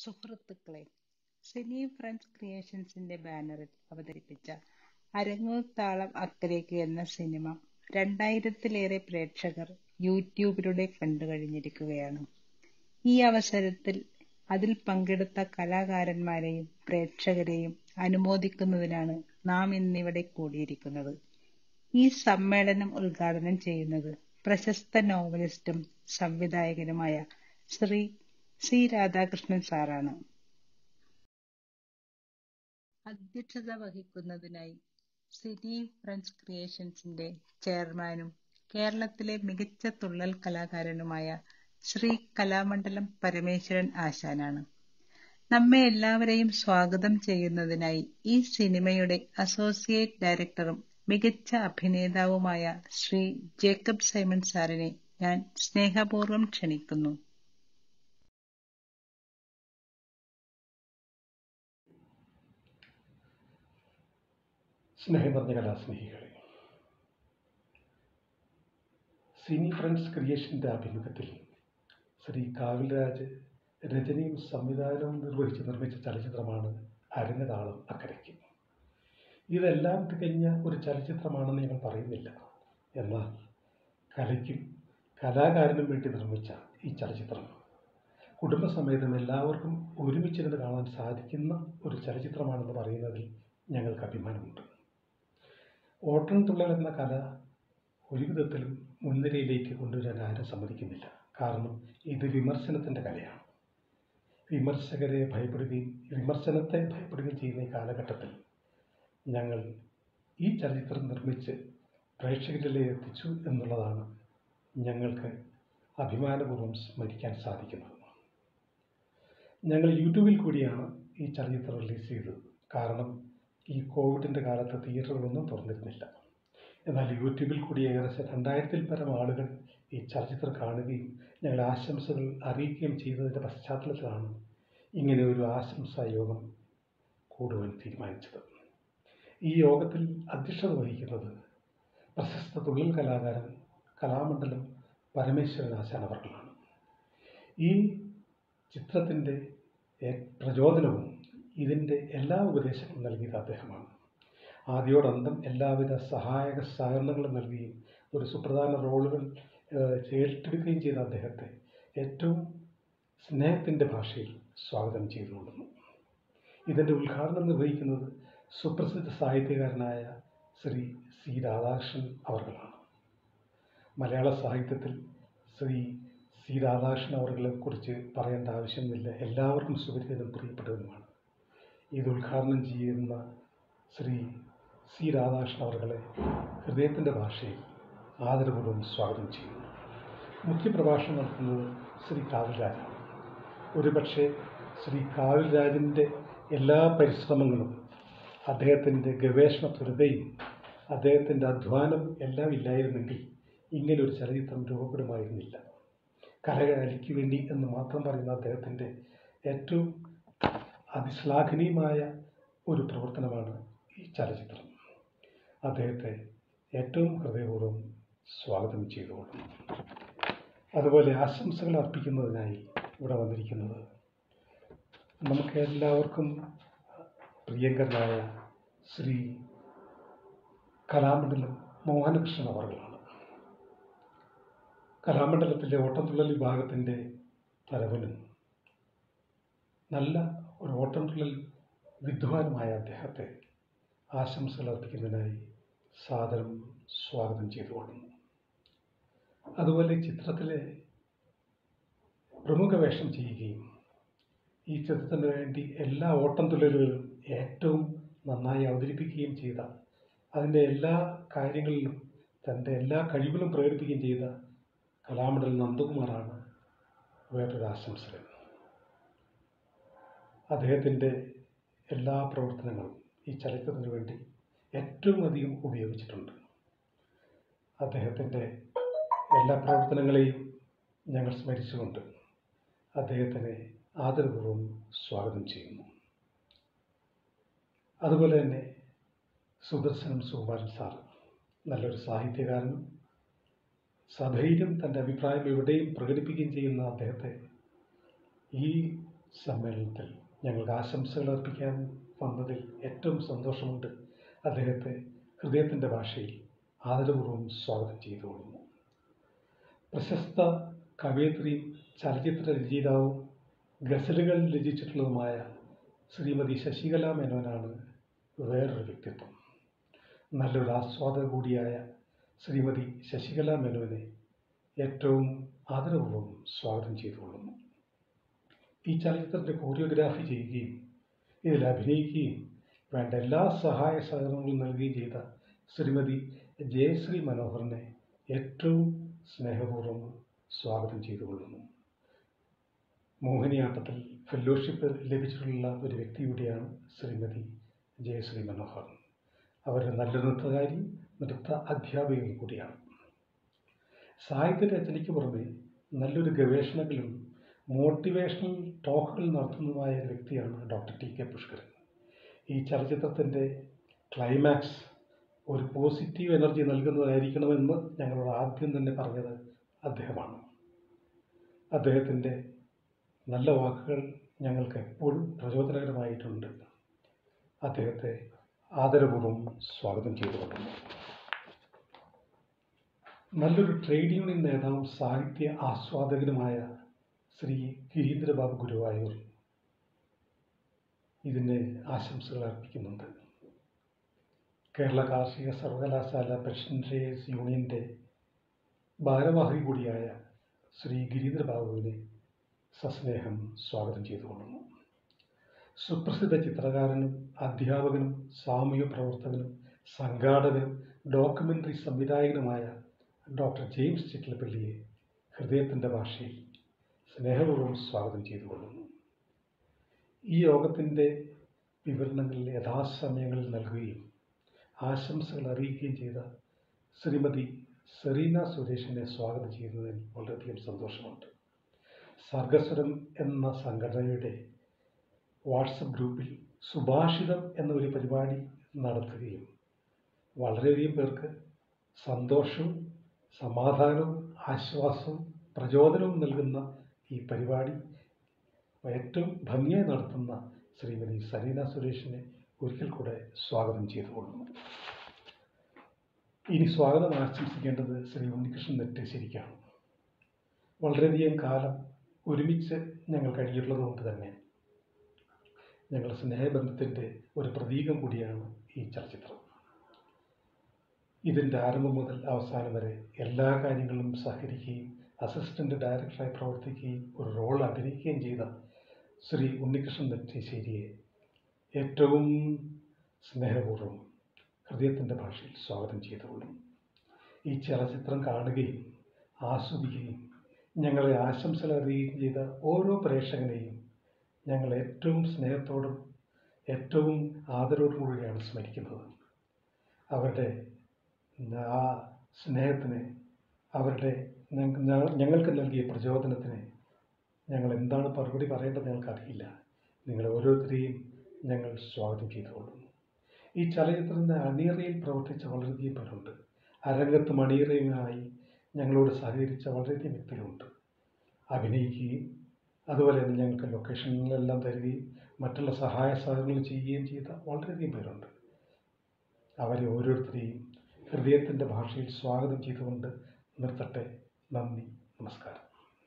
സുഹൃത്തുക്കളെ സിനി ഫ്രണ്ട്സ് ക്രിയേഷൻസിന്റെ ബാനറിൽ അവതരിപ്പിച്ച അരങ്ങൂർ താളം അക്കരയ്ക്ക് എന്ന സിനിമ രണ്ടായിരത്തിലേറെ പ്രേക്ഷകർ യൂട്യൂബിലൂടെ കണ്ടുകഴിഞ്ഞിരിക്കുകയാണ് ഈ അവസരത്തിൽ അതിൽ പങ്കെടുത്ത കലാകാരന്മാരെയും പ്രേക്ഷകരെയും അനുമോദിക്കുന്നതിനാണ് നാം ഇന്നിവിടെ കൂടിയിരിക്കുന്നത് ഈ സമ്മേളനം ഉദ്ഘാടനം ചെയ്യുന്നത് പ്രശസ്ത നോവലിസ്റ്റും സംവിധായകനുമായ ശ്രീ സി രാധാകൃഷ്ണൻ സാറാണ് അധ്യക്ഷത വഹിക്കുന്നതിനായി സിനി ഫ്രണ്ട്സ് ക്രിയേഷൻസിന്റെ ചെയർമാനും കേരളത്തിലെ മികച്ച തുള്ളൽ കലാകാരനുമായ ശ്രീ കലാമണ്ഡലം പരമേശ്വരൻ ആശാനാണ് നമ്മെ എല്ലാവരെയും സ്വാഗതം ചെയ്യുന്നതിനായി ഈ സിനിമയുടെ അസോസിയേറ്റ് ഡയറക്ടറും മികച്ച അഭിനേതാവുമായ ശ്രീ ജേക്കബ് സൈമൺ സാറിനെ ഞാൻ സ്നേഹപൂർവ്വം ക്ഷണിക്കുന്നു സ്നേഹം നിറഞ്ഞ കലാസ്നേഹികളെ സിനി ഫ്രണ്ട്സ് ക്രിയേഷൻ്റെ ആഭിമുഖ്യത്തിൽ ശ്രീ കാവിൽരാജ് രചനയും സംവിധാനവും നിർവഹിച്ച് നിർമ്മിച്ച ചലച്ചിത്രമാണ് അരങ്ങതാളം അക്കരയ്ക്ക് ഇതെല്ലാം തികഞ്ഞ ഒരു ചലച്ചിത്രമാണെന്ന് ഞങ്ങൾ പറയുന്നില്ല എന്നാൽ കലയ്ക്കും കലാകാരനും വേണ്ടി നിർമ്മിച്ച ഈ ചലച്ചിത്രം കുടുംബസമേതം എല്ലാവർക്കും ഒരുമിച്ചിരുന്ന് കാണാൻ സാധിക്കുന്ന ഒരു ചലച്ചിത്രമാണെന്ന് പറയുന്നതിൽ ഞങ്ങൾക്ക് അഭിമാനമുണ്ട് ഓട്ടം തുള്ളൽ എന്ന കല ഒരു വിധത്തിലും മുൻനിരയിലേക്ക് കൊണ്ടുവരാൻ ആരും സമ്മതിക്കുന്നില്ല കാരണം ഇത് വിമർശനത്തിൻ്റെ കലയാണ് വിമർശകരെ ഭയപ്പെടുകയും വിമർശനത്തെ ഭയപ്പെടുകയും ചെയ്യുന്ന ഈ കാലഘട്ടത്തിൽ ഞങ്ങൾ ഈ ചലച്ചിത്രം നിർമ്മിച്ച് പ്രേക്ഷകരിലേക്ക് എത്തിച്ചു എന്നുള്ളതാണ് ഞങ്ങൾക്ക് അഭിമാനപൂർവ്വം സ്മരിക്കാൻ സാധിക്കുന്നത് ഞങ്ങൾ യൂട്യൂബിൽ കൂടിയാണ് ഈ ചലച്ചിത്രം റിലീസ് ചെയ്തത് കാരണം ഈ കോവിഡിൻ്റെ കാലത്ത് തിയേറ്ററുകളൊന്നും തുറന്നിരുന്നില്ല എന്നാൽ യൂട്യൂബിൽ കൂടി ഏകദേശം രണ്ടായിരത്തിൽ പരം ആളുകൾ ഈ ചലച്ചിത്രം കാണുകയും ഞങ്ങൾ ആശംസകൾ അറിയിക്കുകയും ചെയ്തതിൻ്റെ പശ്ചാത്തലത്തിലാണ് ഇങ്ങനെ ഒരു ആശംസാ യോഗം കൂടുവാൻ തീരുമാനിച്ചത് ഈ യോഗത്തിൽ അധ്യക്ഷത വഹിക്കുന്നത് പ്രശസ്ത തൊഴിൽ കലാകാരൻ കലാമണ്ഡലം പരമേശ്വരൻ ആശാൻ അവർകളാണ് ഈ ചിത്രത്തിൻ്റെ പ്രചോദനവും ഇതിൻ്റെ എല്ലാ ഉപദേശങ്ങളും നൽകിയത് അദ്ദേഹമാണ് ആദ്യോടന്തം എല്ലാവിധ സഹായക സഹകരണങ്ങളും നൽകുകയും ഒരു സുപ്രധാന റോളുകൾ ഏറ്റെടുക്കുകയും ചെയ്ത അദ്ദേഹത്തെ ഏറ്റവും സ്നേഹത്തിൻ്റെ ഭാഷയിൽ സ്വാഗതം ചെയ്തുകൊള്ളുന്നു ഇതിൻ്റെ ഉദ്ഘാടനം നിർവഹിക്കുന്നത് സുപ്രസിദ്ധ സാഹിത്യകാരനായ ശ്രീ സി രാധാകൃഷ്ണൻ അവർകളാണ് മലയാള സാഹിത്യത്തിൽ ശ്രീ സി രാധാകൃഷ്ണൻ അവർകളെ കുറിച്ച് പറയേണ്ട ആവശ്യമില്ല എല്ലാവർക്കും സുപരിചിതനും പ്രിയപ്പെട്ടതുമാണ് ഇത് ഉദ്ഘാടനം ചെയ്യുന്ന ശ്രീ സി രാധാകൃഷ്ണൻ അവർകളെ ഹൃദയത്തിൻ്റെ ഭാഷയിൽ ആദരപൂർവ്വം സ്വാഗതം ചെയ്യുന്നു മുഖ്യപ്രഭാഷണം നടത്തുന്നത് ശ്രീ കാവിൽരാജാണ് ഒരുപക്ഷെ ശ്രീ കാവിൽരാജിൻ്റെ എല്ലാ പരിശ്രമങ്ങളും അദ്ദേഹത്തിൻ്റെ ഗവേഷണ ത്വരതയും അദ്ദേഹത്തിൻ്റെ അധ്വാനം എല്ലാം ഇല്ലായിരുന്നെങ്കിൽ ഇങ്ങനെ ഒരു ചലച്ചിത്രം രൂപപ്പെടുമായിരുന്നില്ല കലകലിക്ക് വേണ്ടി എന്ന് മാത്രം പറയുന്ന അദ്ദേഹത്തിൻ്റെ ഏറ്റവും അതിശ്ലാഘനീയമായ ഒരു പ്രവർത്തനമാണ് ഈ ചലച്ചിത്രം അദ്ദേഹത്തെ ഏറ്റവും ഹൃദയപൂർവ്വം സ്വാഗതം ചെയ്തുകൊള്ളുന്നു അതുപോലെ ആശംസകൾ അർപ്പിക്കുന്നതിനായി ഇവിടെ വന്നിരിക്കുന്നത് നമുക്ക് എല്ലാവർക്കും പ്രിയങ്കരനായ ശ്രീ കലാമണ്ഡലം മോഹനകൃഷ്ണൻ അവർകളാണ് കലാമണ്ഡലത്തിലെ ഓട്ടംതുള്ളൽ വിഭാഗത്തിൻ്റെ തലവനും നല്ല ഒരു ഓട്ടംതുള്ളൽ വിദ്വാനുമായ അദ്ദേഹത്തെ ആശംസകൾ അർപ്പിക്കുന്നതിനായി സാദരം സ്വാഗതം ചെയ്തുകൊള്ളുന്നു അതുപോലെ ചിത്രത്തിലെ പ്രമുഖ വേഷം ചെയ്യുകയും ഈ ചിത്രത്തിന് വേണ്ടി എല്ലാ ഓട്ടംതുള്ളലുകളും ഏറ്റവും നന്നായി അവതരിപ്പിക്കുകയും ചെയ്ത അതിൻ്റെ എല്ലാ കാര്യങ്ങളിലും തൻ്റെ എല്ലാ കഴിവുകളും പ്രകടിപ്പിക്കുകയും ചെയ്ത കലാമണ്ഡൽ നന്ദകുമാറാണ് വേറൊരു ആശംസകൻ അദ്ദേഹത്തിൻ്റെ എല്ലാ പ്രവർത്തനങ്ങളും ഈ ചലച്ചിത്രത്തിന് വേണ്ടി ഏറ്റവും അധികം ഉപയോഗിച്ചിട്ടുണ്ട് അദ്ദേഹത്തിൻ്റെ എല്ലാ പ്രവർത്തനങ്ങളെയും ഞങ്ങൾ സ്മരിച്ചുകൊണ്ട് അദ്ദേഹത്തിനെ ആദരപൂർവ്വം സ്വാഗതം ചെയ്യുന്നു അതുപോലെ തന്നെ സുദർശനം സുകുമാരൻ സാർ നല്ലൊരു സാഹിത്യകാരനും സധൈര്യം തൻ്റെ അഭിപ്രായം എവിടെയും പ്രകടിപ്പിക്കുകയും ചെയ്യുന്ന അദ്ദേഹത്തെ ഈ സമ്മേളനത്തിൽ ഞങ്ങൾക്ക് ആശംസകൾ അർപ്പിക്കാൻ വന്നതിൽ ഏറ്റവും സന്തോഷമുണ്ട് അദ്ദേഹത്തെ ഹൃദയത്തിൻ്റെ ഭാഷയിൽ ആദരപൂർവ്വം സ്വാഗതം ചെയ്തുകൊള്ളുന്നു പ്രശസ്ത കവയിത്രിയും ചലച്ചിത്ര രചയിതാവും ഗസലുകൾ രചിച്ചിട്ടുള്ളതുമായ ശ്രീമതി ശശികല മേനോനാണ് വേറൊരു വ്യക്തിത്വം നല്ലൊരു ആസ്വാദക കൂടിയായ ശ്രീമതി ശശികല മേനോനെ ഏറ്റവും ആദരപൂർവ്വം സ്വാഗതം ചെയ്തുകൊള്ളുന്നു ഈ ചലച്ചിത്രത്തിൻ്റെ കോറിയോഗ്രാഫി ചെയ്യുകയും ഇതിൽ അഭിനയിക്കുകയും വേണ്ട എല്ലാ സഹായ സഹകരണങ്ങളും നൽകുകയും ചെയ്ത ശ്രീമതി ജയശ്രീ മനോഹറിനെ ഏറ്റവും സ്നേഹപൂർവ്വം സ്വാഗതം ചെയ്തുകൊള്ളുന്നു മോഹിനിയാട്ടത്തിൽ ഫെല്ലോഷിപ്പ് ലഭിച്ചിട്ടുള്ള ഒരു വ്യക്തി കൂടിയാണ് ശ്രീമതി ജയശ്രീ മനോഹർ അവർ നല്ല നൃത്തകാരി നൃത്ത അധ്യാപികയും കൂടിയാണ് സാഹിത്യ രചനയ്ക്ക് പുറമെ നല്ലൊരു ഗവേഷണങ്ങളും മോട്ടിവേഷണൽ ടോക്കുകൾ നടത്തുന്നതുമായ ഒരു വ്യക്തിയാണ് ഡോക്ടർ ടി കെ പുഷ്കരൻ ഈ ചലച്ചിത്രത്തിൻ്റെ ക്ലൈമാക്സ് ഒരു പോസിറ്റീവ് എനർജി നൽകുന്നതായിരിക്കണമെന്ന് ഞങ്ങളോട് ആദ്യം തന്നെ പറഞ്ഞത് അദ്ദേഹമാണ് അദ്ദേഹത്തിൻ്റെ നല്ല വാക്കുകൾ ഞങ്ങൾക്ക് എപ്പോഴും പ്രചോദനകരമായിട്ടുണ്ട് അദ്ദേഹത്തെ ആദരപൂർവ്വം സ്വാഗതം ചെയ്തുകൊള്ളുന്നു നല്ലൊരു ട്രേഡ് യൂണിയൻ നേതാവും സാഹിത്യ ആസ്വാദകനുമായ ശ്രീ ഗിരീന്ദ്രബാബു ഗുരുവായൂർ ഇതിന് ആശംസകൾ അർപ്പിക്കുന്നുണ്ട് കേരള കാർഷിക സർവകലാശാല പെൻഷനറേഴ്സ് യൂണിയൻ്റെ ഭാരവാഹി കൂടിയായ ശ്രീ ഗിരീന്ദ്രബാബുവിനെ സസ്നേഹം സ്വാഗതം ചെയ്തുകൊള്ളുന്നു സുപ്രസിദ്ധ ചിത്രകാരനും അധ്യാപകനും സാമൂഹ്യ പ്രവർത്തകനും സംഘാടകനും ഡോക്യുമെൻ്ററി സംവിധായകനുമായ ഡോക്ടർ ജെയിംസ് ചിറ്റലപ്പള്ളിയെ ഹൃദയത്തിൻ്റെ ഭാഷയിൽ സ്നേഹപൂർവ്വം സ്വാഗതം ചെയ്തുകൊള്ളുന്നു ഈ യോഗത്തിൻ്റെ വിവരണങ്ങൾ യഥാസമയങ്ങളിൽ നൽകുകയും ആശംസകൾ അറിയിക്കുകയും ചെയ്ത ശ്രീമതി സെറീന സുരേഷിനെ സ്വാഗതം ചെയ്യുന്നതിൽ വളരെയധികം സന്തോഷമുണ്ട് സർഗസ്വരം എന്ന സംഘടനയുടെ വാട്സപ്പ് ഗ്രൂപ്പിൽ സുഭാഷിതം എന്ന ഒരു പരിപാടി നടത്തുകയും വളരെയധികം പേർക്ക് സന്തോഷവും സമാധാനവും ആശ്വാസവും പ്രചോദനവും നൽകുന്ന ഈ പരിപാടി ഏറ്റവും ഭംഗിയായി നടത്തുന്ന ശ്രീമതി സരീന സുരേഷിനെ ഒരിക്കൽ കൂടെ സ്വാഗതം ചെയ്തുകൊള്ളുന്നു ഇനി സ്വാഗതം ആശംസിക്കേണ്ടത് ശ്രീ ഉണ്ണികൃഷ്ണൻ നെറ്റശ്ശേരിക്കാണ് വളരെയധികം കാലം ഒരുമിച്ച് ഞങ്ങൾ കഴിഞ്ഞിട്ടുള്ളത് കൊണ്ട് തന്നെ ഞങ്ങളുടെ സ്നേഹബന്ധത്തിൻ്റെ ഒരു പ്രതീകം കൂടിയാണ് ഈ ചലച്ചിത്രം ഇതിൻ്റെ ആരംഭം മുതൽ അവസാനം വരെ എല്ലാ കാര്യങ്ങളിലും സഹകരിക്കുകയും അസിസ്റ്റൻ്റ് ഡയറക്ടറായി പ്രവർത്തിക്കുകയും ഒരു റോൾ അഭിനയിക്കുകയും ചെയ്ത ശ്രീ ഉണ്ണികൃഷ്ണൻ നെറ്റശ്ശേരിയെ ഏറ്റവും സ്നേഹപൂർവ്വം ഹൃദയത്തിൻ്റെ ഭാഷയിൽ സ്വാഗതം ചെയ്തുകൊള്ളും ഈ ചലച്ചിത്രം കാണുകയും ആസ്വദിക്കുകയും ഞങ്ങളെ ആശംസകൾ അറിയുകയും ചെയ്ത ഓരോ പ്രേക്ഷകനെയും ഞങ്ങൾ ഏറ്റവും സ്നേഹത്തോടും ഏറ്റവും ആദരവോടും കൂടിയാണ് സ്മരിക്കുന്നത് അവരുടെ ആ സ്നേഹത്തിന് അവരുടെ ഞങ്ങൾക്ക് നൽകിയ പ്രചോദനത്തിന് ഞങ്ങൾ എന്താണ് മറുപടി പറയേണ്ടത് ഞങ്ങൾക്കറിയില്ല നിങ്ങൾ ഓരോരുത്തരെയും ഞങ്ങൾ സ്വാഗതം ചെയ്തുകൊള്ളുന്നു ഈ ചലച്ചിത്രത്തിൻ്റെ അണിയറയിൽ പ്രവർത്തിച്ച വളരെയധികം പേരുണ്ട് അരങ്ങത്ത് മണിയറയുമായി ഞങ്ങളോട് സഹകരിച്ച വളരെയധികം വ്യക്തികളുണ്ട് അഭിനയിക്കുകയും അതുപോലെ തന്നെ ഞങ്ങൾക്ക് ലൊക്കേഷനിലെല്ലാം തരികയും മറ്റുള്ള സഹായ സഹകരണങ്ങൾ ചെയ്യുകയും ചെയ്ത വളരെയധികം പേരുണ്ട് അവരെ ഓരോരുത്തരെയും ഹൃദയത്തിൻ്റെ ഭാഷയിൽ സ്വാഗതം ചെയ്തുകൊണ്ട് നിർത്തട്ടെ നന്ദി നമസ്കാരം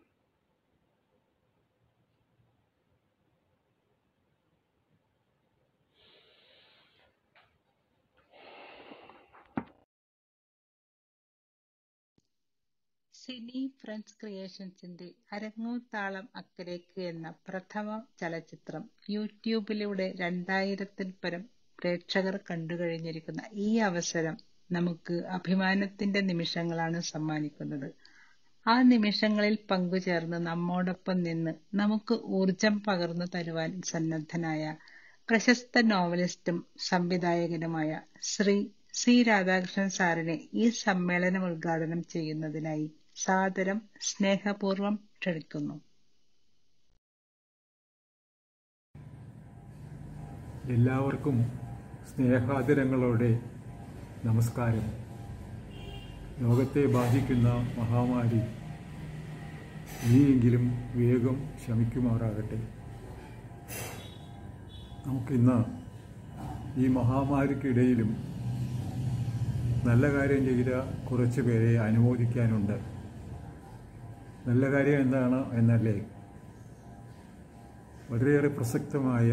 സിനി ഫ്രണ്ട്സ് ക്രിയേഷൻസിന്റെ അരങ്ങൂത്താളം അക്കരയ്ക്ക് എന്ന പ്രഥമ ചലച്ചിത്രം യൂട്യൂബിലൂടെ രണ്ടായിരത്തിൽ പരം പ്രേക്ഷകർ കണ്ടുകഴിഞ്ഞിരിക്കുന്ന ഈ അവസരം നമുക്ക് അഭിമാനത്തിന്റെ നിമിഷങ്ങളാണ് സമ്മാനിക്കുന്നത് ആ നിമിഷങ്ങളിൽ പങ്കുചേർന്ന് നമ്മോടൊപ്പം നിന്ന് നമുക്ക് ഊർജം പകർന്നു തരുവാൻ സന്നദ്ധനായ പ്രശസ്ത നോവലിസ്റ്റും സംവിധായകനുമായ ശ്രീ സി രാധാകൃഷ്ണൻ സാറിനെ ഈ സമ്മേളനം ഉദ്ഘാടനം ചെയ്യുന്നതിനായി സാദരം സ്നേഹപൂർവ്വം ക്ഷണിക്കുന്നു എല്ലാവർക്കും സ്നേഹാദരങ്ങളോടെ നമസ്കാരം ലോകത്തെ ബാധിക്കുന്ന മഹാമാരി ഇനിയെങ്കിലും വേഗം ശമിക്കുമാറാകട്ടെ നമുക്കിന്ന് ഈ മഹാമാരിക്കിടയിലും നല്ല കാര്യം ചെയ്ത കുറച്ച് പേരെ അനുമോദിക്കാനുണ്ട് നല്ല കാര്യം എന്താണ് എന്നല്ലേ വളരെയേറെ പ്രസക്തമായ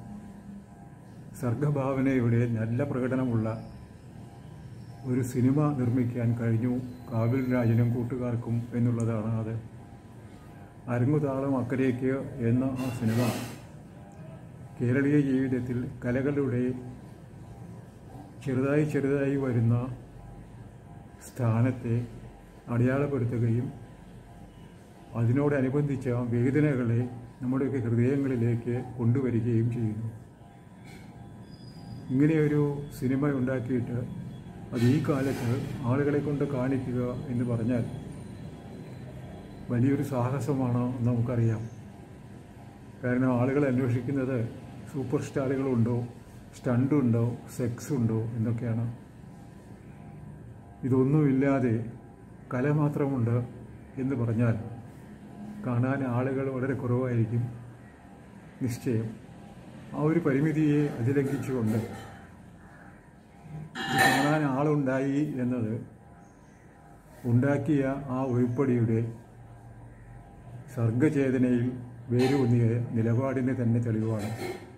സർഗഭാവനയുടെ നല്ല പ്രകടനമുള്ള ഒരു സിനിമ നിർമ്മിക്കാൻ കഴിഞ്ഞു കാവിൽ രാജനും കൂട്ടുകാർക്കും എന്നുള്ളതാണ് അത് അരങ്ങുതാളം അക്കരയ്ക്ക് എന്ന ആ സിനിമ കേരളീയ ജീവിതത്തിൽ കലകളുടെ ചെറുതായി ചെറുതായി വരുന്ന സ്ഥാനത്തെ അടയാളപ്പെടുത്തുകയും അതിനോടനുബന്ധിച്ച വേദനകളെ നമ്മുടെയൊക്കെ ഹൃദയങ്ങളിലേക്ക് കൊണ്ടുവരികയും ചെയ്യുന്നു ഇങ്ങനെയൊരു സിനിമ ഉണ്ടാക്കിയിട്ട് അത് ഈ കാലത്ത് ആളുകളെ കൊണ്ട് കാണിക്കുക എന്ന് പറഞ്ഞാൽ വലിയൊരു സാഹസമാണ് എന്ന് നമുക്കറിയാം കാരണം ആളുകൾ അന്വേഷിക്കുന്നത് സൂപ്പർ സ്റ്റാറുകളുണ്ടോ സ്റ്റണ്ടുണ്ടോ സെക്സ് ഉണ്ടോ എന്നൊക്കെയാണ് ഇതൊന്നുമില്ലാതെ കല മാത്രമുണ്ട് എന്ന് പറഞ്ഞാൽ കാണാൻ ആളുകൾ വളരെ കുറവായിരിക്കും നിശ്ചയം ആ ഒരു പരിമിതിയെ അതിലംഘിച്ചുകൊണ്ട് ഇത് കാണാൻ ആളുണ്ടായി എന്നത് ഉണ്ടാക്കിയ ആ ഉരുപ്പടിയുടെ സർഗചേതനയിൽ വേരൂന്നിയ നിലപാടിന് തന്നെ തെളിവാണ്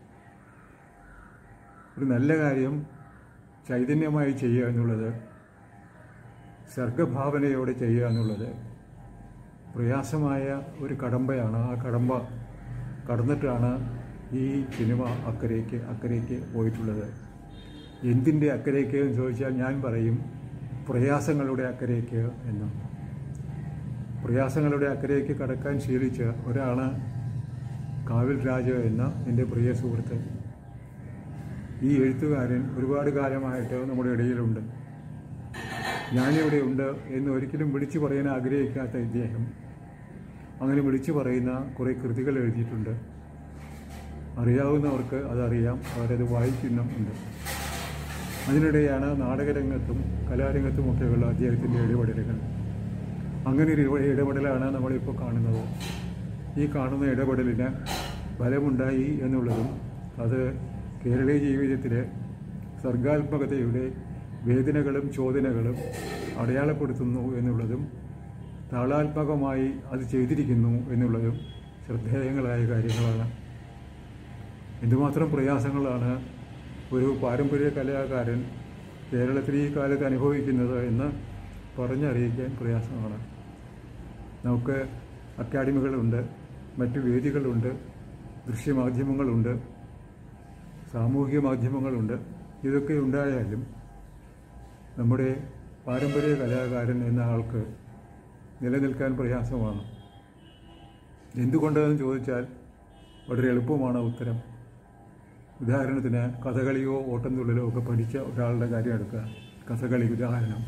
ഒരു നല്ല കാര്യം ചൈതന്യമായി ചെയ്യുക എന്നുള്ളത് സർഗഭാവനയോടെ ചെയ്യുക എന്നുള്ളത് പ്രയാസമായ ഒരു കടമ്പയാണ് ആ കടമ്പ കടന്നിട്ടാണ് ഈ സിനിമ അക്കരയ്ക്ക് അക്കരയ്ക്ക് പോയിട്ടുള്ളത് എന്തിൻ്റെ അക്കരയ്ക്ക് എന്ന് ചോദിച്ചാൽ ഞാൻ പറയും പ്രയാസങ്ങളുടെ അക്കരയ്ക്ക് എന്ന് പ്രയാസങ്ങളുടെ അക്കരയ്ക്ക് കടക്കാൻ ശീലിച്ച ഒരാളാണ് കാവിൽ രാജ എന്ന എൻ്റെ പ്രിയ സുഹൃത്ത് ഈ എഴുത്തുകാരൻ ഒരുപാട് കാലമായിട്ട് നമ്മുടെ ഇടയിലുണ്ട് ഞാനിവിടെ ഉണ്ട് എന്ന് ഒരിക്കലും വിളിച്ചു പറയാൻ ആഗ്രഹിക്കാത്ത ഇദ്ദേഹം അങ്ങനെ വിളിച്ചു പറയുന്ന കുറേ കൃതികൾ എഴുതിയിട്ടുണ്ട് അറിയാവുന്നവർക്ക് അതറിയാം അവരത് വായിക്കുന്നുമുണ്ട് അതിനിടെയാണ് നാടകരംഗത്തും കലാരംഗത്തുമൊക്കെയുള്ള അദ്ദേഹത്തിൻ്റെ ഇടപെടലുകൾ അങ്ങനെ ഒരു ഇട- ഇടപെടലാണ് നമ്മളിപ്പോൾ കാണുന്നത് ഈ കാണുന്ന ഇടപെടലിന് ഫലമുണ്ടായി എന്നുള്ളതും അത് കേരളീയ ജീവിതത്തിലെ സർഗാത്മകതയുടെ വേദനകളും ചോദനകളും അടയാളപ്പെടുത്തുന്നു എന്നുള്ളതും താളാത്മകമായി അത് ചെയ്തിരിക്കുന്നു എന്നുള്ളതും ശ്രദ്ധേയങ്ങളായ കാര്യങ്ങളാണ് എന്തുമാത്രം പ്രയാസങ്ങളാണ് ഒരു പാരമ്പര്യ കലാകാരൻ കേരളത്തിൽ ഈ കാലത്ത് അനുഭവിക്കുന്നത് എന്ന് പറഞ്ഞറിയിക്കാൻ പ്രയാസമാണ് നമുക്ക് അക്കാഡമികളുണ്ട് മറ്റു വേദികളുണ്ട് ദൃശ്യമാധ്യമങ്ങളുണ്ട് സാമൂഹിക മാധ്യമങ്ങളുണ്ട് ഇതൊക്കെ ഉണ്ടായാലും നമ്മുടെ പാരമ്പര്യ കലാകാരൻ എന്ന ആൾക്ക് നിലനിൽക്കാൻ പ്രയാസമാണ് എന്തുകൊണ്ടെന്ന് ചോദിച്ചാൽ വളരെ എളുപ്പമാണ് ഉത്തരം ഉദാഹരണത്തിന് കഥകളിയോ ഓട്ടംതുള്ളലോ ഒക്കെ പഠിച്ച ഒരാളുടെ കാര്യം എടുക്കുക കഥകളി ഉദാഹരണം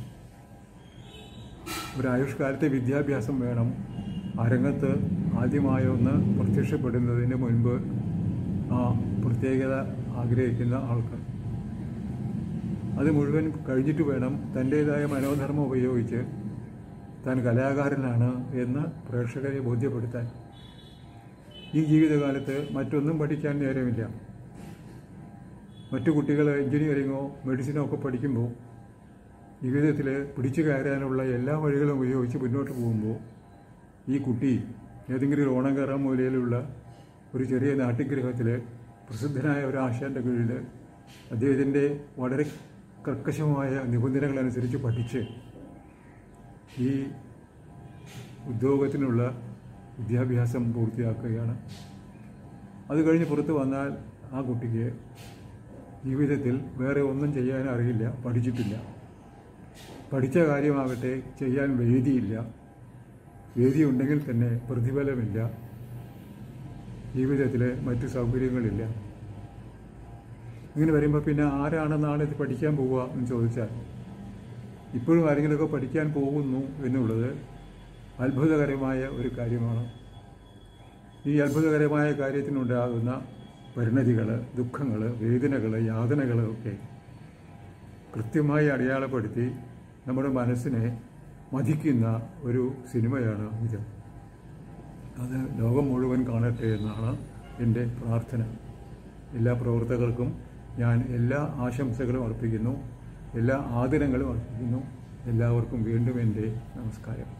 ഒരു ആയുഷ്കാലത്തെ വിദ്യാഭ്യാസം വേണം ആ രംഗത്ത് ആദ്യമായി ഒന്ന് പ്രത്യക്ഷപ്പെടുന്നതിന് മുൻപ് ആ പ്രത്യേകത ആഗ്രഹിക്കുന്ന ആൾക്ക് അത് മുഴുവൻ കഴിഞ്ഞിട്ട് വേണം തൻ്റേതായ മനോധർമ്മം ഉപയോഗിച്ച് താൻ കലാകാരനാണ് എന്ന് പ്രേക്ഷകരെ ബോധ്യപ്പെടുത്താൻ ഈ ജീവിതകാലത്ത് മറ്റൊന്നും പഠിക്കാൻ നേരമില്ല മറ്റു കുട്ടികൾ എഞ്ചിനീയറിങ്ങോ മെഡിസിനോ ഒക്കെ പഠിക്കുമ്പോൾ ജീവിതത്തിൽ പിടിച്ചു കയറാനുള്ള എല്ലാ വഴികളും ഉപയോഗിച്ച് മുന്നോട്ട് പോകുമ്പോൾ ഈ കുട്ടി ഏതെങ്കിലും ഒരു ഓണങ്കറ മൂലയിലുള്ള ഒരു ചെറിയ നാട്യഗ്രഹത്തിൽ പ്രസിദ്ധനായ ഒരു ആശാന്റെ കീഴിൽ അദ്ദേഹത്തിൻ്റെ വളരെ കർക്കശമായ നിബന്ധനകളനുസരിച്ച് പഠിച്ച് ഈ ഉദ്യോഗത്തിനുള്ള വിദ്യാഭ്യാസം പൂർത്തിയാക്കുകയാണ് അത് കഴിഞ്ഞ് പുറത്ത് വന്നാൽ ആ കുട്ടിക്ക് ജീവിതത്തിൽ വേറെ ഒന്നും ചെയ്യാൻ അറിയില്ല പഠിച്ചിട്ടില്ല പഠിച്ച കാര്യമാകട്ടെ ചെയ്യാൻ വേദിയില്ല വേദി ഉണ്ടെങ്കിൽ തന്നെ പ്രതിഫലമില്ല ജീവിതത്തിൽ മറ്റു സൗകര്യങ്ങളില്ല ഇങ്ങനെ വരുമ്പോൾ പിന്നെ ആരാണ് നാളെ ഇത് പഠിക്കാൻ പോവുക എന്ന് ചോദിച്ചാൽ ഇപ്പോഴും ആരെങ്കിലുമൊക്കെ പഠിക്കാൻ പോകുന്നു എന്നുള്ളത് അത്ഭുതകരമായ ഒരു കാര്യമാണ് ഈ അത്ഭുതകരമായ കാര്യത്തിനുണ്ടാകുന്ന പരിണതികൾ ദുഃഖങ്ങൾ വേദനകൾ യാതനകൾ ഒക്കെ കൃത്യമായി അടയാളപ്പെടുത്തി നമ്മുടെ മനസ്സിനെ മതിക്കുന്ന ഒരു സിനിമയാണ് ഇത് അത് ലോകം മുഴുവൻ കാണട്ടെ എന്നാണ് എൻ്റെ പ്രാർത്ഥന എല്ലാ പ്രവർത്തകർക്കും ഞാൻ എല്ലാ ആശംസകളും അർപ്പിക്കുന്നു എല്ലാ ആദരങ്ങളും അർപ്പിക്കുന്നു എല്ലാവർക്കും വീണ്ടും എൻ്റെ നമസ്കാരം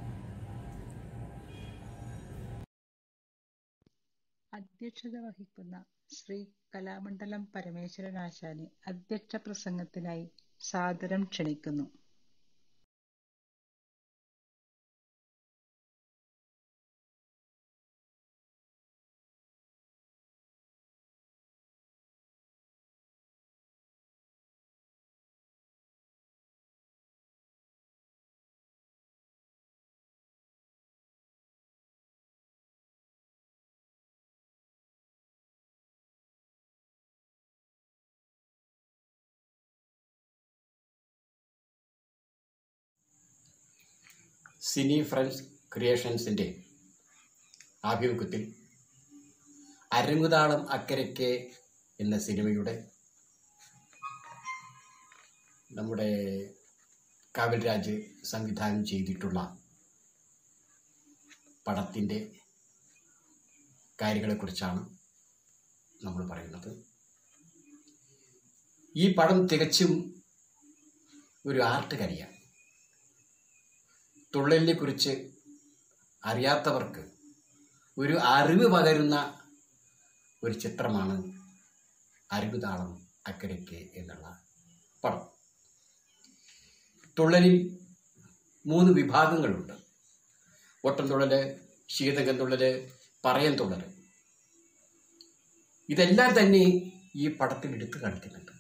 അധ്യക്ഷത വഹിക്കുന്ന ശ്രീ കലാമണ്ഡലം പരമേശ്വരൻ ആശാനെ അധ്യക്ഷ പ്രസംഗത്തിനായി സാദരം ക്ഷണിക്കുന്നു സിനി ഫ്രണ്ട്സ് ക്രിയേഷൻസിൻ്റെ ആഭിമുഖ്യത്തിൽ അരങ്ങുതാളം അക്കരയ്ക്ക് എന്ന സിനിമയുടെ നമ്മുടെ കാവൽ രാജ് സംവിധാനം ചെയ്തിട്ടുള്ള പടത്തിൻ്റെ കാര്യങ്ങളെക്കുറിച്ചാണ് നമ്മൾ പറയുന്നത് ഈ പടം തികച്ചും ഒരു ആർട്ട് കരിയാണ് തുള്ളലിനെ കുറിച്ച് അറിയാത്തവർക്ക് ഒരു അറിവ് പകരുന്ന ഒരു ചിത്രമാണ് അരുകുതാളം അക്കരയ്ക്ക് എന്നുള്ള പടം തുള്ളലിൽ മൂന്ന് വിഭാഗങ്ങളുണ്ട് ഓട്ടം തുള്ളല് ശീതകം തുള്ളല് പറയൻ തുള്ളല് ഇതെല്ലാം തന്നെ ഈ പടത്തിൽ എടുത്തു കാണിക്കുന്നുണ്ട്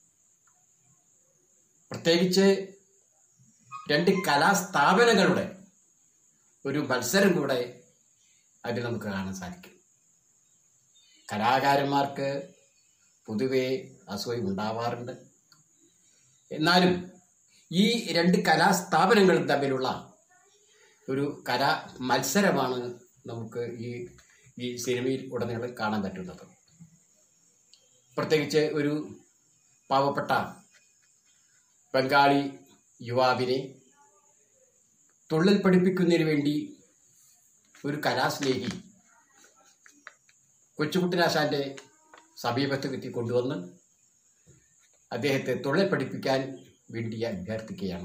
പ്രത്യേകിച്ച് രണ്ട് കലാസ്ഥാപനങ്ങളുടെ ഒരു മത്സരം കൂടെ അതിൽ നമുക്ക് കാണാൻ സാധിക്കും കലാകാരന്മാർക്ക് പൊതുവെ അസൂയ ഉണ്ടാവാറുണ്ട് എന്നാലും ഈ രണ്ട് കലാസ്ഥാപനങ്ങളും തമ്മിലുള്ള ഒരു കലാ മത്സരമാണ് നമുക്ക് ഈ ഈ സിനിമയിൽ ഉടനീളം കാണാൻ പറ്റുന്നത് പ്രത്യേകിച്ച് ഒരു പാവപ്പെട്ട ബംഗാളി യുവാവിനെ തുള്ളൽ പഠിപ്പിക്കുന്നതിന് വേണ്ടി ഒരു കലാസ്നേഹി കൊച്ചുകുട്ടനാശാന്റെ സമീപത്ത് എത്തി കൊണ്ടുവന്ന് അദ്ദേഹത്തെ തുള്ളൽ പഠിപ്പിക്കാൻ വേണ്ടി അഭ്യർത്ഥിക്കുകയാണ്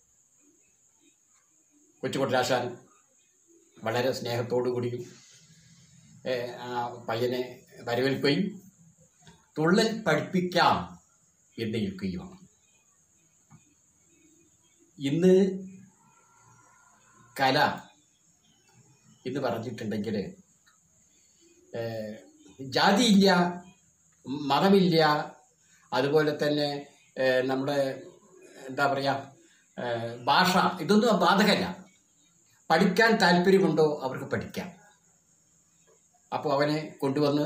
കൊച്ചുകുട്ടനാശാൻ വളരെ സ്നേഹത്തോടുകൂടിയും ഏഹ്, ആ പയ്യനെ വരവേൽക്കുകയും തുള്ളൽ പഠിപ്പിക്കാം എന്ന് ഏൽക്കുകയുമാണ് ഇന്ന് കല എന്ന് പറഞ്ഞിട്ടുണ്ടെങ്കിൽ ജാതിയില്ല മതമില്ല അതുപോലെ തന്നെ ഏഹ്, നമ്മുടെ എന്താ പറയുക ഏഹ്, ഭാഷ ഇതൊന്നും ബാധകമല്ല പഠിക്കാൻ താല്പര്യമുണ്ടോ അവർക്ക് പഠിക്കാം അപ്പോൾ അവനെ കൊണ്ടുവന്ന്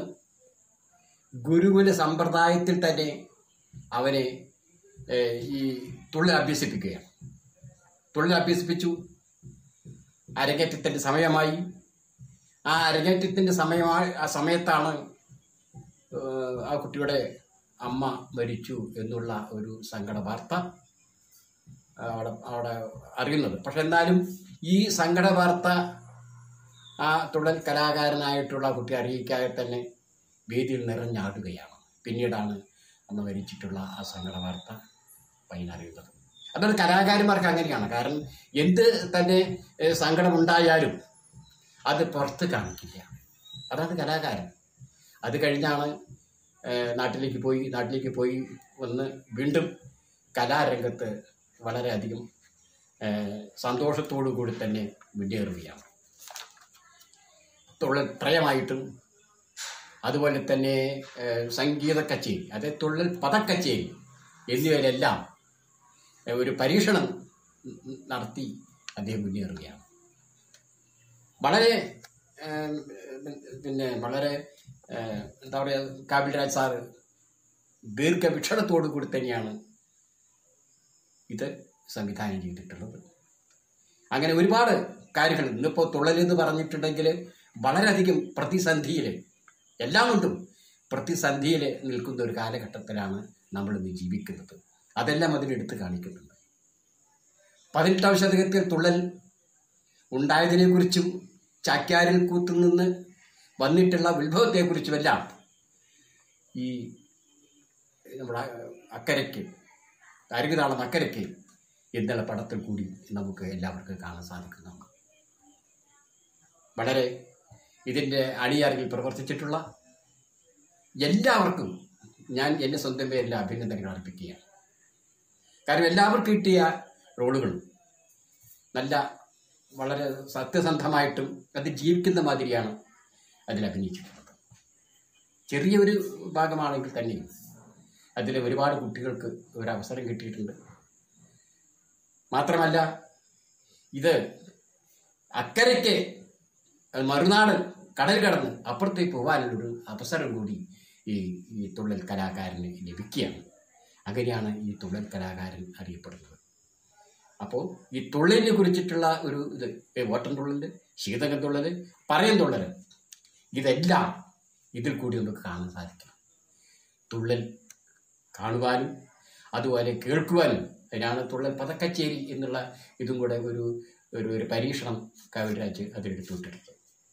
ഗുരുകുല സമ്പ്രദായത്തിൽ തന്നെ അവനെ ഏഹ്, ഈ തുള്ളൽ അഭ്യസിപ്പിക്കുകയാണ് തുള്ളൽ അഭ്യസിപ്പിച്ചു അരങ്ങേറ്റത്തിൻ്റെ സമയമായി ആ അരങ്ങേറ്റത്തിൻ്റെ സമയമായി ആ സമയത്താണ് ഏഹ്, ആ കുട്ടിയുടെ അമ്മ മരിച്ചു എന്നുള്ള ഒരു സങ്കട വാർത്ത അവിടെ അവിടെ അറിയുന്നത് പക്ഷെ എന്നാലും ഈ സങ്കട വാർത്ത ആ തുള്ളൽ കലാകാരനായിട്ടുള്ള ആ കുട്ടി അറിയിക്കാതെ തന്നെ വേദിയിൽ നിറഞ്ഞാടുകയാണ് പിന്നീടാണ് അന്ന് മരിച്ചിട്ടുള്ള ആ സങ്കട വാർത്ത പയ്യനറിയുന്നത് അതാണ് കലാകാരന്മാർക്ക് അങ്ങനെയാണ് കാരണം എന്ത് തന്നെ ഏഹ്, സങ്കടമുണ്ടായാലും അത് പുറത്ത് കാണിക്കില്ല അതാണ് കലാകാരൻ അത് കഴിഞ്ഞാണ് ഏഹ്, നാട്ടിലേക്ക് പോയി നാട്ടിലേക്ക് പോയി വന്ന് വീണ്ടും കലാരംഗത്ത് വളരെയധികം ഏഹ്, സന്തോഷത്തോടു കൂടി തന്നെ മുന്നേറുകയാണ് തുള്ളൽ ത്രയമായിട്ടും അതുപോലെ തന്നെ ഏഹ്, സംഗീത കച്ചേരി അതായത് തുള്ളൽ പദക്കച്ചേരി എന്നിവയിലെല്ലാം ഏഹ്, ഒരു പരീക്ഷണം നടത്തി അദ്ദേഹം മുന്നേറുകയാണ് വളരെ ഏഹ്, പിന്നെ വളരെ ഏഹ്, എന്താ പറയുക കാബിൽരാജ് സാറ് ദീർഘവീക്ഷണത്തോടു കൂടി തന്നെയാണ് ഇത് സംവിധാനം ചെയ്തിട്ടുള്ളത് അങ്ങനെ ഒരുപാട് കാര്യങ്ങൾ ഇന്നിപ്പോൾ തുള്ളലെന്ന് പറഞ്ഞിട്ടുണ്ടെങ്കിൽ വളരെയധികം പ്രതിസന്ധിയിൽ എല്ലാം കൊണ്ടും പ്രതിസന്ധിയിൽ നിൽക്കുന്ന ഒരു കാലഘട്ടത്തിലാണ് നമ്മൾ ഇന്ന് ജീവിക്കുന്നത് അതെല്ലാം അതിനെടുത്ത് കാണിക്കുന്നുണ്ട് പതിനെട്ടാം ശതകത്തിൽ തുള്ളൽ ഉണ്ടായതിനെക്കുറിച്ചും ചാക്യാരിൽ കൂത്തുനിന്ന് വന്നിട്ടുള്ള ഉത്ഭവത്തെക്കുറിച്ചുമെല്ലാം ഈ നമ്മുടെ അക്കരയ്ക്ക് അരുകുതാളം അക്കരയ്ക്ക് എന്നുള്ള പടത്തിൽ കൂടി നമുക്ക് എല്ലാവർക്കും കാണാൻ സാധിക്കുന്നതാണ് വളരെ ഇതിൻ്റെ അണിയറകിൽ പ്രവർത്തിച്ചിട്ടുള്ള എല്ലാവർക്കും ഞാൻ എൻ്റെ സ്വന്തം പേരിൽ അഭിനന്ദനങ്ങൾ അർപ്പിക്കുകയാണ് കാരണം എല്ലാവർക്കും കിട്ടിയ റോളുകൾ നല്ല വളരെ സത്യസന്ധമായിട്ടും അത് ജീവിക്കുന്ന മാതിരിയാണ് അതിൽ അഭിനയിച്ചിട്ടുള്ളത് ചെറിയൊരു ഭാഗമാണെങ്കിൽ തന്നെയും അതിൽ ഒരുപാട് കുട്ടികൾക്ക് ഒരു അവസരം കിട്ടിയിട്ടുണ്ട് മാത്രമല്ല ഇത് അക്കരയ്ക്ക് മറുനാട് കടൽ കടന്ന് അപ്പുറത്തേക്ക് പോകാനുള്ളൊരു അവസരം കൂടി ഈ ഈ തുള്ളൽ കലാകാരന് ലഭിക്കുകയാണ് അങ്ങനെയാണ് ഈ തുള്ളൽ കലാകാരൻ അറിയപ്പെടുന്നത് അപ്പോൾ ഈ തുള്ളലിനെ കുറിച്ചിട്ടുള്ള ഒരു ഇത് ഏ, ഓട്ടം തുള്ളൽ ശീതകം തുള്ളൽ പറയം തുള്ളൽ ഇതെല്ലാം ഇതിൽ കൂടി നമുക്ക് കാണാൻ സാധിക്കും തുള്ളൽ കാണുവാനും അതുപോലെ കേൾക്കുവാനും അതിനാണ് തുള്ളൽ പതക്കച്ചേരി എന്നുള്ള ഇതും കൂടെ ഒരു ഒരു ഒരു പരീക്ഷണം കവിരാജ് അതിലെടുത്തുവിട്ടിട്ടുണ്ട്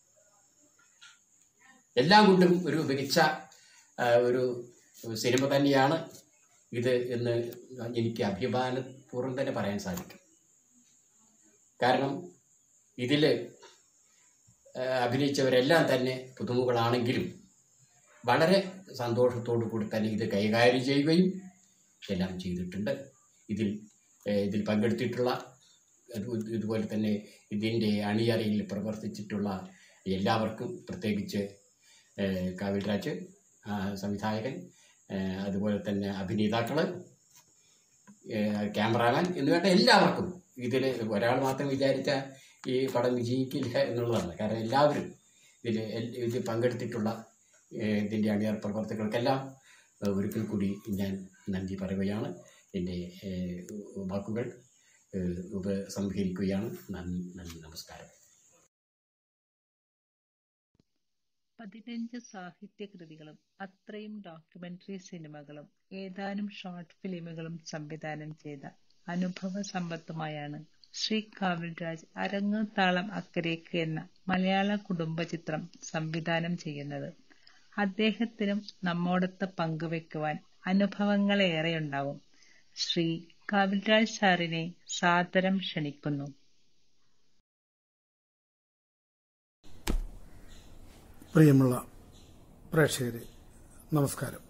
എല്ലാം കൊണ്ടും ഒരു മികച്ച ആ, ഒരു സിനിമ തന്നെയാണ് ഇത് എന്ന് എനിക്ക് അഭിമാനപൂർവ്വം തന്നെ പറയാൻ സാധിക്കും കാരണം ഇതിൽ അഭിനയിച്ചവരെല്ലാം തന്നെ പുതുമുകളാണെങ്കിലും വളരെ സന്തോഷത്തോടു കൂടി തന്നെ ഇത് കൈകാര്യം ചെയ്യുകയും എല്ലാം ചെയ്തിട്ടുണ്ട് ഇതിൽ ഏഹ്, ഇതിൽ പങ്കെടുത്തിട്ടുള്ള അത് ഇതുപോലെ തന്നെ ഇതിൻ്റെ അണിയറയിൽ പ്രവർത്തിച്ചിട്ടുള്ള എല്ലാവർക്കും പ്രത്യേകിച്ച് ഏഹ്, കാവിൽരാജ് ആ, സംവിധായകൻ ഏഹ്, അതുപോലെ തന്നെ അഭിനേതാക്കൾ ക്യാമറാമാൻ എന്ന് വേണ്ട എല്ലാവർക്കും ഇതിൽ ഒരാൾ മാത്രം വിചാരിച്ച ഈ പടം വിജയിക്കില്ല എന്നുള്ളതാണ് കാരണം എല്ലാവരും ഇതിൽ ഇതിൽ പങ്കെടുത്തിട്ടുള്ള ഏഹ്, ഇതിൻ്റെ അണിയർ പ്രവർത്തകർക്കെല്ലാം ഏഹ്, ഒരിക്കൽ കൂടി ഞാൻ നന്ദി പറയുകയാണ് എൻ്റെ ഏഹ്, വാക്കുകൾ ഏഹ്, ഉപസംഹരിക്കുകയാണ് നന്ദി നന്ദി നമസ്കാരം പതിനഞ്ച് സാഹിത്യകൃതികളും അത്രയും ഡോക്യുമെന്ററി സിനിമകളും ഏതാനും ഷോർട്ട് ഫിലിമുകളും സംവിധാനം ചെയ്ത അനുഭവ സമ്പത്തുമായാണ് ശ്രീ കാവിൽരാജ് അരങ്ങ് താളം അക്കരയ്ക്ക് എന്ന മലയാള കുടുംബ ചിത്രം സംവിധാനം ചെയ്യുന്നത് അദ്ദേഹത്തിനും നമ്മോടൊത്ത് പങ്കുവെക്കുവാൻ അനുഭവങ്ങളേറെയുണ്ടാവും ശ്രീ കാവിൽരാജ് സാറിനെ സാദരം ക്ഷണിക്കുന്നു പ്രിയമുള്ള പ്രേക്ഷകരെ നമസ്കാരം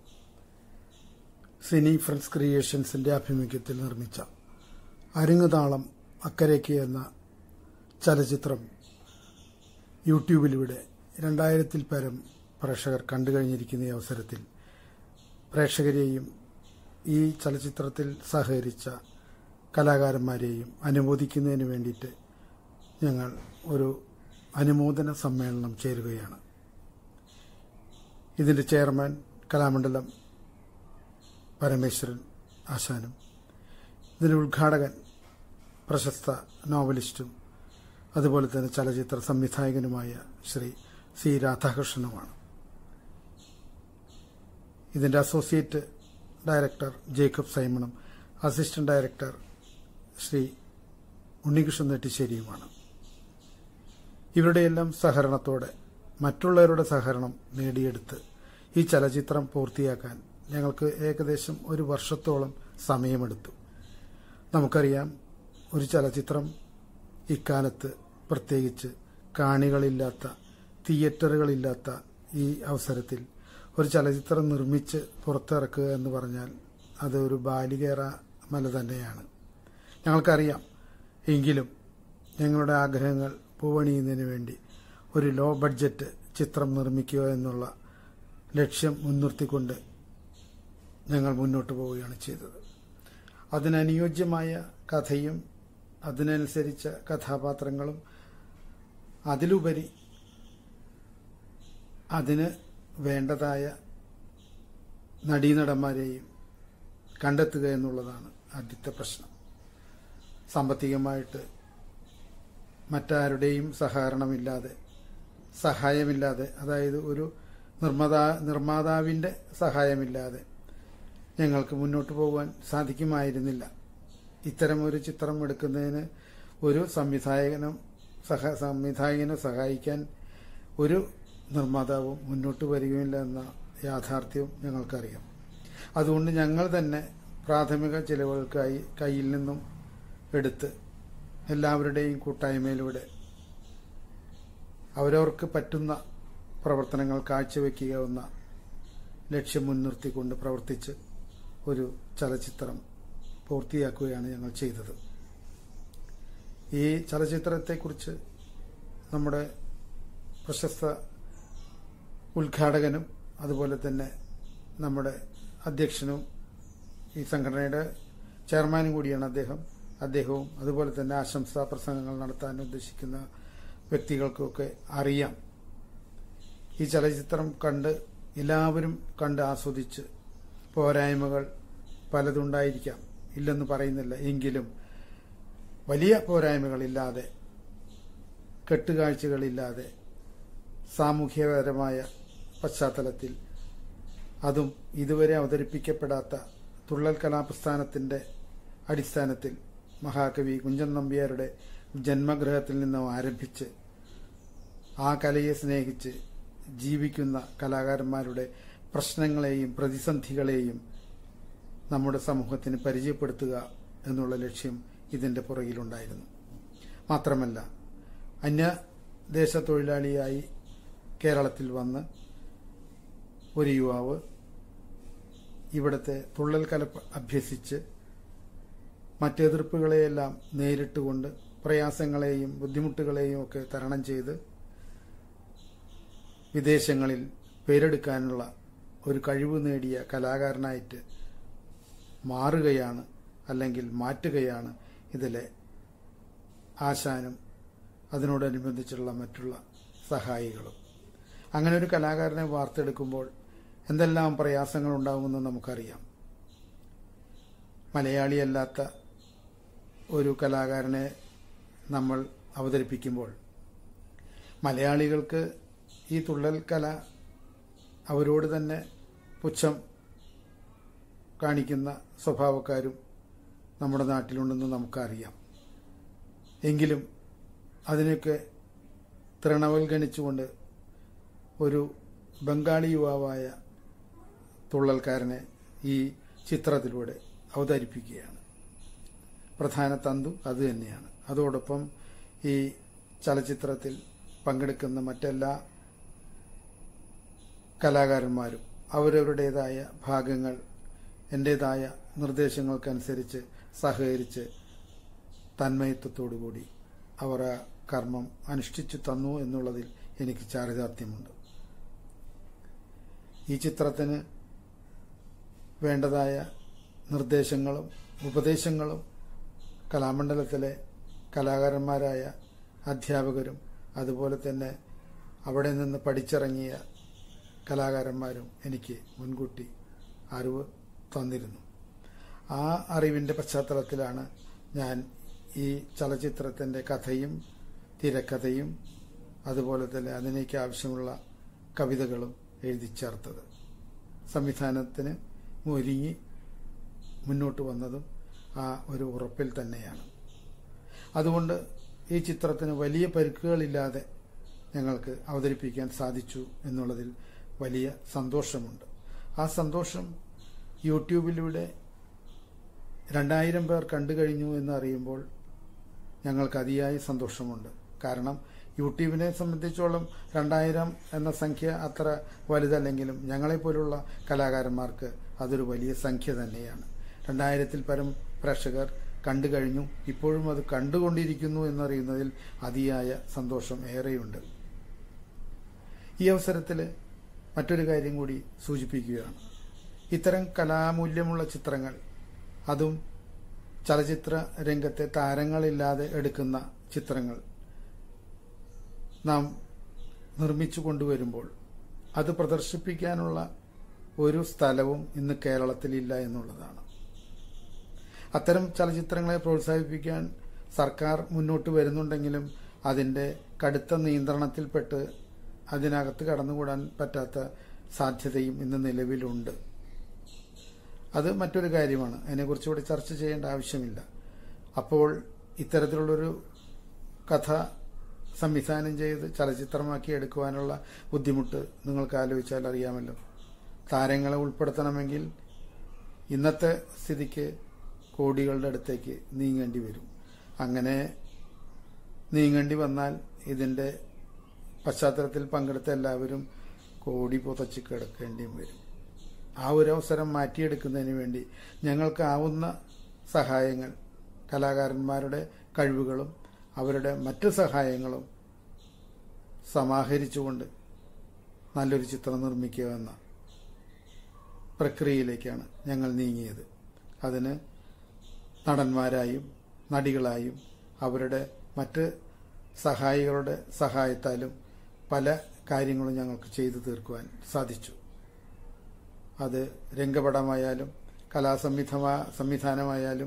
സിനി ഫ്രണ്ട്സ് ക്രിയേഷൻസിന്റെ ആഭിമുഖ്യത്തിൽ നിർമ്മിച്ച അരുങ്ങുതാളം അക്കരയ്ക്ക് എന്ന ചലച്ചിത്രം യൂട്യൂബിലൂടെ രണ്ടായിരത്തിൽ പരം പ്രേക്ഷകർ കണ്ടു കഴിഞ്ഞിരിക്കുന്ന ഈ അവസരത്തിൽ പ്രേക്ഷകരെയും ഈ ചലച്ചിത്രത്തിൽ സഹകരിച്ച കലാകാരന്മാരെയും അനുമോദിക്കുന്നതിന് വേണ്ടിയിട്ട് ഞങ്ങൾ ഒരു അനുമോദന സമ്മേളനം ചേരുകയാണ് ഇതിന്റെ ചെയർമാൻ കലാമണ്ഡലം പരമേശ്വരൻ ആശാനും ഇതിന്റെ ഉദ്ഘാടകൻ പ്രശസ്ത നോവലിസ്റ്റും അതുപോലെ തന്നെ ചലച്ചിത്ര സംവിധായകനുമായ ശ്രീ സി രാധാകൃഷ്ണനുമാണ് ഇതിന്റെ അസോസിയേറ്റ് ഡയറക്ടർ ജേക്കബ് സൈമണും അസിസ്റ്റന്റ് ഡയറക്ടർ ശ്രീ ഉണ്ണികൃഷ്ണൻ നെട്ടിശ്ശേരിയുമാണ് ഇവരുടെയെല്ലാം സഹകരണത്തോടെ മറ്റുള്ളവരുടെ സഹകരണം നേടിയെടുത്ത് ഈ ചലച്ചിത്രം പൂർത്തിയാക്കാൻ ഞങ്ങൾക്ക് ഏകദേശം ഒരു വർഷത്തോളം സമയമെടുത്തു നമുക്കറിയാം ഒരു ചലച്ചിത്രം ഇക്കാലത്ത് പ്രത്യേകിച്ച് കാണികളില്ലാത്ത തിയേറ്ററുകളില്ലാത്ത ഈ അവസരത്തിൽ ഒരു ചലച്ചിത്രം നിർമ്മിച്ച് പുറത്തിറക്കുക എന്ന് പറഞ്ഞാൽ അത് ഒരു ബാലികേറ മല തന്നെയാണ് ഞങ്ങൾക്കറിയാം എങ്കിലും ഞങ്ങളുടെ ആഗ്രഹങ്ങൾ പൂവണിയുന്നതിന് വേണ്ടി ഒരു ലോ ബഡ്ജറ്റ് ചിത്രം നിർമ്മിക്കുക എന്നുള്ള ലക്ഷ്യം മുൻനിർത്തിക്കൊണ്ട് ഞങ്ങൾ മുന്നോട്ട് പോവുകയാണ് ചെയ്തത് അതിനനുയോജ്യമായ കഥയും അതിനനുസരിച്ച കഥാപാത്രങ്ങളും അതിലുപരി അതിന് വേണ്ടതായ നടീനടന്മാരെയും കണ്ടെത്തുക എന്നുള്ളതാണ് ആദ്യത്തെ പ്രശ്നം സാമ്പത്തികമായിട്ട് മറ്റാരുടെയും സഹകരണമില്ലാതെ സഹായമില്ലാതെ അതായത് ഒരു നിർമ്മാതാ നിർമ്മാതാവിന്റെ സഹായമില്ലാതെ ഞങ്ങൾക്ക് മുന്നോട്ട് പോകാൻ സാധിക്കുമായിരുന്നില്ല ഇത്തരം ഒരു ചിത്രം എടുക്കുന്നതിന് ഒരു സംവിധായകനും സഹ സംവിധായകനെ സഹായിക്കാൻ ഒരു നിർമ്മാതാവും മുന്നോട്ട് വരികയില്ല എന്ന യാഥാർത്ഥ്യവും ഞങ്ങൾക്കറിയാം അതുകൊണ്ട് ഞങ്ങൾ തന്നെ പ്രാഥമിക ചിലവുകൾക്കായി കയ്യിൽ നിന്നും എടുത്ത് എല്ലാവരുടെയും കൂട്ടായ്മയിലൂടെ അവരവർക്ക് പറ്റുന്ന പ്രവർത്തനങ്ങൾ കാഴ്ചവെക്കുക എന്ന ലക്ഷ്യം മുൻനിർത്തിക്കൊണ്ട് പ്രവർത്തിച്ച് ഒരു ചലച്ചിത്രം പൂർത്തിയാക്കുകയാണ് ഞങ്ങൾ ചെയ്തത് ഈ ചലച്ചിത്രത്തെക്കുറിച്ച് നമ്മുടെ പ്രശസ്ത ഉദ്ഘാടകനും അതുപോലെ തന്നെ നമ്മുടെ അധ്യക്ഷനും ഈ സംഘടനയുടെ ചെയർമാനും കൂടിയാണ് അദ്ദേഹം അദ്ദേഹവും അതുപോലെ തന്നെ ആശംസാ പ്രസംഗങ്ങൾ നടത്താൻ ഉദ്ദേശിക്കുന്ന വ്യക്തികൾക്കൊക്കെ അറിയാം ഈ ചലച്ചിത്രം കണ്ട് എല്ലാവരും കണ്ട് ആസ്വദിച്ച് പോരായ്മകൾ പലതുണ്ടായിരിക്കാം ഇല്ലെന്ന് പറയുന്നില്ല എങ്കിലും വലിയ പോരായ്മകളില്ലാതെ കെട്ടുകാഴ്ചകളില്ലാതെ സാമൂഹ്യപരമായ പശ്ചാത്തലത്തിൽ അതും ഇതുവരെ അവതരിപ്പിക്കപ്പെടാത്ത തുള്ളൽ കലാപ്രസ്ഥാനത്തിന്റെ അടിസ്ഥാനത്തിൽ മഹാകവി കുഞ്ചൻ നമ്പ്യാരുടെ ജന്മഗൃഹത്തിൽ നിന്നും ആരംഭിച്ച് ആ കലയെ സ്നേഹിച്ച് ജീവിക്കുന്ന കലാകാരന്മാരുടെ പ്രശ്നങ്ങളെയും പ്രതിസന്ധികളെയും നമ്മുടെ സമൂഹത്തിന് പരിചയപ്പെടുത്തുക എന്നുള്ള ലക്ഷ്യം ഇതിന്റെ പുറകിലുണ്ടായിരുന്നു മാത്രമല്ല അന്യദേശ തൊഴിലാളിയായി കേരളത്തിൽ വന്ന് ഒരു യുവാവ് ഇവിടുത്തെ തുള്ളൽ കല അഭ്യസിച്ച് മറ്റെതിർപ്പുകളെയെല്ലാം നേരിട്ടുകൊണ്ട് പ്രയാസങ്ങളെയും ബുദ്ധിമുട്ടുകളെയും ഒക്കെ തരണം ചെയ്ത് വിദേശങ്ങളിൽ പേരെടുക്കാനുള്ള ഒരു കഴിവ് നേടിയ കലാകാരനായിട്ട് മാറുകയാണ് അല്ലെങ്കിൽ മാറ്റുകയാണ് ഇതിലെ ആശാനും അതിനോടനുബന്ധിച്ചുള്ള മറ്റുള്ള സഹായികളും അങ്ങനെ ഒരു കലാകാരനെ വാർത്തെടുക്കുമ്പോൾ എന്തെല്ലാം പ്രയാസങ്ങൾ ഉണ്ടാകുമെന്ന് നമുക്കറിയാം മലയാളിയല്ലാത്ത ഒരു കലാകാരനെ നമ്മൾ അവതരിപ്പിക്കുമ്പോൾ മലയാളികൾക്ക് ഈ തുള്ളൽ കല അവരോട് തന്നെ പുച്ഛം കാണിക്കുന്ന സ്വഭാവക്കാരും നമ്മുടെ നാട്ടിലുണ്ടെന്ന് നമുക്കറിയാം എങ്കിലും അതിനൊക്കെ തൃണവൽഗണിച്ചുകൊണ്ട് ഒരു ബംഗാളി യുവാവായ തുള്ളൽക്കാരനെ ഈ ചിത്രത്തിലൂടെ അവതരിപ്പിക്കുകയാണ് പ്രധാന തന്തു അത് തന്നെയാണ് അതോടൊപ്പം ഈ ചലച്ചിത്രത്തിൽ പങ്കെടുക്കുന്ന മറ്റെല്ലാ കലാകാരന്മാരും അവരവരുടേതായ ഭാഗങ്ങൾ എൻ്റേതായ നിർദ്ദേശങ്ങൾക്കനുസരിച്ച് സഹകരിച്ച് തന്മയത്വത്തോടുകൂടി അവർ ആ കർമ്മം അനുഷ്ഠിച്ചു തന്നു എന്നുള്ളതിൽ എനിക്ക് ചാരിതാർത്ഥ്യമുണ്ട് ഈ ചിത്രത്തിന് വേണ്ടതായ നിർദ്ദേശങ്ങളും ഉപദേശങ്ങളും കലാമണ്ഡലത്തിലെ കലാകാരന്മാരായ അധ്യാപകരും അതുപോലെ തന്നെ അവിടെ നിന്ന് പഠിച്ചിറങ്ങിയ കലാകാരന്മാരും എനിക്ക് മുൻകൂട്ടി അറിവ് തന്നിരുന്നു ആ അറിവിൻ്റെ പശ്ചാത്തലത്തിലാണ് ഞാൻ ഈ ചലച്ചിത്രത്തിൻ്റെ കഥയും തിരക്കഥയും അതുപോലെ തന്നെ അതിനേക്ക് ആവശ്യമുള്ള കവിതകളും എഴുതി ചേർത്തത് സംവിധാനത്തിന് ഒരുങ്ങി മുന്നോട്ട് വന്നതും ആ ഒരു ഉറപ്പിൽ തന്നെയാണ് അതുകൊണ്ട് ഈ ചിത്രത്തിന് വലിയ പരുക്കുകളില്ലാതെ ഞങ്ങൾക്ക് അവതരിപ്പിക്കാൻ സാധിച്ചു എന്നുള്ളതിൽ വലിയ സന്തോഷമുണ്ട് ആ സന്തോഷം യൂട്യൂബിലൂടെ രണ്ടായിരം പേർ കണ്ടു കഴിഞ്ഞു എന്ന് അറിയുമ്പോൾ ഞങ്ങൾക്ക് അതിയായ സന്തോഷമുണ്ട് കാരണം യൂട്യൂബിനെ സംബന്ധിച്ചോളം രണ്ടായിരം എന്ന സംഖ്യ അത്ര വലുതല്ലെങ്കിലും ഞങ്ങളെപ്പോലുള്ള കലാകാരന്മാർക്ക് അതൊരു വലിയ സംഖ്യ തന്നെയാണ് രണ്ടായിരത്തിൽ പരം പ്രേക്ഷകർ കണ്ടു കഴിഞ്ഞു ഇപ്പോഴും അത് കണ്ടുകൊണ്ടിരിക്കുന്നു എന്നറിയുന്നതിൽ അതിയായ സന്തോഷം ഏറെയുണ്ട് ഈ അവസരത്തിൽ മറ്റൊരു കാര്യം കൂടി സൂചിപ്പിക്കുകയാണ് ഇത്തരം കലാമൂല്യമുള്ള ചിത്രങ്ങൾ അതും ചലച്ചിത്ര രംഗത്തെ താരങ്ങളില്ലാതെ എടുക്കുന്ന ചിത്രങ്ങൾ നാം നിർമ്മിച്ചു കൊണ്ടുവരുമ്പോൾ അത് പ്രദർശിപ്പിക്കാനുള്ള ഒരു സ്ഥലവും ഇന്ന് കേരളത്തിലില്ല എന്നുള്ളതാണ് അത്തരം ചലച്ചിത്രങ്ങളെ പ്രോത്സാഹിപ്പിക്കാൻ സർക്കാർ മുന്നോട്ട് വരുന്നുണ്ടെങ്കിലും അതിന്റെ കടുത്ത നിയന്ത്രണത്തിൽപ്പെട്ട് അതിനകത്ത് കടന്നുകൂടാൻ പറ്റാത്ത സാധ്യതയും ഇന്ന് നിലവിലുണ്ട് അത് മറ്റൊരു കാര്യമാണ് അതിനെക്കുറിച്ച് ഇവിടെ ചർച്ച ചെയ്യേണ്ട ആവശ്യമില്ല അപ്പോൾ ഇത്തരത്തിലുള്ളൊരു കഥ സംവിധാനം ചെയ്ത് ചലച്ചിത്രമാക്കി എടുക്കുവാനുള്ള ബുദ്ധിമുട്ട് നിങ്ങൾക്ക് ആലോചിച്ചാൽ അറിയാമല്ലോ താരങ്ങളെ ഉൾപ്പെടുത്തണമെങ്കിൽ ഇന്നത്തെ സ്ഥിതിക്ക് കോടികളുടെ അടുത്തേക്ക് നീങ്ങേണ്ടി വരും അങ്ങനെ നീങ്ങേണ്ടി വന്നാൽ ഇതിൻ്റെ പശ്ചാത്തലത്തിൽ പങ്കെടുത്ത എല്ലാവരും കോടി പുതച്ച് കിടക്കേണ്ടിയും വരും ആ ഒരു അവസരം മാറ്റിയെടുക്കുന്നതിന് വേണ്ടി ഞങ്ങൾക്കാവുന്ന സഹായങ്ങൾ കലാകാരന്മാരുടെ കഴിവുകളും അവരുടെ മറ്റ് സഹായങ്ങളും സമാഹരിച്ചുകൊണ്ട് നല്ലൊരു ചിത്രം നിർമ്മിക്കുക എന്ന പ്രക്രിയയിലേക്കാണ് ഞങ്ങൾ നീങ്ങിയത് അതിന് നടന്മാരായും നടികളായും അവരുടെ മറ്റ് സഹായികളുടെ സഹായത്താലും പല കാര്യങ്ങളും ഞങ്ങൾക്ക് ചെയ്തു തീർക്കുവാൻ സാധിച്ചു അത് രംഗപടമായാലും കലാസംവിധമാ സംവിധാനമായാലും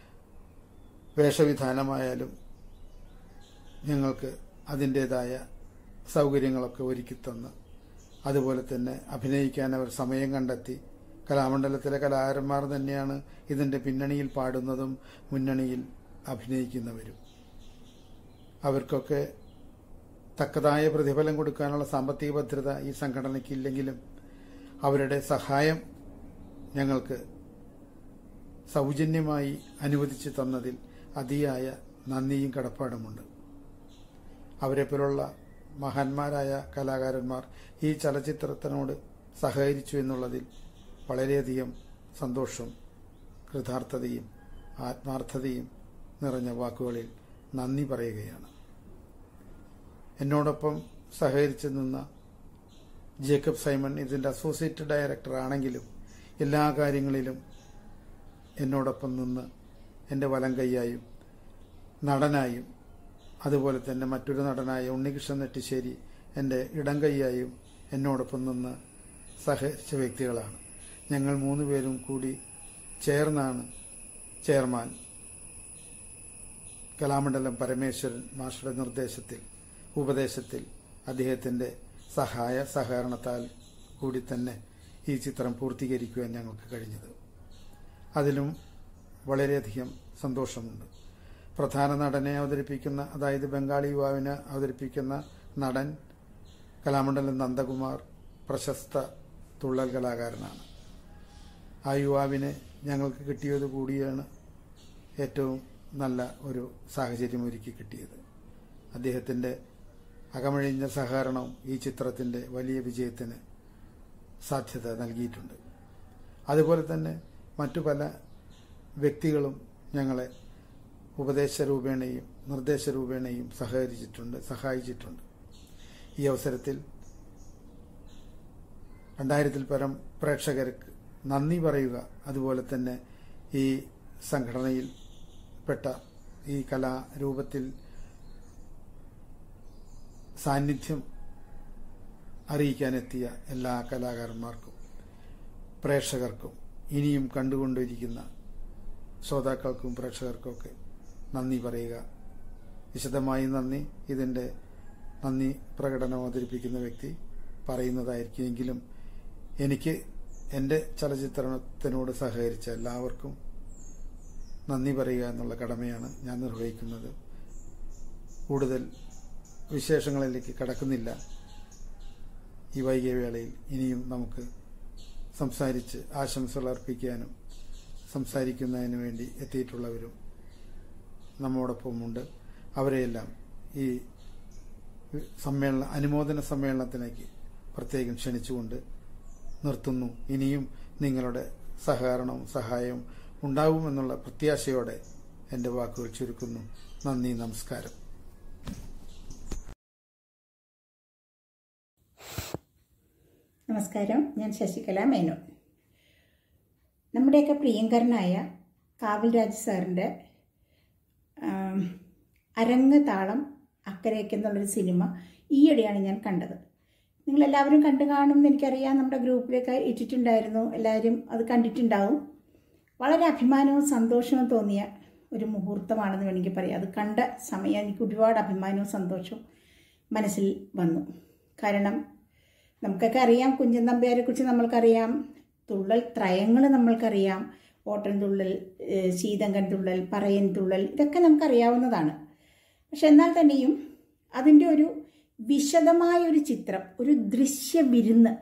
വേഷവിധാനമായാലും ഞങ്ങൾക്ക് അതിൻ്റേതായ സൗകര്യങ്ങളൊക്കെ ഒരുക്കി തന്ന് അതുപോലെ തന്നെ അഭിനയിക്കാൻ അവർ സമയം കണ്ടെത്തി കലാമണ്ഡലത്തിലെ കലാകാരന്മാർ തന്നെയാണ് ഇതിൻ്റെ പിന്നണിയിൽ പാടുന്നതും മുന്നണിയിൽ അഭിനയിക്കുന്നവരും അവർക്കൊക്കെ തക്കതായ പ്രതിഫലം കൊടുക്കാനുള്ള സാമ്പത്തിക ഭദ്രത ഈ സംഘടനയ്ക്ക് ഇല്ലെങ്കിലും അവരുടെ സഹായം ഞങ്ങൾക്ക് സൗജന്യമായി അനുവദിച്ചു തന്നതിൽ അതിയായ നന്ദിയും കടപ്പാടുമുണ്ട് അവരെപ്പോലുള്ള മഹാന്മാരായ കലാകാരന്മാർ ഈ ചലച്ചിത്രത്തിനോട് സഹകരിച്ചു എന്നുള്ളതിൽ വളരെയധികം സന്തോഷം കൃതാർത്ഥതയും ആത്മാർത്ഥതയും നിറഞ്ഞ വാക്കുകളിൽ നന്ദി പറയുകയാണ് എന്നോടൊപ്പം സഹകരിച്ചു നിന്ന ജേക്കബ് സൈമൺ ഇതിൻ്റെ അസോസിയേറ്റ് ഡയറക്ടർ ആണെങ്കിലും എല്ലാ കാര്യങ്ങളിലും എന്നോടൊപ്പം നിന്ന് എൻ്റെ വലം കൈയായും നടനായും അതുപോലെ തന്നെ മറ്റൊരു നടനായ ഉണ്ണികൃഷ്ണൻ നെട്ടിശ്ശേരി എൻ്റെ ഇടം കൈയായും എന്നോടൊപ്പം നിന്ന് സഹകരിച്ച വ്യക്തികളാണ് ഞങ്ങൾ മൂന്ന് പേരും കൂടി ചേർന്നാണ് ചെയർമാൻ കലാമണ്ഡലം പരമേശ്വരൻ മാസ്റ്ററുടെ നിർദ്ദേശത്തിൽ ഉപദേശത്തിൽ അദ്ദേഹത്തിൻ്റെ സഹായ സഹകരണത്താൽ കൂടി തന്നെ ഈ ചിത്രം പൂർത്തീകരിക്കുവാൻ ഞങ്ങൾക്ക് കഴിഞ്ഞത് അതിലും വളരെയധികം സന്തോഷമുണ്ട് പ്രധാന നടനെ അവതരിപ്പിക്കുന്ന അതായത് ബംഗാളി യുവാവിനെ അവതരിപ്പിക്കുന്ന നടൻ കലാമണ്ഡലം നന്ദകുമാർ പ്രശസ്ത തുള്ളൽ കലാകാരനാണ് ആ യുവാവിനെ ഞങ്ങൾക്ക് കിട്ടിയത് കൂടിയാണ് ഏറ്റവും നല്ല ഒരു സാഹചര്യം ഒരുക്കി കിട്ടിയത് അദ്ദേഹത്തിൻ്റെ അകമഴിഞ്ഞ സഹകരണവും ഈ ചിത്രത്തിൻ്റെ വലിയ വിജയത്തിന് സാധ്യത നൽകിയിട്ടുണ്ട് അതുപോലെ തന്നെ മറ്റു പല വ്യക്തികളും ഞങ്ങളെ ഉപദേശ രൂപേണയും നിർദ്ദേശ രൂപേണയും സഹകരിച്ചിട്ടുണ്ട് സഹായിച്ചിട്ടുണ്ട് ഈ അവസരത്തിൽ രണ്ടായിരത്തിൽ പരം പ്രേക്ഷകർക്ക് നന്ദി പറയുക അതുപോലെ തന്നെ ഈ സംഘടനയിൽ പെട്ട ഈ കലാരൂപത്തിൽ സാന്നിധ്യം അറിയിക്കാനെത്തിയ എല്ലാ കലാകാരന്മാർക്കും പ്രേക്ഷകർക്കും ഇനിയും കണ്ടുകൊണ്ടിരിക്കുന്ന ശ്രോതാക്കൾക്കും പ്രേക്ഷകർക്കുമൊക്കെ നന്ദി പറയുക വിശദമായി നന്ദി ഇതിൻ്റെ നന്ദി പ്രകടനം അവതരിപ്പിക്കുന്ന വ്യക്തി പറയുന്നതായിരിക്കും എങ്കിലും എനിക്ക് എൻ്റെ ചലച്ചിത്രത്തിനോട് സഹകരിച്ച എല്ലാവർക്കും നന്ദി പറയുക എന്നുള്ള കടമയാണ് ഞാൻ നിർവഹിക്കുന്നത് കൂടുതൽ വിശേഷങ്ങളിലേക്ക് കടക്കുന്നില്ല ഈ വൈകിയ വേളയിൽ ഇനിയും നമുക്ക് സംസാരിച്ച് ആശംസകൾ അർപ്പിക്കാനും സംസാരിക്കുന്നതിന് വേണ്ടി എത്തിയിട്ടുള്ളവരും നമ്മോടൊപ്പമുണ്ട് അവരെയെല്ലാം ഈ സമ്മേളന അനുമോദന സമ്മേളനത്തിലേക്ക് പ്രത്യേകം ക്ഷണിച്ചുകൊണ്ട് നിർത്തുന്നു ഇനിയും നിങ്ങളുടെ സഹകരണവും സഹായവും ഉണ്ടാവുമെന്നുള്ള പ്രത്യാശയോടെ എൻ്റെ വാക്കുകൾ ചുരുക്കുന്നു നന്ദി നമസ്കാരം നമസ്കാരം ഞാൻ ശശികല മേനോൻ നമ്മുടെയൊക്കെ പ്രിയങ്കരനായ കാവൽ രാജ് സാറിൻ്റെ ആം, അരങ്ങ് താളം അക്കരയ്ക്ക് എന്നുള്ളൊരു സിനിമ ഈയിടെയാണ് ഞാൻ കണ്ടത് നിങ്ങളെല്ലാവരും കണ്ടു കാണുമെന്ന് എനിക്കറിയാം നമ്മുടെ ഗ്രൂപ്പിലൊക്കെ ഇട്ടിട്ടുണ്ടായിരുന്നു എല്ലാവരും അത് കണ്ടിട്ടുണ്ടാവും വളരെ അഭിമാനവും സന്തോഷവും തോന്നിയ ഒരു മുഹൂർത്തമാണെന്ന് വേണമെങ്കിൽ പറയാം അത് കണ്ട സമയം എനിക്ക് ഒരുപാട് അഭിമാനവും സന്തോഷവും മനസ്സിൽ വന്നു കാരണം നമുക്കൊക്കെ അറിയാം കുഞ്ചൻ നമ്പ്യാരെ കുറിച്ച് നമ്മൾക്കറിയാം തുള്ളൽ ത്രയങ്ങൾ നമ്മൾക്കറിയാം ഓട്ടൻ തുള്ളൽ ഏഹ് ശീതങ്കൻ തുള്ളൽ പറയൻ തുള്ളൽ ഇതൊക്കെ നമുക്കറിയാവുന്നതാണ് പക്ഷെ എന്നാൽ തന്നെയും അതിൻ്റെ ഒരു വിശദമായ ഒരു ചിത്രം ഒരു ദൃശ്യ വിരുന്ന്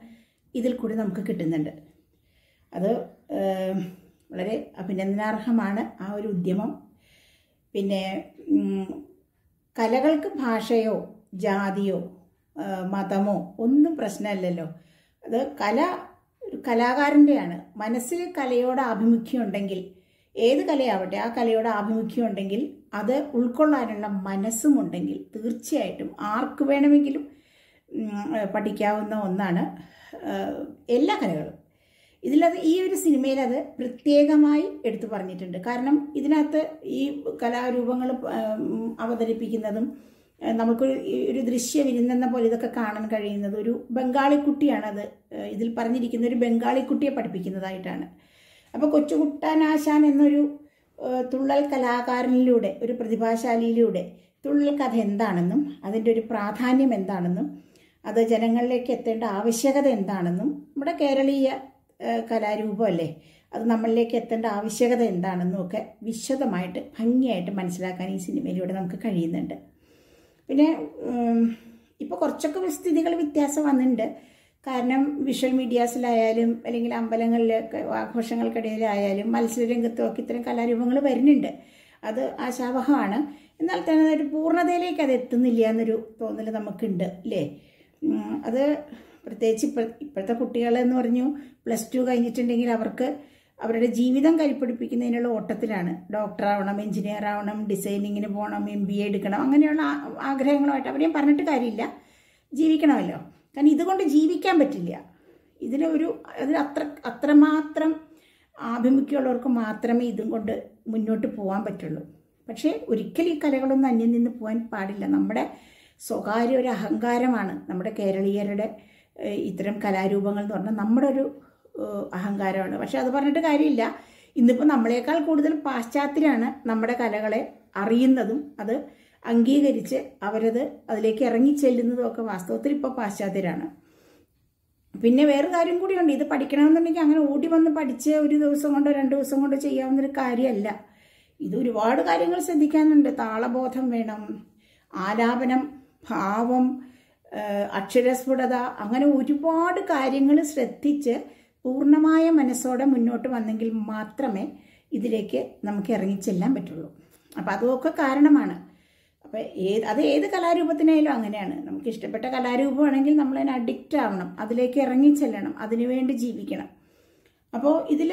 ഇതിൽ കൂടി നമുക്ക് കിട്ടുന്നുണ്ട് അത് ഏം, വളരെ അഭിനന്ദനാർഹമാണ് ആ ഒരു ഉദ്യമം പിന്നെ ഉം, കലകൾക്ക് ഭാഷയോ ജാതിയോ ആ, മതമോ ഒന്നും പ്രശ്നമല്ലല്ലോ അത് കല ഒരു കലാകാരൻ്റെയാണ് മനസ്സിൽ കലയോട് ആഭിമുഖ്യം ഉണ്ടെങ്കിൽ ഏത് കലയാവട്ടെ ആ കലയോട് ആഭിമുഖ്യം ഉണ്ടെങ്കിൽ അത് ഉൾക്കൊള്ളാനുള്ള മനസ്സും ഉണ്ടെങ്കിൽ തീർച്ചയായിട്ടും ആർക്ക് വേണമെങ്കിലും ഉം, പഠിക്കാവുന്ന ഒന്നാണ് ആ, എല്ലാ കലകളും ഇതിലത് ഈ ഒരു സിനിമയിൽ അത് പ്രത്യേകമായി എടുത്തു പറഞ്ഞിട്ടുണ്ട് കാരണം ഇതിനകത്ത് ഈ കലാരൂപങ്ങൾ ഉം, അവതരിപ്പിക്കുന്നതും ഏഹ്, നമുക്കൊരു ഈ ഒരു ദൃശ്യ വിരുന്നെന്ന പോലെ ഇതൊക്കെ കാണാൻ കഴിയുന്നത് ഒരു ബംഗാളി കുട്ടിയാണത് ഏഹ്, ഇതിൽ പറഞ്ഞിരിക്കുന്ന ഒരു ബംഗാളി കുട്ടിയെ പഠിപ്പിക്കുന്നതായിട്ടാണ് അപ്പോൾ കൊച്ചുകുട്ടാനാശാൻ എന്നൊരു ഏഹ്, തുള്ളൽ കലാകാരനിലൂടെ ഒരു പ്രതിഭാശാലിയിലൂടെ തുള്ളൽ കഥ എന്താണെന്നും അതിൻ്റെ ഒരു പ്രാധാന്യം എന്താണെന്നും അത് ജനങ്ങളിലേക്ക് എത്തേണ്ട ആവശ്യകത എന്താണെന്നും നമ്മുടെ കേരളീയ ഏഹ്, കലാരൂപമല്ലേ അത് നമ്മളിലേക്ക് എത്തേണ്ട ആവശ്യകത എന്താണെന്നും ഒക്കെ വിശദമായിട്ട് ഭംഗിയായിട്ട് മനസ്സിലാക്കാൻ ഈ സിനിമയിലൂടെ നമുക്ക് കഴിയുന്നുണ്ട് പിന്നെ ഇപ്പോൾ കുറച്ചൊക്കെ സ്ഥിതികൾ വ്യത്യാസം വന്നിട്ടുണ്ട് കാരണം വിഷ്വൽ മീഡിയാസിലായാലും അല്ലെങ്കിൽ അമ്പലങ്ങളിലൊക്കെ ആഘോഷങ്ങൾക്കിടയിലായാലും മത്സരരംഗത്തും ഒക്കെ ഇത്തരം കലാരൂപങ്ങൾ വരുന്നുണ്ട് അത് ആശാവഹമാണ് എന്നാൽ തന്നെ ഒരു പൂർണ്ണതയിലേക്ക് അത് എത്തുന്നില്ല എന്നൊരു തോന്നൽ നമുക്കുണ്ട് അല്ലേ ഉം, അത് പ്രത്യേകിച്ച് ഇപ്പ ഇപ്പോഴത്തെ കുട്ടികളെന്ന് പറഞ്ഞു പ്ലസ് ടു കഴിഞ്ഞിട്ടുണ്ടെങ്കിൽ അവർക്ക് അവരുടെ ജീവിതം കരിപ്പിടിപ്പിക്കുന്നതിനുള്ള ഓട്ടത്തിലാണ് ഡോക്ടർ ആവണം എഞ്ചിനീയർ ആവണം ഡിസൈനിങ്ങിന് പോകണം എം ബി എ എടുക്കണം അങ്ങനെയുള്ള ആ- ആഗ്രഹങ്ങളുമായിട്ട് അവരെയും പറഞ്ഞിട്ട് കാര്യമില്ല ജീവിക്കണമല്ലോ കാരണം ഇതുകൊണ്ട് ജീവിക്കാൻ പറ്റില്ല ഇതിന് ഒരു അതിൽ അത്ര അത്രമാത്രം ആഭിമുഖ്യമുള്ളവർക്ക് മാത്രമേ ഇതും കൊണ്ട് മുന്നോട്ട് പോകാൻ പറ്റുള്ളൂ പക്ഷേ ഒരിക്കലും ഈ കലകളൊന്നും അന്യം നിന്ന് പോകാൻ പാടില്ല നമ്മുടെ സ്വകാര്യ ഒരു അഹങ്കാരമാണ് നമ്മുടെ കേരളീയരുടെ ഏഹ്, ഇത്തരം കലാരൂപങ്ങൾ എന്ന് പറഞ്ഞാൽ നമ്മുടെ ഒരു ഏഹ്, അഹങ്കാരമാണ് പക്ഷെ അത് പറഞ്ഞിട്ട് കാര്യമില്ല ഇന്നിപ്പോൾ നമ്മളെക്കാൾ കൂടുതൽ പാശ്ചാത്യരാണ് നമ്മുടെ കലകളെ അറിയുന്നതും അത് അംഗീകരിച്ച് അവരത് അതിലേക്ക് ഇറങ്ങിച്ചെല്ലുന്നതും ഒക്കെ വാസ്തവത്തിൽ ഇപ്പോൾ പാശ്ചാത്യരാണ് പിന്നെ വേറെ കാര്യം കൂടിയുണ്ട് ഇത് പഠിക്കണമെന്നുണ്ടെങ്കിൽ അങ്ങനെ ഓടി വന്ന് പഠിച്ച് ഒരു ദിവസം കൊണ്ടോ രണ്ട് ദിവസം കൊണ്ടോ ചെയ്യാവുന്നൊരു കാര്യമല്ല ഇത് ഒരുപാട് കാര്യങ്ങൾ ശ്രദ്ധിക്കാനുണ്ട് താളബോധം വേണം ആലാപനം ഭാവം ഏഹ് അക്ഷരസ്ഫുടത അങ്ങനെ ഒരുപാട് കാര്യങ്ങൾ ശ്രദ്ധിച്ച് പൂർണ്ണമായ മനസ്സോടെ മുന്നോട്ട് വന്നെങ്കിൽ മാത്രമേ ഇതിലേക്ക് നമുക്ക് ഇറങ്ങിച്ചെല്ലാൻ പറ്റുള്ളൂ അപ്പം അതൊക്കെ കാരണമാണ് അപ്പം ഏത് അത് ഏത് കലാരൂപത്തിനായാലും അങ്ങനെയാണ് നമുക്ക് ഇഷ്ടപ്പെട്ട കലാരൂപമാണെങ്കിൽ നമ്മൾ അതിന് അഡിക്റ്റ് ആവണം അതിലേക്ക് ഇറങ്ങിച്ചെല്ലണം അതിനുവേണ്ടി ജീവിക്കണം അപ്പോൾ ഇതിൽ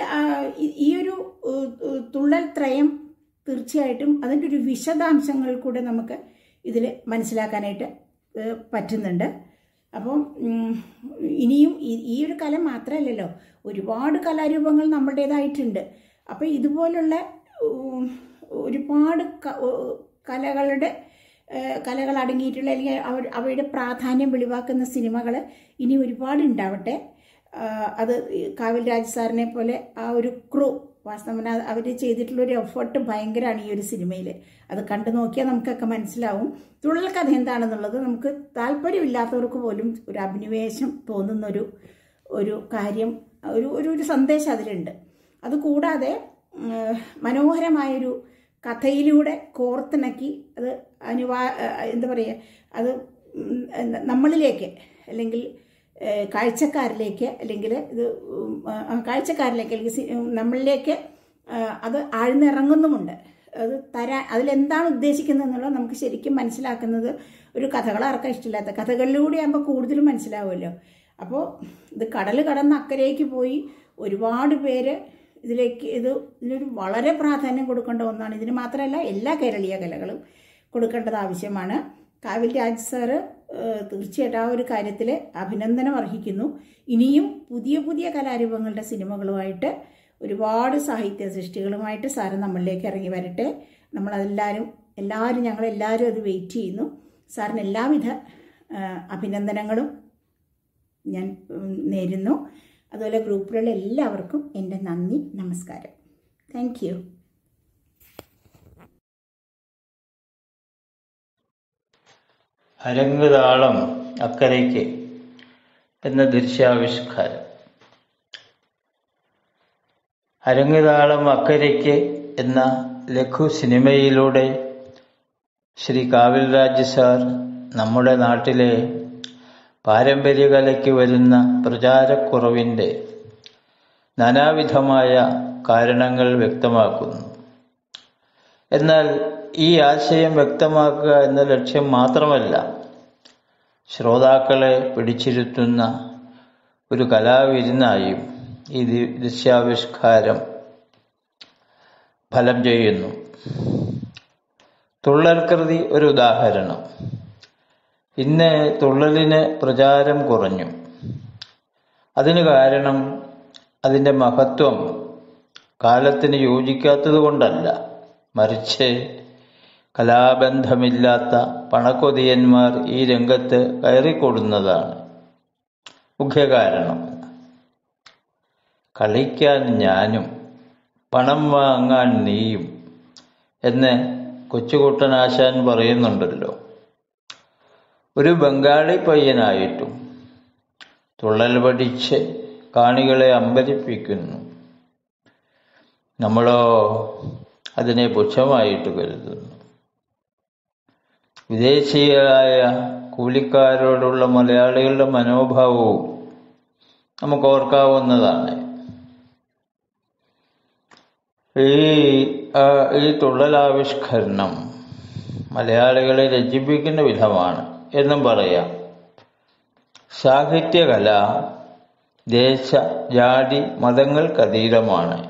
ഈ ഒരു ഉ, ഉ, തുള്ളൽ ത്രയം തീർച്ചയായിട്ടും അതിൻ്റെ ഒരു വിശദാംശങ്ങൾ കൂടെ നമുക്ക് ഇതിൽ മനസ്സിലാക്കാനായിട്ട് ഏഹ്, പറ്റുന്നുണ്ട് അപ്പം ഉം, ഇനിയും ഈ- ഈ ഒരു കല മാത്രമല്ലല്ലോ ഒരുപാട് കലാരൂപങ്ങൾ നമ്മുടേതായിട്ടുണ്ട് അപ്പോൾ ഇതുപോലുള്ള ഉം, ഒരുപാട് ക- ഉ- കലകളുടെ ഏഹ്, കലകൾ അടങ്ങിയിട്ടുള്ള അല്ലെങ്കിൽ അവർ അവയുടെ പ്രാധാന്യം വെളിവാക്കുന്ന സിനിമകൾ ഇനി ഒരുപാട് ഉണ്ടാവട്ടെ ആഹ് അത് ഈ കാവിൽ രാജ് സാറിനെ പോലെ ആ ഒരു ക്രൂ വാസ്തവന അവർ ചെയ്തിട്ടുള്ള ഒരു എഫേർട്ട് ഭയങ്കരമാണ് ഈ ഒരു സിനിമയിൽ അത് കണ്ടു നോക്കിയാൽ നമുക്കൊക്കെ മനസ്സിലാവും തുള്ളൽ കഥ എന്താണെന്നുള്ളത് നമുക്ക് താല്പര്യമില്ലാത്തവർക്ക് പോലും ഒരു അഭിനിവേശം തോന്നുന്ന ഒരു ഒരു കാര്യം ഒരു ഒരു ഒരു സന്ദേശം അതിലുണ്ട് അതുകൂടാതെ ഉം, മനോഹരമായൊരു കഥയിലൂടെ കോർത്തിണക്കി അത് അനുവാ എന്താ പറയുക അത് ഉം, എന്താ, നമ്മളിലേക്ക് അല്ലെങ്കിൽ ഏഹ്, കാഴ്ചക്കാരിലേക്ക് അല്ലെങ്കിൽ ഇത് ഉം, ആ, കാഴ്ചക്കാരിലേക്ക് അല്ലെങ്കിൽ സി- ഉം, നമ്മളിലേക്ക് ആ, അത് ആഴ്ന്നിറങ്ങുന്നുമുണ്ട് അത് തരാൻ അതിലെന്താണ് ഉദ്ദേശിക്കുന്നത് എന്നുള്ളത് നമുക്ക് ശരിക്കും മനസ്സിലാക്കുന്നത് ഒരു കഥകൾ ആർക്കാ ഇഷ്ടമില്ലാത്ത കഥകളിലൂടെ ആകുമ്പോൾ കൂടുതലും മനസ്സിലാവുമല്ലോ അപ്പോൾ ഇത് കടൽ കടന്ന് അക്കരയ്ക്ക് പോയി ഒരുപാട് പേര് ഇതിലേക്ക് ഇത് ഇതിനൊരു വളരെ പ്രാധാന്യം കൊടുക്കേണ്ട ഒന്നാണ് ഇതിന് മാത്രമല്ല എല്ലാ കേരളീയ കലകളും കൊടുക്കേണ്ടത് ആവശ്യമാണ് കാവിൽ രാജ് സാറ് ഏഹ്, തീർച്ചയായിട്ടും ആ ഒരു കാര്യത്തിൽ അഭിനന്ദനം അർഹിക്കുന്നു ഇനിയും പുതിയ പുതിയ കലാരൂപങ്ങളുടെ സിനിമകളുമായിട്ട് ഒരുപാട് സാഹിത്യ സൃഷ്ടികളുമായിട്ട് സാറ് നമ്മളിലേക്ക് ഇറങ്ങി വരട്ടെ നമ്മളതെല്ലാവരും എല്ലാവരും ഞങ്ങളെല്ലാവരും അത് വെയിറ്റ് ചെയ്യുന്നു സാറിന് എല്ലാവിധ ആ, അഭിനന്ദനങ്ങളും ഞാൻ ഉം, നേരുന്നു അതുപോലെ ഗ്രൂപ്പിലുള്ള എല്ലാവർക്കും എൻ്റെ നന്ദി നമസ്കാരം താങ്ക് യു അരങ്ങുതാളം അക്കരയ്ക്ക് എന്ന ദൃശ്യാവിഷ്കാരം അരങ്ങുതാളം അക്കരയ്ക്ക് എന്ന ലഘു സിനിമയിലൂടെ ശ്രീ കാവിൽ രാജ് സാർ നമ്മുടെ നാട്ടിലെ പാരമ്പര്യകലയ്ക്ക് വരുന്ന പ്രചാരക്കുറവിൻ്റെ നാനാവിധമായ കാരണങ്ങൾ വ്യക്തമാക്കുന്നു എന്നാൽ ഈ ആശയം വ്യക്തമാക്കുക എന്ന ലക്ഷ്യം മാത്രമല്ല ശ്രോതാക്കളെ പിടിച്ചിരുത്തുന്ന ഒരു കലാവിരുന്നായും ഈ ദി- ദൃശ്യാവിഷ്കാരം ഫലം ചെയ്യുന്നു തുള്ളൽ കൃതി ഒരു ഉദാഹരണം ഇന്ന് തുള്ളലിന് പ്രചാരം കുറഞ്ഞു അതിന് കാരണം അതിൻ്റെ മഹത്വം കാലത്തിന് യോജിക്കാത്തത് കൊണ്ടല്ല മറിച്ച് കലാബന്ധമില്ലാത്ത പണക്കൊതിയന്മാർ ഈ രംഗത്ത് കയറിക്കൊടുന്നതാണ് മുഖ്യ കാരണം കളിക്കാൻ ഞാനും പണം വാങ്ങാൻ നീയും എന്ന് കൊച്ചുകുട്ടനാശാൻ പറയുന്നുണ്ടല്ലോ ഒരു ബംഗാളി പയ്യനായിട്ടും തുള്ളൽ പഠിച്ച് കാണികളെ അമ്പരിപ്പിക്കുന്നു നമ്മളോ അതിനെ പുച്ഛമായിട്ട് കരുതുന്നു വിദേശീയരായ കൂലിക്കാരോടുള്ള മലയാളികളുടെ മനോഭാവവും നമുക്ക് ഓർക്കാവുന്നതാണ് ഈ ആ, ഈ തുള്ളലാവിഷ്കരണം മലയാളികളെ രചിപ്പിക്കുന്ന വിധമാണ് എന്നും പറയാം സാഹിത്യകല ദേശ ജാതി മതങ്ങൾക്കതീതമാണ്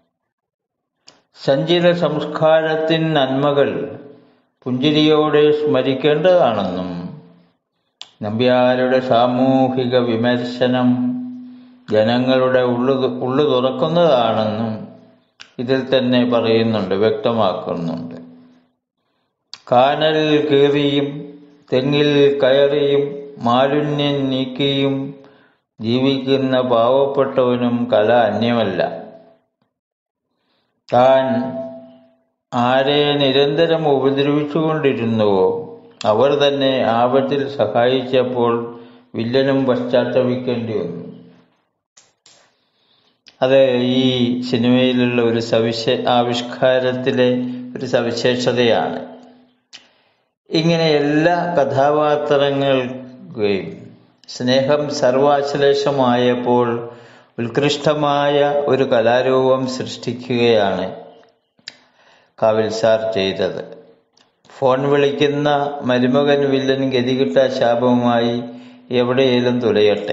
സഞ്ചിത സംസ്കാരത്തിൻ നന്മകൾ പുഞ്ചിരിയോടെ സ്മരിക്കേണ്ടതാണെന്നും നമ്പ്യാരുടെ സാമൂഹിക വിമർശനം ജനങ്ങളുടെ ഉള്ളു ഉള്ളു തുറക്കുന്നതാണെന്നും ഇതിൽ തന്നെ പറയുന്നുണ്ട് വ്യക്തമാക്കുന്നുണ്ട് കാനലിൽ കയറിയും തെങ്ങിൽ കയറിയും മാലിന്യം നീക്കിയും ജീവിക്കുന്ന പാവപ്പെട്ടവനും കല അന്യമല്ല താൻ ആരെ നിരന്തരം ഉപദ്രവിച്ചുകൊണ്ടിരുന്നുവോ അവർ തന്നെ ആപത്തിൽ സഹായിച്ചപ്പോൾ വില്ലനും പശ്ചാത്തപിക്കേണ്ടി വന്നു അത് ഈ സിനിമയിലുള്ള ഒരു സവിശേ ആവിഷ്കാരത്തിലെ ഒരു സവിശേഷതയാണ് ഇങ്ങനെ എല്ലാ കഥാപാത്രങ്ങൾക്കും സ്നേഹം സർവാശ്ലേഷമായപ്പോൾ ഉത്കൃഷ്ടമായ ഒരു കലാരൂപം സൃഷ്ടിക്കുകയാണ് കാവിൽ സാർ ചെയ്തത് ഫോൺ വിളിക്കുന്ന മരുമകൻ വില്ലൻ ഗതികിട്ട ശാപവുമായി എവിടെയേലും തുലയട്ടെ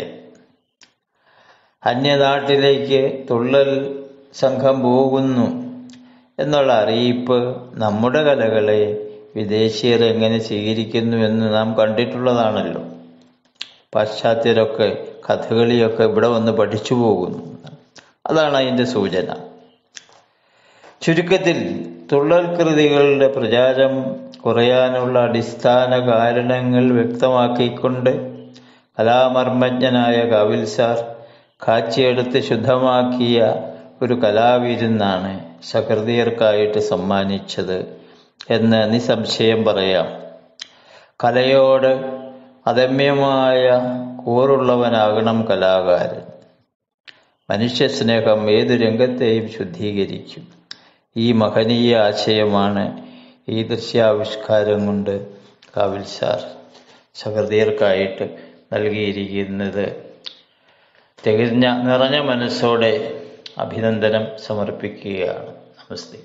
അന്യനാട്ടിലേക്ക് തുള്ളൽ സംഘം പോകുന്നു എന്നുള്ള അറിയിപ്പ് നമ്മുടെ കലകളെ വിദേശീയർ എങ്ങനെ സ്വീകരിക്കുന്നു എന്ന് നാം കണ്ടിട്ടുള്ളതാണല്ലോ പാശ്ചാത്യരൊക്കെ കഥകളിയൊക്കെ ഇവിടെ വന്ന് പഠിച്ചു പോകുന്നു അതാണ് അതിൻ്റെ സൂചന ചുരുക്കത്തിൽ തുള്ളൽ കൃതികളുടെ പ്രചാരം കുറയാനുള്ള അടിസ്ഥാന കാരണങ്ങൾ വ്യക്തമാക്കിക്കൊണ്ട് കലാമർമ്മജ്ഞനായ കവിൽ സാർ കാച്ചിയെടുത്ത് ശുദ്ധമാക്കിയ ഒരു കലാവിരുന്നാണ് സഹൃദയർക്കായിട്ട് സമ്മാനിച്ചത് എന്ന് നിസംശയം പറയാം കലയോട് അദമ്യമായ കൂറുള്ളവനാകണം കലാകാരൻ മനുഷ്യസ്നേഹം ഏതു രംഗത്തെയും ശുദ്ധീകരിക്കും ഈ മഹനീയ ആശയമാണ് ഈ ദൃശ്യാവിഷ്കാരം കൊണ്ട് കാവിൽ സാർ സഹൃദയർക്കായിട്ട് നൽകിയിരിക്കുന്നത് തികഞ്ഞ നിറഞ്ഞ മനസ്സോടെ അഭിനന്ദനം സമർപ്പിക്കുകയാണ് നമസ്തേ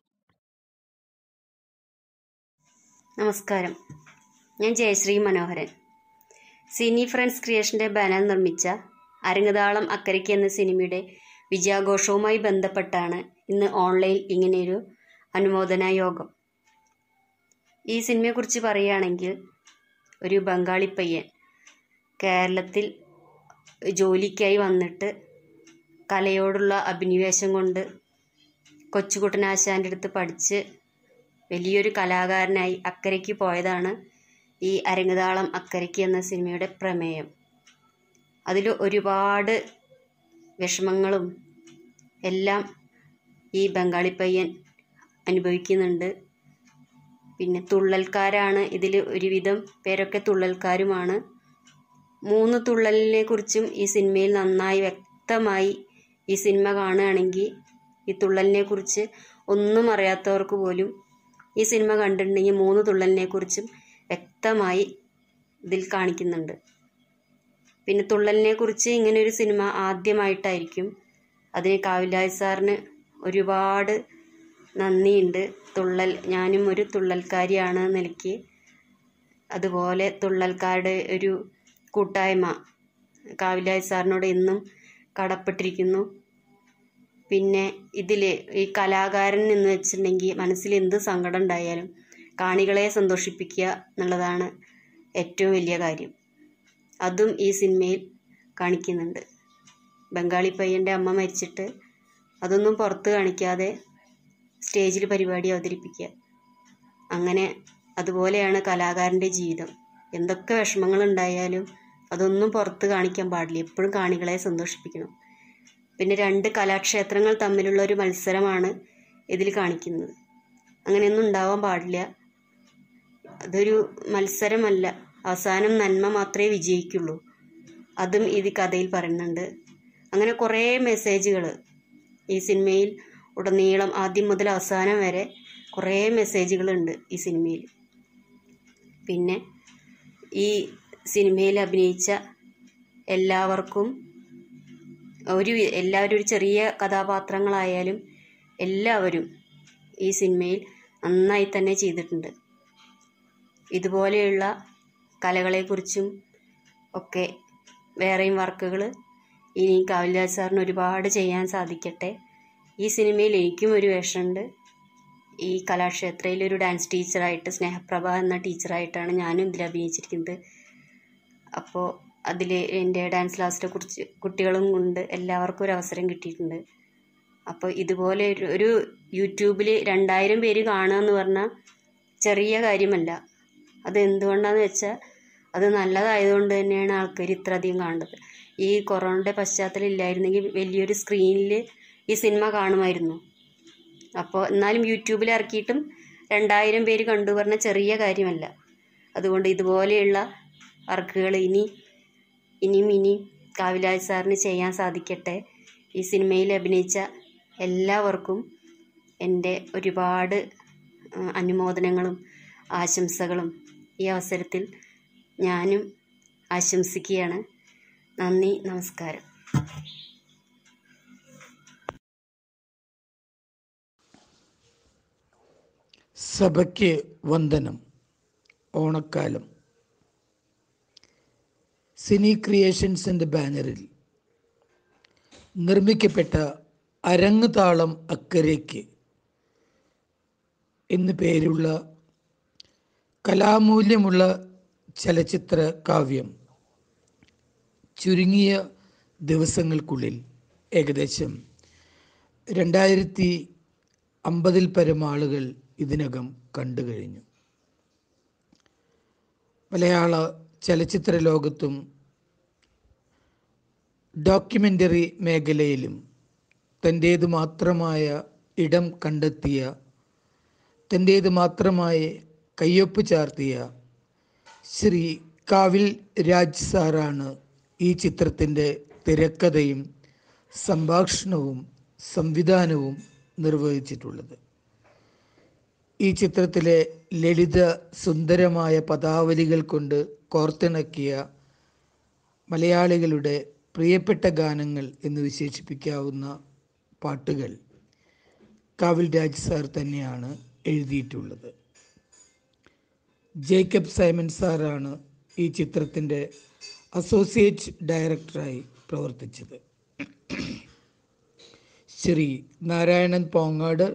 നമസ്കാരം ഞാൻ ജയശ്രീ മനോഹരൻ സിനി ഫ്രണ്ട്സ് ക്രിയേഷൻ്റെ ബാനർ നിർമ്മിച്ച അരങ്ങതാളം അക്കരയ്ക്ക് എന്ന സിനിമയുടെ വിജയാഘോഷവുമായി ബന്ധപ്പെട്ടാണ് ഇന്ന് ഓൺലൈൻ ഇങ്ങനെയൊരു അനുമോദന യോഗം ഈ സിനിമയെക്കുറിച്ച് പറയുകയാണെങ്കിൽ ഒരു ബംഗാളി പയ്യൻ കേരളത്തിൽ ജോലിക്കായി വന്നിട്ട് കലയോടുള്ള അഭിനിവേശം കൊണ്ട് കൊച്ചുകുട്ടനാശാൻ്റെ അടുത്ത് പഠിച്ച് വലിയൊരു കലാകാരനായി അക്കരയ്ക്ക് പോയതാണ് ഈ അരങ്ങതാളം അക്കരയ്ക്ക് എന്ന സിനിമയുടെ പ്രമേയം അതിൽ ഒരുപാട് വിഷമങ്ങളും എല്ലാം ഈ ബംഗാളി പയ്യൻ അനുഭവിക്കുന്നുണ്ട് പിന്നെ തുള്ളൽക്കാരാണ് ഇതിൽ ഒരുവിധം പേരൊക്കെ തുള്ളൽക്കാരുമാണ് മൂന്ന് തുള്ളലിനെ കുറിച്ചും ഈ സിനിമയിൽ നന്നായി വ്യക്തമായി ഈ സിനിമ കാണുകയാണെങ്കിൽ ഈ തുള്ളലിനെ കുറിച്ച് ഒന്നും അറിയാത്തവർക്ക് പോലും ഈ സിനിമ കണ്ടിട്ടുണ്ടെങ്കിൽ മൂന്ന് തുള്ളലിനെ കുറിച്ചും വ്യക്തമായി ഇതിൽ കാണിക്കുന്നുണ്ട് പിന്നെ തുള്ളലിനെ കുറിച്ച് ഇങ്ങനെ ഒരു സിനിമ ആദ്യമായിട്ടായിരിക്കും അതിന് കാവിലായ സാറിന് ഒരുപാട് നന്ദിയുണ്ട് തുള്ളൽ ഞാനും ഒരു തുള്ളൽക്കാരിയാണ് എന്ന നിലയ്ക്ക് അതുപോലെ തുള്ളൽക്കാരുടെ ഒരു കൂട്ടായ്മ കാവിലായ സാറിനോട് എന്നും കടപ്പെട്ടിരിക്കുന്നു പിന്നെ ഇതിൽ ഈ കലാകാരൻ എന്ന് വെച്ചിട്ടുണ്ടെങ്കിൽ മനസ്സിൽ എന്ത് സങ്കടം ഉണ്ടായാലും കാണികളെ സന്തോഷിപ്പിക്കുക എന്നുള്ളതാണ് ഏറ്റവും വലിയ കാര്യം അതും ഈ സിനിമയിൽ കാണിക്കുന്നുണ്ട് ബംഗാളി പയ്യൻ്റെ അമ്മ മരിച്ചിട്ട് അതൊന്നും പുറത്ത് കാണിക്കാതെ സ്റ്റേജിൽ പരിപാടി അവതരിപ്പിക്കുക അങ്ങനെ അതുപോലെയാണ് കലാകാരൻ്റെ ജീവിതം എന്തൊക്കെ വിഷമങ്ങളുണ്ടായാലും അതൊന്നും പുറത്ത് കാണിക്കാൻ പാടില്ല എപ്പോഴും കാണികളെ സന്തോഷിപ്പിക്കണം പിന്നെ രണ്ട് കലാക്ഷേത്രങ്ങൾ തമ്മിലുള്ള ഒരു മത്സരമാണ് ഇതിൽ കാണിക്കുന്നത് അങ്ങനെയൊന്നും ഉണ്ടാവാൻ പാടില്ല അതൊരു മത്സരമല്ല അവസാനം നന്മ മാത്രമേ വിജയിക്കുള്ളൂ അതും ഇത് കഥയിൽ പറയുന്നുണ്ട് അങ്ങനെ കുറേ മെസ്സേജുകൾ ഈ സിനിമയിൽ ഉടനീളം ആദ്യം മുതൽ അവസാനം വരെ കുറേ മെസ്സേജുകളുണ്ട് ഈ സിനിമയിൽ പിന്നെ ഈ സിനിമയിൽ അഭിനയിച്ച എല്ലാവർക്കും ഒരു എല്ലാവരും ഒരു ചെറിയ കഥാപാത്രങ്ങളായാലും എല്ലാവരും ഈ സിനിമയിൽ നന്നായി തന്നെ ചെയ്തിട്ടുണ്ട് ഇതുപോലെയുള്ള കലകളെക്കുറിച്ചും ഒക്കെ വേറെയും വർക്കുകൾ ഇനി കാവൽരാജ് സാറിന് ഒരുപാട് ചെയ്യാൻ സാധിക്കട്ടെ ഈ സിനിമയിൽ എനിക്കും ഒരു വേഷമുണ്ട് ഈ കലാക്ഷേത്രയിൽ ഒരു ഡാൻസ് ടീച്ചറായിട്ട് സ്നേഹപ്രഭ എന്ന ടീച്ചറായിട്ടാണ് ഞാനും ഇതിൽ അഭിനയിച്ചിരിക്കുന്നത് അപ്പോൾ അതിൽ എൻ്റെ ഡാൻസ് ക്ലാസ്സിനെ കുറിച്ച് കുട്ടികളും ഉണ്ട് എല്ലാവർക്കും ഒരു അവസരം കിട്ടിയിട്ടുണ്ട് അപ്പോൾ ഇതുപോലെ ഒരു ഒരു യൂട്യൂബിൽ രണ്ടായിരം പേര് കാണുക എന്ന് പറഞ്ഞാൽ ചെറിയ കാര്യമല്ല അത് എന്തുകൊണ്ടാണെന്ന് വെച്ചാൽ അത് നല്ലതായതുകൊണ്ട് തന്നെയാണ് ആൾക്കാർ ഇത്രയധികം കാണുന്നത് ഈ കൊറോണയുടെ പശ്ചാത്തലം ഇല്ലായിരുന്നെങ്കിൽ വലിയൊരു സ്ക്രീനിൽ ഈ സിനിമ കാണുമായിരുന്നു അപ്പോൾ എന്നാലും യൂട്യൂബിൽ ഇറക്കിയിട്ടും രണ്ടായിരം പേര് കണ്ടു പറഞ്ഞ ചെറിയ കാര്യമല്ല അതുകൊണ്ട് ഇതുപോലെയുള്ള വർക്കുകൾ ഇനി ഇനിയും ഇനിയും കാവിലാജ് സാറിന് ചെയ്യാൻ സാധിക്കട്ടെ ഈ സിനിമയിൽ അഭിനയിച്ച എല്ലാവർക്കും എൻ്റെ ഒരുപാട് ആ, അനുമോദനങ്ങളും ആശംസകളും ഈ അവസരത്തിൽ ഞാനും ആശംസിക്കുകയാണ് നന്ദി നമസ്കാരം സഭയ്ക്ക് വന്ദനം ഓണക്കാലം സിനി ക്രിയേഷൻസിൻ്റെ ബാനറിൽ നിർമ്മിക്കപ്പെട്ട അരങ്ങ് താളം അക്കരയ്ക്ക് എന്നു പേരുള്ള കലാമൂല്യമുള്ള ചലച്ചിത്ര കാവ്യം ചുരുങ്ങിയ ദിവസങ്ങൾക്കുള്ളിൽ ഏകദേശം രണ്ടായിരത്തി അമ്പതിൽ പരം ആളുകൾ ഇതിനകം കണ്ടു കഴിഞ്ഞു മലയാള ചലച്ചിത്ര ലോകത്തും ഡോക്യുമെൻ്ററി മേഖലയിലും തൻ്റേത് മാത്രമായ ഇടം കണ്ടെത്തിയ തൻ്റേത് മാത്രമായി കയ്യൊപ്പ് ചാർത്തിയ ശ്രീ കാവിൽ രാജ് സാറാണ് ഈ ചിത്രത്തിൻ്റെ തിരക്കഥയും സംഭാഷണവും സംവിധാനവും നിർവഹിച്ചിട്ടുള്ളത് ഈ ചിത്രത്തിലെ ലളിത സുന്ദരമായ പദാവലികൾ കൊണ്ട് കോർത്തിണക്കിയ മലയാളികളുടെ പ്രിയപ്പെട്ട ഗാനങ്ങൾ എന്ന് വിശേഷിപ്പിക്കാവുന്ന പാട്ടുകൾ കാവിൽ രാജ് സാർ തന്നെയാണ് എഴുതിയിട്ടുള്ളത് ജേക്കബ് സൈമൺ സാറാണ് ഈ ചിത്രത്തിൻ്റെ അസോസിയേറ്റ് ഡയറക്ടറായി പ്രവർത്തിച്ചത് ശ്രീ നാരായണൻ പോങ്ങാട്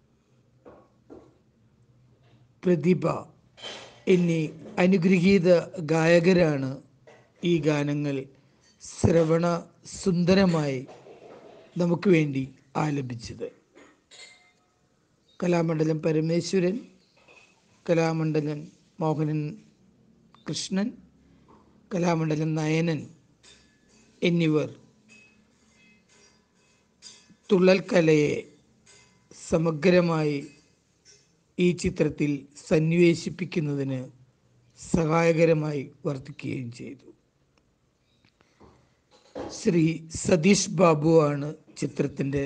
പ്രതിഭ എന്നീ അനുഗ്രഹീത ഗായകരാണ് ഈ ഗാനങ്ങൾ ശ്രവണ സുന്ദരമായി നമുക്ക് വേണ്ടി ആലപിച്ചത് കലാമണ്ഡലം പരമേശ്വരൻ കലാമണ്ഡലം മോഹനൻ കൃഷ്ണൻ കലാമണ്ഡലം നയനൻ എന്നിവർ തുള്ളൽ കലയെ സമഗ്രമായി ഈ ചിത്രത്തിൽ സന്നിവേശിപ്പിക്കുന്നതിന് സഹായകരമായി വർത്തിക്കുകയും ചെയ്തു ശ്രീ സതീഷ് ബാബുവാണ് ചിത്രത്തിൻ്റെ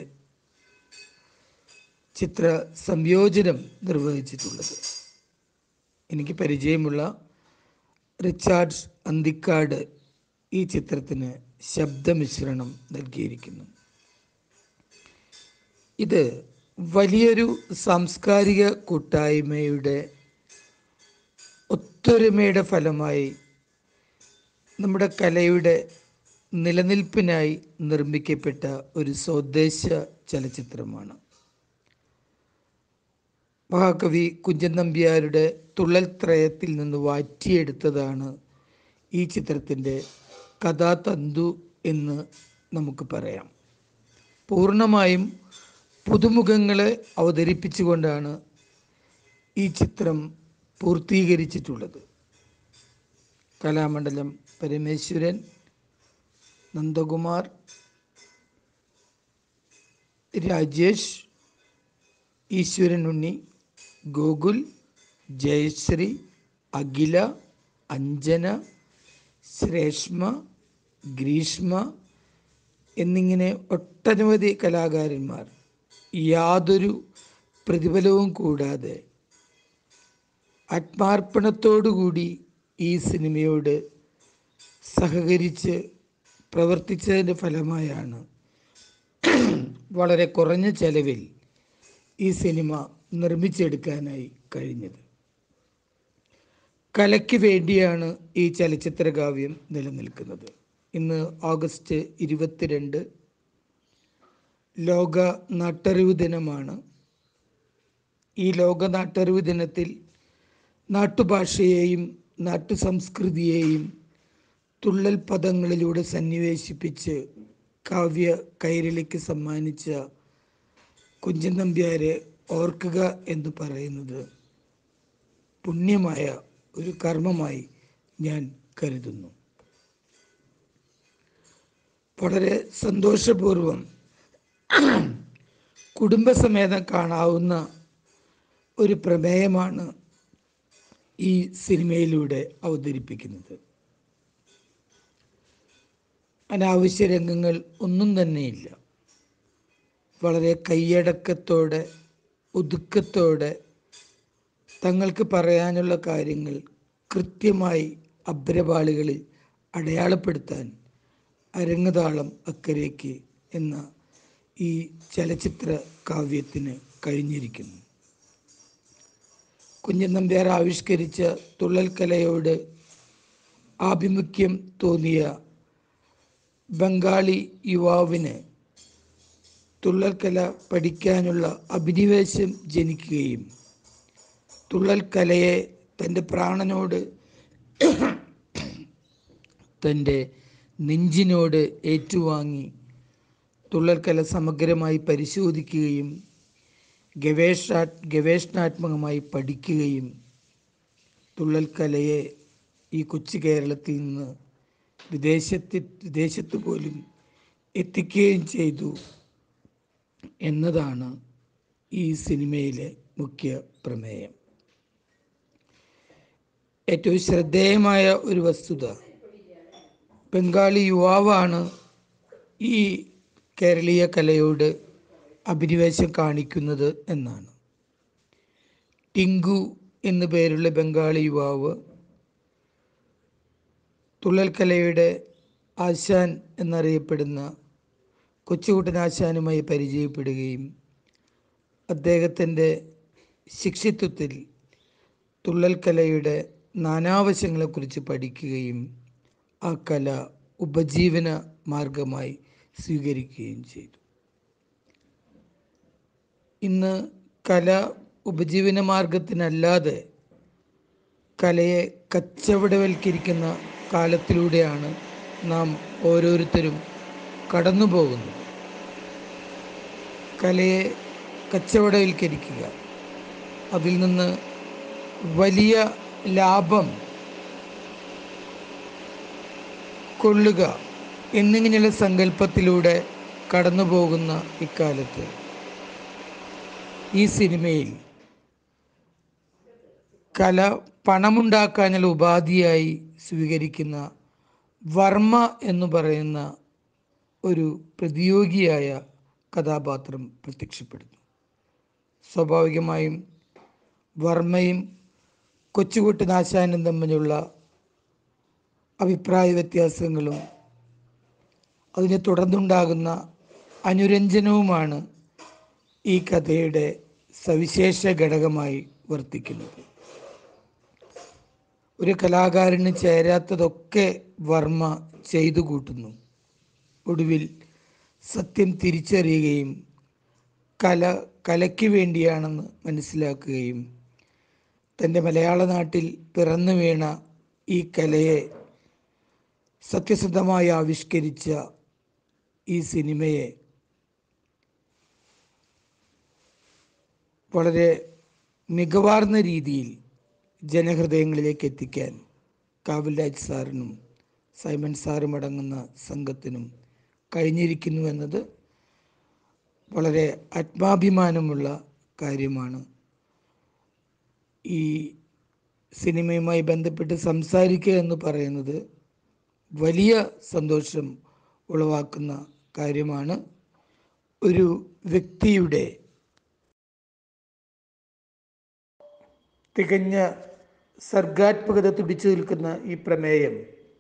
ചിത്ര സംയോജനം നിർവഹിച്ചിട്ടുള്ളത് എനിക്ക് പരിചയമുള്ള റിച്ചാർഡ് അന്തിക്കാട് ഈ ചിത്രത്തിന് ശബ്ദമിശ്രണം നൽകിയിരിക്കുന്നു ഇത് വലിയൊരു സാംസ്കാരിക കൂട്ടായ്മയുടെ ഒത്തൊരുമയുടെ ഫലമായി നമ്മുടെ കലയുടെ നിലനിൽപ്പിനായി നിർമ്മിക്കപ്പെട്ട ഒരു സ്വദേശ ചലച്ചിത്രമാണ് മഹാകവി കുഞ്ചൻ നമ്പ്യാരുടെ തുള്ളൽ ത്രയത്തിൽ നിന്ന് വാറ്റിയെടുത്തതാണ് ഈ ചിത്രത്തിൻ്റെ കഥാതന്തു എന്ന് നമുക്ക് പറയാം പൂർണ്ണമായും പുതുമുഖങ്ങളെ അവതരിപ്പിച്ചുകൊണ്ടാണ് ഈ ചിത്രം പൂർത്തീകരിച്ചിട്ടുള്ളത് കലാമണ്ഡലം പരമേശ്വരൻ നന്ദകുമാർ രാജേഷ് ഈശ്വരൻ ഉണ്ണി ഗോകുൽ ജയശ്രീ അഖില അഞ്ജന ശ്രേഷ്മ ഗ്രീഷ്മ എന്നിങ്ങനെ ഒട്ടനവധി കലാകാരന്മാർ യാതൊരു പ്രതിഫലവും കൂടാതെ ആത്മാർപ്പണത്തോടുകൂടി ഈ സിനിമയോട് സഹകരിച്ച് പ്രവർത്തിച്ചതിൻ്റെ ഫലമായാണ് വളരെ കുറഞ്ഞ ചെലവിൽ ഈ സിനിമ നിർമ്മിച്ചെടുക്കാനായി കഴിഞ്ഞത് കലയ്ക്ക് വേണ്ടിയാണ് ഈ ചലച്ചിത്ര കാവ്യം നിലനിൽക്കുന്നത് ഇന്ന് ഓഗസ്റ്റ് ഇരുപത്തിരണ്ട് ലോക നാട്ടറിവ് ദിനമാണ് ഈ ലോക നാട്ടറിവ് ദിനത്തിൽ നാട്ടുഭാഷയെയും നാട്ടു സംസ്കൃതിയെയും തുള്ളൽ പദങ്ങളിലൂടെ സന്നിവേശിപ്പിച്ച് കാവ്യ കൈരളിക്ക് സമ്മാനിച്ച കുഞ്ചൻ നമ്പ്യാരെ ഓർക്കുക എന്ന് പറയുന്നത് പുണ്യമായ ഒരു കർമ്മമായി ഞാൻ കരുതുന്നു വളരെ സന്തോഷപൂർവം കുടുംബസമേതം കാണാവുന്ന ഒരു പ്രമേയമാണ് ഈ സിനിമയിലൂടെ അവതരിപ്പിക്കുന്നത് അനാവശ്യ രംഗങ്ങൾ ഒന്നും തന്നെയില്ല വളരെ കൈയടക്കത്തോടെ ഒതുക്കത്തോടെ തങ്ങൾക്ക് പറയാനുള്ള കാര്യങ്ങൾ കൃത്യമായി അഭ്രപാളികളിൽ അടയാളപ്പെടുത്താൻ അരങ്ങതാളം അക്കരയ്ക്ക് എന്ന ഈ ചലച്ചിത്ര കാവ്യത്തിന് കഴിഞ്ഞിരിക്കുന്നു കുഞ്ഞൻ നമ്പ്യാർ ആവിഷ്കരിച്ച തുള്ളൽ കലയോട് ആഭിമുഖ്യം തോന്നിയ ബംഗാളി യുവാവിന് തുള്ളൽ കല പഠിക്കാനുള്ള അഭിനിവേശം ജനിക്കുകയും തുള്ളൽ കലയെ തൻ്റെ പ്രാണനോട് തൻ്റെ നെഞ്ചിനോട് ഏറ്റുവാങ്ങി തുള്ളൽ കല സമഗ്രമായി പരിശോധിക്കുകയും ഗവേഷണ ഗവേഷണാത്മകമായി പഠിക്കുകയും തുള്ളൽ കലയെ ഈ കൊച്ചു കേരളത്തിൽ നിന്ന് വിദേശത്ത് വിദേശത്ത് പോലും എത്തിക്കുകയും ചെയ്തു എന്നതാണ് ഈ സിനിമയിലെ മുഖ്യ പ്രമേയം ഏറ്റവും ശ്രദ്ധേയമായ ഒരു വസ്തുത ബംഗാളി യുവാവാണ് ഈ കേരളീയ കലയോട് അഭിനിവേശം കാണിക്കുന്നത് എന്നാണ് ടിങ്കു എന്നു പേരുള്ള ബംഗാളി യുവാവ് തുള്ളൽ കലയുടെ ആശാൻ എന്നറിയപ്പെടുന്ന കൊച്ചുകുട്ടൻ ആശാനുമായി പരിചയപ്പെടുകയും അദ്ദേഹത്തിൻ്റെ ശിക്ഷിത്വത്തിൽ തുള്ളൽ കലയുടെ നാനാവശങ്ങളെക്കുറിച്ച് പഠിക്കുകയും ആ കല ഉപജീവന മാർഗമായി സ്വീകരിക്കുകയും ചെയ്തു ഇന്ന് കല ഉപജീവന മാർഗത്തിനല്ലാതെ കലയെ കച്ചവടവൽക്കരിക്കുന്ന കാലത്തിലൂടെയാണ് നാം ഓരോരുത്തരും കടന്നു പോകുന്നത് കലയെ കച്ചവടവൽക്കരിക്കുക അതിൽ നിന്ന് വലിയ ലാഭം കൊള്ളുക എന്നിങ്ങനെയുള്ള സങ്കല്പത്തിലൂടെ കടന്നു പോകുന്ന ഇക്കാലത്ത് ഈ സിനിമയിൽ കല പണമുണ്ടാക്കാനുള്ള ഉപാധിയായി സ്വീകരിക്കുന്ന വർമ്മ എന്ന് പറയുന്ന ഒരു പ്രതിയോഗിയായ കഥാപാത്രം പ്രത്യക്ഷപ്പെടുന്നു സ്വാഭാവികമായും വർമ്മയും കൊച്ചുകുട്ടനാശാനും തമ്മിലുള്ള അഭിപ്രായ വ്യത്യാസങ്ങളും അതിനെ തുടർന്നുണ്ടാകുന്ന അനുരഞ്ജനവുമാണ് ഈ കഥയുടെ സവിശേഷ ഘടകമായി വർത്തിക്കുന്നത് ഒരു കലാകാരന് ചേരാത്തതൊക്കെ വർമ്മ ചെയ്തു കൂട്ടുന്നു ഒടുവിൽ സത്യം തിരിച്ചറിയുകയും കല കലയ്ക്ക് വേണ്ടിയാണെന്ന് മനസ്സിലാക്കുകയും തൻ്റെ മലയാള നാട്ടിൽ പിറന്നു വീണ ഈ കലയെ സത്യസന്ധമായി ആവിഷ്കരിച്ച ഈ സിനിമയെ വളരെ മികവാർന്ന രീതിയിൽ ജനഹൃദയങ്ങളിലേക്ക് എത്തിക്കാൻ കാവിൽരാജ് സാറിനും സൈമൺ സാറും അടങ്ങുന്ന സംഘത്തിനും കഴിഞ്ഞിരിക്കുന്നു എന്നത് വളരെ ആത്മാഭിമാനമുള്ള കാര്യമാണ് ഈ സിനിമയുമായി ബന്ധപ്പെട്ട് സംസാരിക്കുക എന്ന് പറയുന്നത് വലിയ സന്തോഷം ഉളവാക്കുന്ന കാര്യമാണ് ഒരു വ്യക്തിയുടെ തികഞ്ഞ സർഗാത്മകത തുടിച്ചു നിൽക്കുന്ന ഈ പ്രമേയം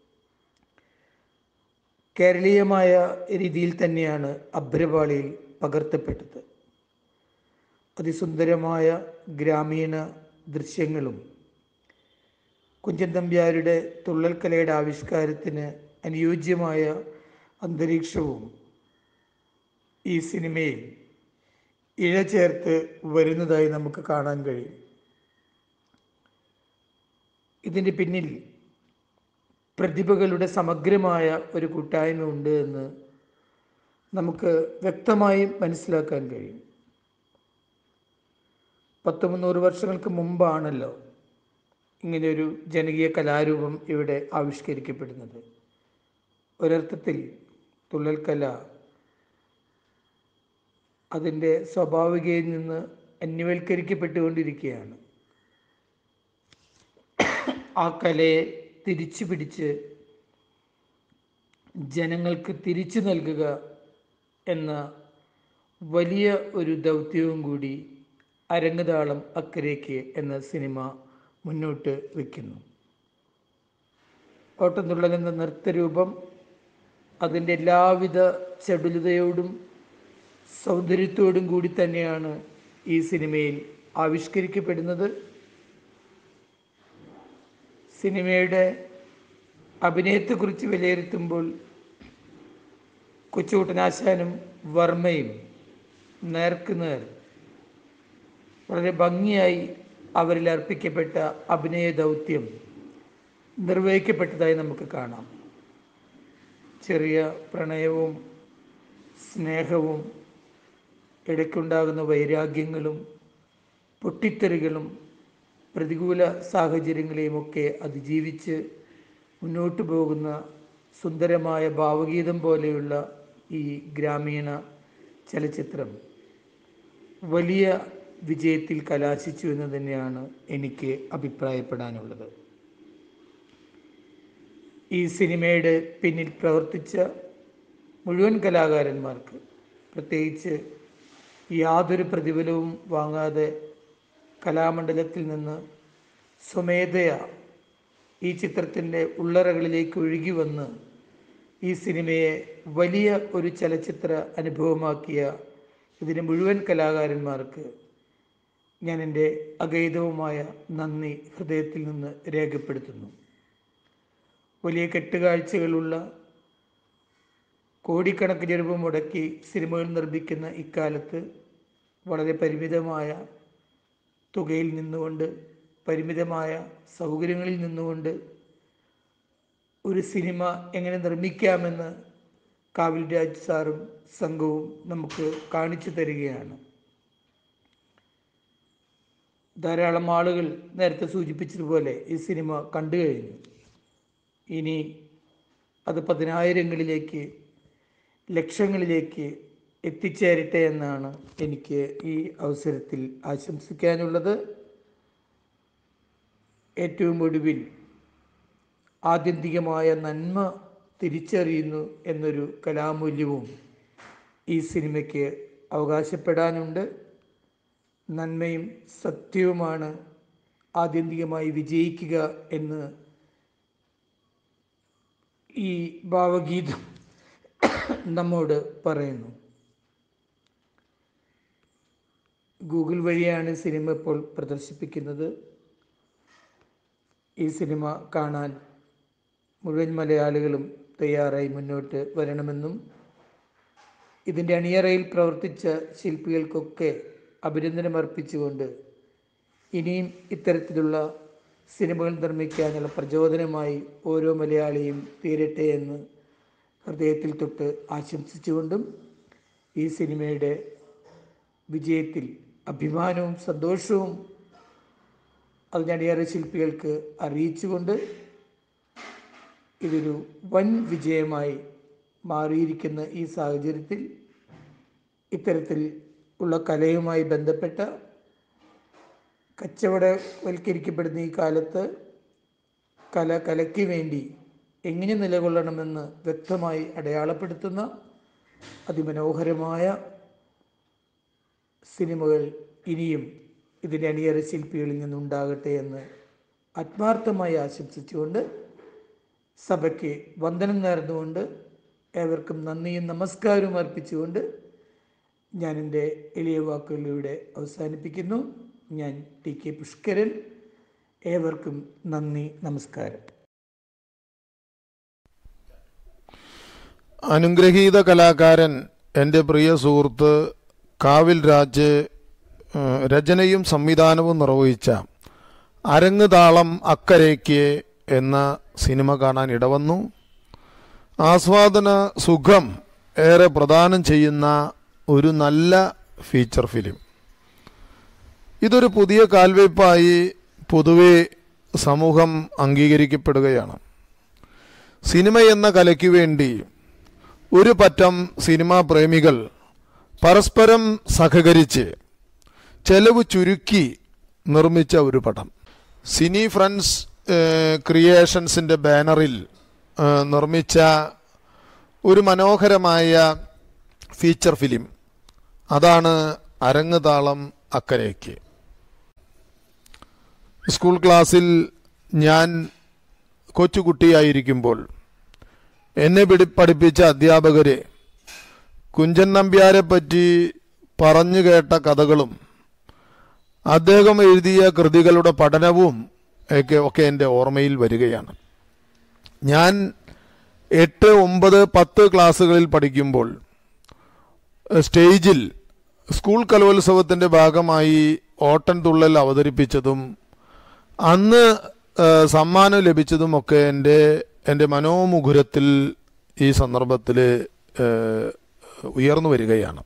കേരളീയമായ രീതിയിൽ തന്നെയാണ് അഭ്രപാളിയിൽ പകർത്തപ്പെട്ടത് അതിസുന്ദരമായ ഗ്രാമീണ ദൃശ്യങ്ങളും കുഞ്ചൻ തമ്പ്യാരുടെ തുള്ളൽ കലയുടെ ആവിഷ്കാരത്തിന് അനുയോജ്യമായ അന്തരീക്ഷവും ഈ സിനിമയിൽ ഇഴചേർത്ത് വരുന്നതായി നമുക്ക് കാണാൻ കഴിയും ഇതിൻ്റെ പിന്നിൽ പ്രതിഭകളുടെ സമഗ്രമായ ഒരു കൂട്ടായ്മ ഉണ്ട് എന്ന് നമുക്ക് വ്യക്തമായും മനസ്സിലാക്കാൻ കഴിയും പത്ത് മുന്നൂറ് വർഷങ്ങൾക്ക് മുമ്പാണല്ലോ ഇങ്ങനെയൊരു ജനകീയ കലാരൂപം ഇവിടെ ആവിഷ്കരിക്കപ്പെടുന്നത് ഒരർത്ഥത്തിൽ തുള്ളൽ കല അതിൻ്റെ സ്വാഭാവികയിൽ നിന്ന് അന്യവൽക്കരിക്കപ്പെട്ടുകൊണ്ടിരിക്കുകയാണ് ആ കലയെ തിരിച്ചു പിടിച്ച് ജനങ്ങൾക്ക് തിരിച്ചു നൽകുക എന്ന വലിയ ഒരു ദൗത്യവും കൂടി അരങ്ങുതാളം അക്കരയ്ക്ക് എന്ന സിനിമ മുന്നോട്ട് വയ്ക്കുന്നു ഓട്ടംതുള്ളൽ എന്ന നൃത്തരൂപം അതിൻ്റെ എല്ലാവിധ ചടുലതയോടും സൗന്ദര്യത്തോടും കൂടി തന്നെയാണ് ഈ സിനിമയിൽ ആവിഷ്കരിക്കപ്പെടുന്നത് സിനിമയുടെ അഭിനയത്തെക്കുറിച്ച് വിലയിരുത്തുമ്പോൾ കൊച്ചുകുട്ടനാശാനും വർമ്മയും നേർക്ക് നേർ വളരെ ഭംഗിയായി അവരിൽ അർപ്പിക്കപ്പെട്ട അഭിനയ ദൗത്യം നിർവഹിക്കപ്പെട്ടതായി നമുക്ക് കാണാം ചെറിയ പ്രണയവും സ്നേഹവും ഇടയ്ക്കുണ്ടാകുന്ന വൈരാഗ്യങ്ങളും പൊട്ടിത്തെറികളും പ്രതികൂല സാഹചര്യങ്ങളെയുമൊക്കെ അതിജീവിച്ച് മുന്നോട്ട് പോകുന്ന സുന്ദരമായ ഭാവഗീതം പോലെയുള്ള ഈ ഗ്രാമീണ ചലച്ചിത്രം വലിയ വിജയത്തിൽ കലാശിച്ചു എന്ന് തന്നെയാണ് എനിക്ക് അഭിപ്രായപ്പെടാനുള്ളത് ഈ സിനിമയുടെ പിന്നിൽ പ്രവർത്തിച്ച മുഴുവൻ കലാകാരന്മാർക്ക് പ്രത്യേകിച്ച് യാതൊരു പ്രതിഫലവും വാങ്ങാതെ കലാമണ്ഡലത്തിൽ നിന്ന് സ്വമേധയാ ഈ ചിത്രത്തിൻ്റെ ഉള്ളറകളിലേക്ക് ഒഴുകി വന്ന് ഈ സിനിമയെ വലിയ ഒരു ചലച്ചിത്ര അനുഭവമാക്കിയ ഇതിലെ മുഴുവൻ കലാകാരന്മാർക്ക് ഞാൻ എൻ്റെ അഗൈതവുമായ നന്ദി ഹൃദയത്തിൽ നിന്ന് രേഖപ്പെടുത്തുന്നു വലിയ കെട്ടുകാഴ്ചകളുള്ള കോടിക്കണക്കിന് രൂപ മുടക്കി സിനിമകൾ നിർമ്മിക്കുന്ന ഇക്കാലത്ത് വളരെ പരിമിതമായ തുകയിൽ നിന്നുകൊണ്ട് പരിമിതമായ സൗകര്യങ്ങളിൽ നിന്നുകൊണ്ട് ഒരു സിനിമ എങ്ങനെ നിർമ്മിക്കാമെന്ന് കാവിൽ രാജ് സാറും സംഘവും നമുക്ക് കാണിച്ചു തരികയാണ് ധാരാളം ആളുകൾ നേരത്തെ സൂചിപ്പിച്ചതുപോലെ ഈ സിനിമ കണ്ടു കഴിഞ്ഞു ഇനി അത് പതിനായിരങ്ങളിലേക്ക് ലക്ഷങ്ങളിലേക്ക് എത്തിച്ചേരട്ടെ എന്നാണ് എനിക്ക് ഈ അവസരത്തിൽ ആശംസിക്കാനുള്ളത് ഏറ്റവും ഒടുവിൽ ആത്യന്തികമായ നന്മ തിരിച്ചറിയുന്നു എന്നൊരു കലാമൂല്യവും ഈ സിനിമയ്ക്ക് അവകാശപ്പെടാനുണ്ട് നന്മയും സത്യവുമാണ് ആത്യന്തികമായി വിജയിക്കുക എന്ന് ഈ ഭാവഗീതം നമ്മോട് പറയുന്നു ഗൂഗിൾ വഴിയാണ് സിനിമ ഇപ്പോൾ പ്രദർശിപ്പിക്കുന്നത് ഈ സിനിമ കാണാൻ മുഴുവൻ മലയാളികളും തയ്യാറായി മുന്നോട്ട് വരണമെന്നും ഇതിൻ്റെ അണിയറയിൽ പ്രവർത്തിച്ച ശില്പികൾക്കൊക്കെ അഭിനന്ദനം അർപ്പിച്ചുകൊണ്ട് ഇനിയും ഇത്തരത്തിലുള്ള സിനിമകൾ നിർമ്മിക്കാനുള്ള പ്രചോദനമായി ഓരോ മലയാളിയും തീരട്ടെ എന്ന് ഹൃദയത്തിൽ തൊട്ട് ആശംസിച്ചുകൊണ്ടും ഈ സിനിമയുടെ വിജയത്തിൽ അഭിമാനവും സന്തോഷവും അതിനടിയേറെ ശില്പികൾക്ക് അറിയിച്ചുകൊണ്ട് ഇതൊരു വൻ വിജയമായി മാറിയിരിക്കുന്ന ഈ സാഹചര്യത്തിൽ ഇത്തരത്തിൽ ഉള്ള കലയുമായി ബന്ധപ്പെട്ട കച്ചവടവൽക്കരിക്കപ്പെടുന്ന ഈ കാലത്ത് കല കലയ്ക്ക് വേണ്ടി എങ്ങനെ നിലകൊള്ളണമെന്ന് വ്യക്തമായി അടയാളപ്പെടുത്തുന്ന അതിമനോഹരമായ സിനിമകൾ ഇനിയും ഇതിൻ്റെ അണിയറ ശില്പികളിൽ നിന്നുണ്ടാകട്ടെ എന്ന് ആത്മാർത്ഥമായി ആശംസിച്ചുകൊണ്ട് സഭയ്ക്ക് വന്ദനം നേർന്നുകൊണ്ട് ഏവർക്കും നന്ദിയും നമസ്കാരവും അർപ്പിച്ചുകൊണ്ട് ഞാൻ എൻ്റെ എളിയ വാക്കുകളിലൂടെ അവസാനിപ്പിക്കുന്നു ഞാൻ ടി കെ പുഷ്കരൻ ഏവർക്കും നന്ദി നമസ്കാരം അനുഗ്രഹീത കലാകാരൻ എൻ്റെ പ്രിയ സുഹൃത്ത് കാവിൽ രാജ് ഏഹ്, രചനയും സംവിധാനവും നിർവഹിച്ച അരങ്ങ് താളം അക്കരയ്ക്ക് എന്ന സിനിമ കാണാൻ ഇടവന്നു ആസ്വാദന സുഖം ഏറെ പ്രദാനം ചെയ്യുന്ന ഒരു നല്ല ഫീച്ചർ ഫിലിം ഇതൊരു പുതിയ കാൽവയ്പായി പൊതുവെ സമൂഹം അംഗീകരിക്കപ്പെടുകയാണ് സിനിമ എന്ന കലയ്ക്ക് വേണ്ടി ഒരു പറ്റം സിനിമാ പ്രേമികൾ പരസ്പരം സഹകരിച്ച് ചെലവ് ചുരുക്കി നിർമ്മിച്ച ഒരു പടം സിനി ഫ്രണ്ട്സ് ഏഹ്, ക്രിയേഷൻസിൻ്റെ ബാനറിൽ ഏഹ്, നിർമ്മിച്ച ഒരു മനോഹരമായ ഫീച്ചർ ഫിലിം അതാണ് അരങ്ങ് താളം അക്കരയ്ക്ക് സ്കൂൾ ക്ലാസ്സിൽ ഞാൻ കൊച്ചുകുട്ടിയായിരിക്കുമ്പോൾ എന്നെ പിടി പഠിപ്പിച്ച അധ്യാപകരെ കുഞ്ചൻ നമ്പ്യാരെ പറ്റി പറഞ്ഞു കേട്ട കഥകളും അദ്ദേഹം എഴുതിയ കൃതികളുടെ പഠനവും ഒക്കെ ഒക്കെ എൻ്റെ ഓർമ്മയിൽ വരികയാണ് ഞാൻ എട്ട് ഒമ്പത് പത്ത് ക്ലാസ്സുകളിൽ പഠിക്കുമ്പോൾ ഏഹ്, സ്റ്റേജിൽ സ്കൂൾ കലോത്സവത്തിൻ്റെ ഭാഗമായി ഓട്ടൻതുള്ളൽ അവതരിപ്പിച്ചതും അന്ന് ഏഹ്, സമ്മാനം ലഭിച്ചതുമൊക്കെ എൻ്റെ എൻ്റെ മനോമുകുരത്തിൽ ഈ സന്ദർഭത്തിൽ ഏഹ്, ഉയർന്നു വരികയാണ്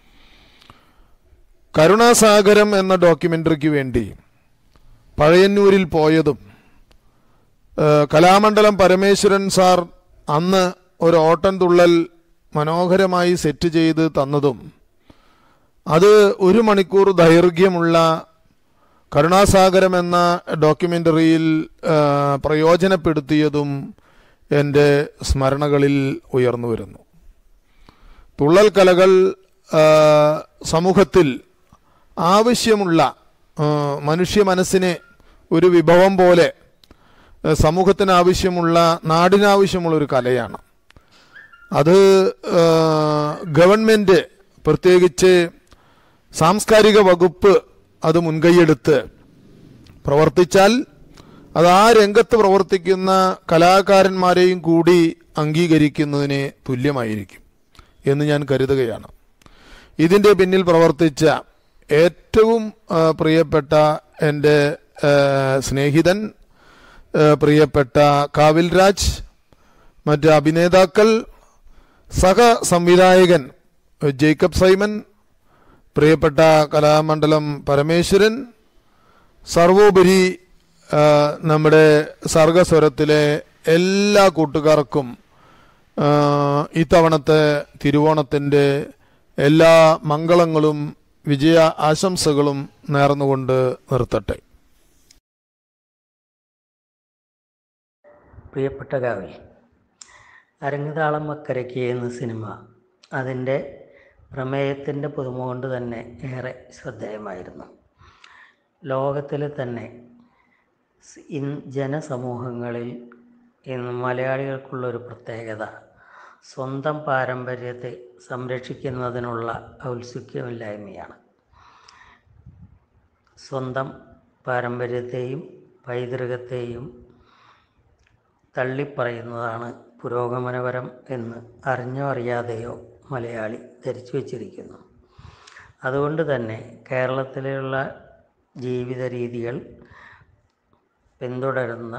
കരുണാസാഗരം എന്ന ഡോക്യുമെൻ്ററിക്ക് വേണ്ടി പഴയന്നൂരിൽ പോയതും ഏഹ്, കലാമണ്ഡലം പരമേശ്വരൻ സാർ അന്ന് ഒരു ഓട്ടൻതുള്ളൽ മനോഹരമായി സെറ്റ് ചെയ്ത് തന്നതും അത് ഒരു മണിക്കൂർ ദൈർഘ്യമുള്ള കരുണാസാഗരം എന്ന ഡോക്യുമെൻ്ററിയിൽ ആ, പ്രയോജനപ്പെടുത്തിയതും എൻ്റെ സ്മരണകളിൽ ഉയർന്നു വരുന്നു തുള്ളൽ കലകൾ ആ, സമൂഹത്തിൽ ആവശ്യമുള്ള ആ, മനുഷ്യ മനസ്സിനെ ഒരു വിഭവം പോലെ ആ, സമൂഹത്തിന് ആവശ്യമുള്ള നാടിനാവശ്യമുള്ള ഒരു കലയാണ് അത് ആ, ഗവൺമെൻറ് പ്രത്യേകിച്ച് സാംസ്കാരിക വകുപ്പ് അത് മുൻകൈയെടുത്ത് പ്രവർത്തിച്ചാൽ അത് ആ രംഗത്ത് പ്രവർത്തിക്കുന്ന കലാകാരന്മാരെയും കൂടി അംഗീകരിക്കുന്നതിന് തുല്യമായിരിക്കും എന്ന് ഞാൻ കരുതുകയാണ് ഇതിൻ്റെ പിന്നിൽ പ്രവർത്തിച്ച ഏറ്റവും ആ, പ്രിയപ്പെട്ട എൻ്റെ ആ, സ്നേഹിതൻ ആ, പ്രിയപ്പെട്ട കാവിൽ രാജ് മറ്റ് അഭിനേതാക്കൾ സഹ സംവിധായകൻ ജേക്കബ് സൈമൻ പ്രിയപ്പെട്ട കലാമണ്ഡലം പരമേശ്വരൻ സർവോപരി ആ, നമ്മുടെ സർഗസ്വരത്തിലെ എല്ലാ കൂട്ടുകാർക്കും ആ, ഇത്തവണത്തെ തിരുവോണത്തിൻ്റെ എല്ലാ മംഗളങ്ങളും വിജയ ആശംസകളും നേർന്നുകൊണ്ട് നിർത്തട്ടെ പ്രിയപ്പെട്ട കാവ്യ അരങ്ങുതാളം അക്കരയ്ക്ക് എന്ന സിനിമ അതിൻ്റെ പ്രമേയത്തിൻ്റെ പുതുമ കൊണ്ട് തന്നെ ഏറെ ശ്രദ്ധേയമായിരുന്നു ലോകത്തിലെ തന്നെ സ് ഇൻ ജനസമൂഹങ്ങളിൽ ഇന്ന് മലയാളികൾക്കുള്ളൊരു പ്രത്യേകത സ്വന്തം പാരമ്പര്യത്തെ സംരക്ഷിക്കുന്നതിനുള്ള ഔത്സുക്യമില്ലായ്മയാണ് സ്വന്തം പാരമ്പര്യത്തെയും പൈതൃകത്തെയും തള്ളിപ്പറയുന്നതാണ് പുരോഗമനപരം എന്ന് അറിഞ്ഞോ അറിയാതെയോ മലയാളി ധരിച്ചു വച്ചിരിക്കുന്നു അതുകൊണ്ട് തന്നെ കേരളത്തിലുള്ള ജീവിത രീതികൾ പിന്തുടരുന്ന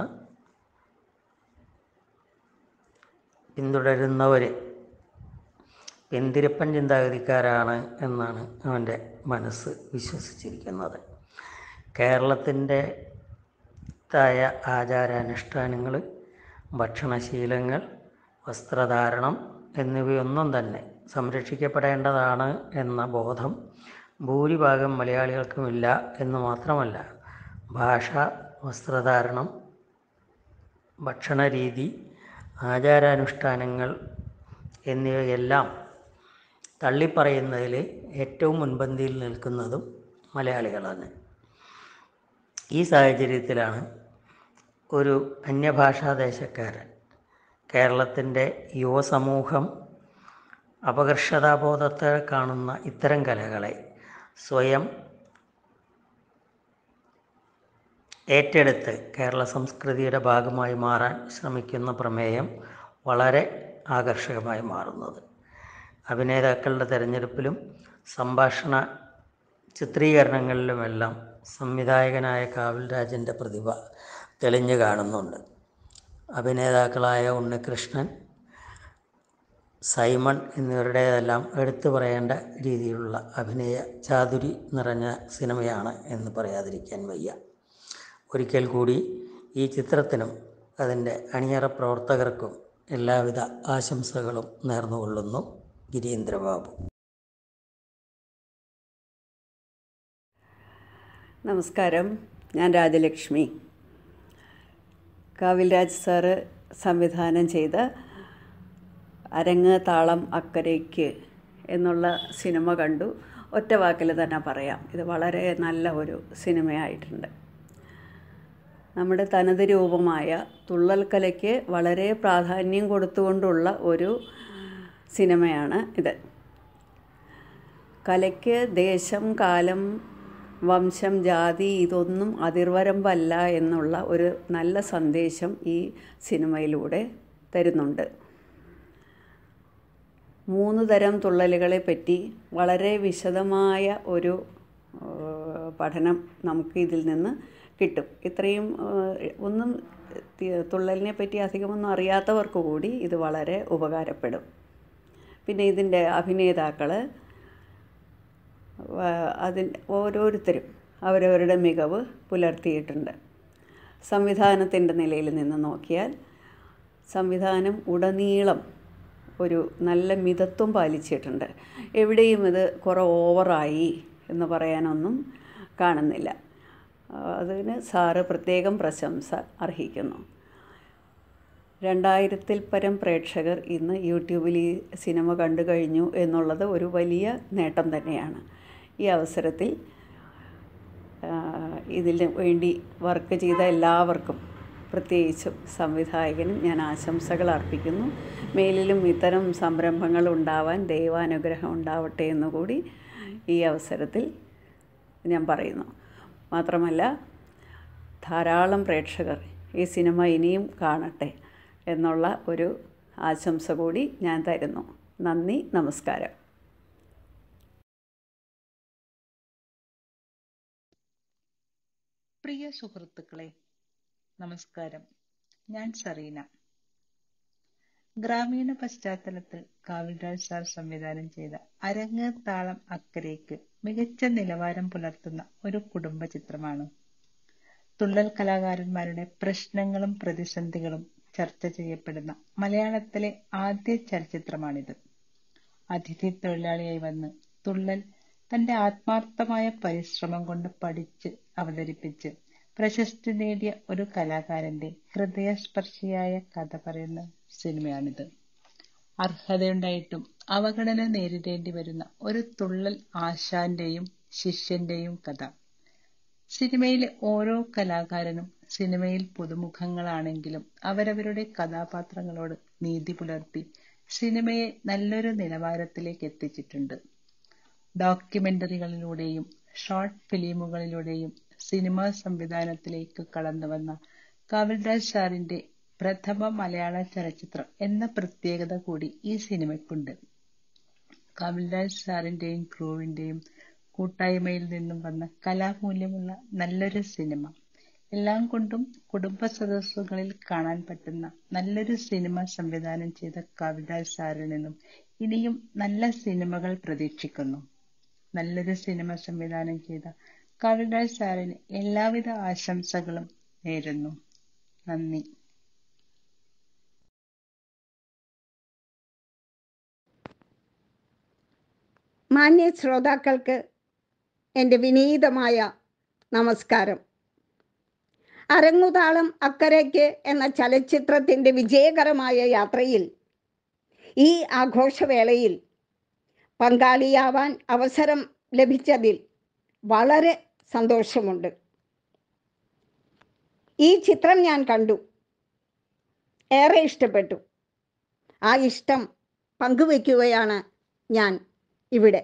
പിന്തുടരുന്നവർ പിന്തിരിപ്പൻ ചിന്താഗതിക്കാരാണ് എന്നാണ് അവൻ്റെ മനസ്സ് വിശ്വസിച്ചിരിക്കുന്നത് കേരളത്തിൻ്റെ തായ ആചാരാനുഷ്ഠാനങ്ങൾ ഭക്ഷണശീലങ്ങൾ വസ്ത്രധാരണം എന്നിവയൊന്നും തന്നെ സംരക്ഷിക്കപ്പെടേണ്ടതാണ് എന്ന ബോധം ഭൂരിഭാഗം മലയാളികൾക്കുമില്ല എന്ന് മാത്രമല്ല ഭാഷ വസ്ത്രധാരണം ഭക്ഷണരീതി ആചാരാനുഷ്ഠാനങ്ങൾ എന്നിവയെല്ലാം തള്ളിപ്പറയുന്നതിൽ ഏറ്റവും മുൻപന്തിയിൽ നിൽക്കുന്നതും മലയാളികളാണ് ഈ സാഹചര്യത്തിലാണ് ഒരു അന്യഭാഷാ ദേശക്കാരൻ കേരളത്തിൻ്റെ യുവസമൂഹം അപകർഷതാബോധത്തെ കാണുന്ന ഇത്തരം കലകളെ സ്വയം ഏറ്റെടുത്ത് കേരള സംസ്കൃതിയുടെ ഭാഗമായി മാറാൻ ശ്രമിക്കുന്ന പ്രമേയം വളരെ ആകർഷകമായി മാറുന്നത് അഭിനേതാക്കളുടെ തിരഞ്ഞെടുപ്പിലും സംഭാഷണ ചിത്രീകരണങ്ങളിലുമെല്ലാം സംവിധായകനായ കാവിൽ രാജൻ്റെ പ്രതിഭ തെളിഞ്ഞു കാണുന്നുണ്ട് അഭിനേതാക്കളായ ഉണ്ണികൃഷ്ണൻ സൈമൺ എന്നിവരുടേതെല്ലാം എടുത്തു പറയേണ്ട രീതിയിലുള്ള അഭിനയ ചാതുരി നിറഞ്ഞ സിനിമയാണ് എന്ന് പറയാതിരിക്കാൻ വയ്യ ഒരിക്കൽ കൂടി ഈ ചിത്രത്തിനും അതിൻ്റെ അണിയറ പ്രവർത്തകർക്കും എല്ലാവിധ ആശംസകളും നേർന്നുകൊള്ളുന്നു ഗിരീന്ദ്രബാബു നമസ്കാരം ഞാൻ രാജലക്ഷ്മി കാവിൽരാജ് സാറ് സംവിധാനം ചെയ്ത അരങ്ങ് താളം അക്കരയ്ക്ക് എന്നുള്ള സിനിമ കണ്ടു ഒറ്റ വാക്കിൽ തന്നെ പറയാം ഇത് വളരെ നല്ല ഒരു സിനിമയായിട്ടുണ്ട് നമ്മുടെ തനത് രൂപമായ തുള്ളൽ കലയ്ക്ക് വളരെ പ്രാധാന്യം കൊടുത്തുകൊണ്ടുള്ള ഒരു സിനിമയാണ് ഇത് കലയ്ക്ക് ദേശം കാലം വംശം ജാതി ഇതൊന്നും അതിർവരമ്പല്ല എന്നുള്ള ഒരു നല്ല സന്ദേശം ഈ സിനിമയിലൂടെ തരുന്നുണ്ട് മൂന്ന് തരം തുള്ളലുകളെ പറ്റി വളരെ വിശദമായ ഒരു പഠനം നമുക്ക് ഇതിൽ നിന്ന് കിട്ടും ഇത്രയും ഒന്നും തുള്ളലിനെ പറ്റി അധികമൊന്നും അറിയാത്തവർക്ക് കൂടി ഇത് വളരെ ഉപകാരപ്പെടും പിന്നെ ഇതിൻ്റെ അഭിനേതാക്കൾ അതിൽ ഓരോരുത്തരും അവരവരുടെ മികവ് പുലർത്തിയിട്ടുണ്ട് സംവിധാനത്തിൻ്റെ നിലയിൽ നിന്ന് നോക്കിയാൽ സംവിധാനം ഉടനീളം ഒരു നല്ല മിതത്വം പാലിച്ചിട്ടുണ്ട് എവിടെയും ഇത് കുറേ ഓവറായി എന്ന് പറയാനൊന്നും കാണുന്നില്ല അതിന് സാറ് പ്രത്യേകം പ്രശംസ അർഹിക്കുന്നു രണ്ടായിരത്തിൽ പരം പ്രേക്ഷകർ ഇന്ന് യൂട്യൂബിൽ ഈ സിനിമ കണ്ടു കഴിഞ്ഞു എന്നുള്ളത് ഒരു വലിയ നേട്ടം തന്നെയാണ് ഈ അവസരത്തിൽ ഇതിന് വേണ്ടി വർക്ക് ചെയ്ത എല്ലാവർക്കും പ്രത്യേകിച്ചും സംവിധായകനും ഞാൻ ആശംസകൾ അർപ്പിക്കുന്നു മേലിലും ഇത്തരം സംരംഭങ്ങൾ ഉണ്ടാവാൻ ദൈവാനുഗ്രഹം ഉണ്ടാവട്ടെ എന്നുകൂടി ഈ അവസരത്തിൽ ഞാൻ പറയുന്നു മാത്രമല്ല ധാരാളം പ്രേക്ഷകർ ഈ സിനിമ ഇനിയും കാണട്ടെ എന്നുള്ള ഒരു ആശംസ കൂടി ഞാൻ തരുന്നു നന്ദി നമസ്കാരം പ്രിയ സുഹൃത്തുക്കളെ നമസ്കാരം ഞാൻ സറീന ഗ്രാമീണ പശ്ചാത്തലത്തിൽ കാവിൽരാജ് സാർ സംവിധാനം ചെയ്ത അരങ്ങ് താളം അക്കരയ്ക്ക് മികച്ച നിലവാരം പുലർത്തുന്ന ഒരു കുടുംബ ചിത്രമാണ് തുള്ളൽ കലാകാരന്മാരുടെ പ്രശ്നങ്ങളും പ്രതിസന്ധികളും ചർച്ച ചെയ്യപ്പെടുന്ന മലയാളത്തിലെ ആദ്യ ചലച്ചിത്രമാണിത് അതിഥി തൊഴിലാളിയായി വന്ന് തുള്ളൽ തന്റെ ആത്മാർത്ഥമായ പരിശ്രമം കൊണ്ട് പഠിച്ച് അവതരിപ്പിച്ച് പ്രശസ്തി നേടിയ ഒരു കലാകാരന്റെ ഹൃദയസ്പർശിയായ കഥ പറയുന്ന സിനിമയാണിത് അർഹതയുണ്ടായിട്ടും അവഗണന നേരിടേണ്ടി വരുന്ന ഒരു തുള്ളൽ ആശാന്റെയും ശിഷ്യന്റെയും കഥ സിനിമയിലെ ഓരോ കലാകാരനും സിനിമയിൽ പുതുമുഖങ്ങളാണെങ്കിലും അവരവരുടെ കഥാപാത്രങ്ങളോട് നീതി പുലർത്തി സിനിമയെ നല്ലൊരു നിലവാരത്തിലേക്ക് എത്തിച്ചിട്ടുണ്ട് ഡോക്യുമെന്ററികളിലൂടെയും ഷോർട്ട് ഫിലിമുകളിലൂടെയും സിനിമാ സംവിധാനത്തിലേക്ക് കടന്നുവന്ന കാവൽരാജ് സാറിന്റെ പ്രഥമ മലയാള ചലച്ചിത്രം എന്ന പ്രത്യേകത കൂടി ഈ സിനിമയ്ക്കുണ്ട് കാവൽരാജ് സാറിന്റെയും ക്രൂവിന്റെയും കൂട്ടായ്മയിൽ നിന്നും വന്ന കലാമൂല്യമുള്ള നല്ലൊരു സിനിമ എല്ലാം കൊണ്ടും കുടുംബ സദസ്സുകളിൽ കാണാൻ പറ്റുന്ന നല്ലൊരു സിനിമ സംവിധാനം ചെയ്ത കാവൽരാജ് സാറിൽ നിന്നും ഇനിയും നല്ല സിനിമകൾ പ്രതീക്ഷിക്കുന്നു നല്ലൊരു സിനിമ സംവിധാനം ചെയ്ത കാവൽരാജ് സാറിന് എല്ലാവിധ ആശംസകളും നേരുന്നു നന്ദി മാന്യ ശ്രോതാക്കൾക്ക് എൻ്റെ വിനീതമായ നമസ്കാരം അരങ്ങുതാളം അക്കരയ്ക്ക് എന്ന ചലച്ചിത്രത്തിൻ്റെ വിജയകരമായ യാത്രയിൽ ഈ ആഘോഷവേളയിൽ പങ്കാളിയാവാൻ അവസരം ലഭിച്ചതിൽ വളരെ സന്തോഷമുണ്ട് ഈ ചിത്രം ഞാൻ കണ്ടു ഏറെ ഇഷ്ടപ്പെട്ടു ആ ഇഷ്ടം പങ്കുവയ്ക്കുകയാണ് ഞാൻ ഇവിടെ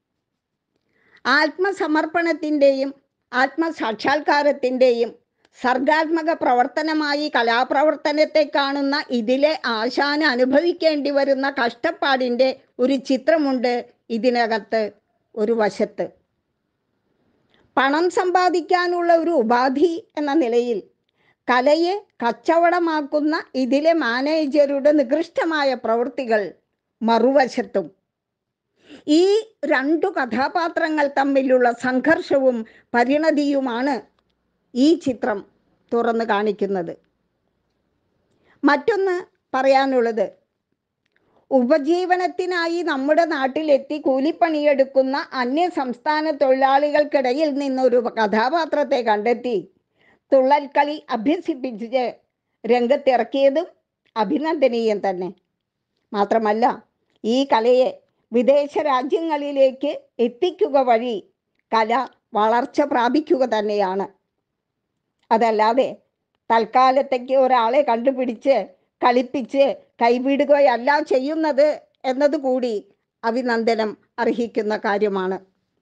ആത്മസമർപ്പണത്തിൻ്റെയും ആത്മസാക്ഷാത്കാരത്തിൻ്റെയും സർഗാത്മക പ്രവർത്തനമായി കലാപ്രവർത്തനത്തെ കാണുന്ന ഇതിലെ ആശാന അനുഭവിക്കേണ്ടി വരുന്ന കഷ്ടപ്പാടിൻ്റെ ഒരു ചിത്രമുണ്ട് ഇതിനകത്ത് ഒരു വശത്ത് പണം സമ്പാദിക്കാനുള്ള ഒരു ഉപാധി എന്ന നിലയിൽ കലയെ കച്ചവടമാക്കുന്ന ഇതിലെ മാനേജരുടെ നികൃഷ്ടമായ പ്രവൃത്തികൾ മറുവശത്തും ഈ രണ്ടു കഥാപാത്രങ്ങൾ തമ്മിലുള്ള സംഘർഷവും പരിണതിയുമാണ് ഈ ചിത്രം തുറന്നു കാണിക്കുന്നത് മറ്റൊന്ന് പറയാനുള്ളത് ഉപജീവനത്തിനായി നമ്മുടെ നാട്ടിലെത്തി കൂലിപ്പണിയെടുക്കുന്ന അന്യ സംസ്ഥാന തൊഴിലാളികൾക്കിടയിൽ നിന്നൊരു കഥാപാത്രത്തെ കണ്ടെത്തി തുള്ളൽക്കളി അഭ്യസിപ്പിച്ച് രംഗത്തിറക്കിയതും അഭിനന്ദനീയം തന്നെ മാത്രമല്ല ഈ കലയെ വിദേശ രാജ്യങ്ങളിലേക്ക് എത്തിക്കുക വഴി കല വളർച്ച പ്രാപിക്കുക തന്നെയാണ് അതല്ലാതെ തൽക്കാലത്തേക്ക് ഒരാളെ കണ്ടുപിടിച്ച് കളിപ്പിച്ച് കൈവിടുകയല്ല ചെയ്യുന്നത് എന്നതുകൂടി അഭിനന്ദനം അർഹിക്കുന്ന കാര്യമാണ്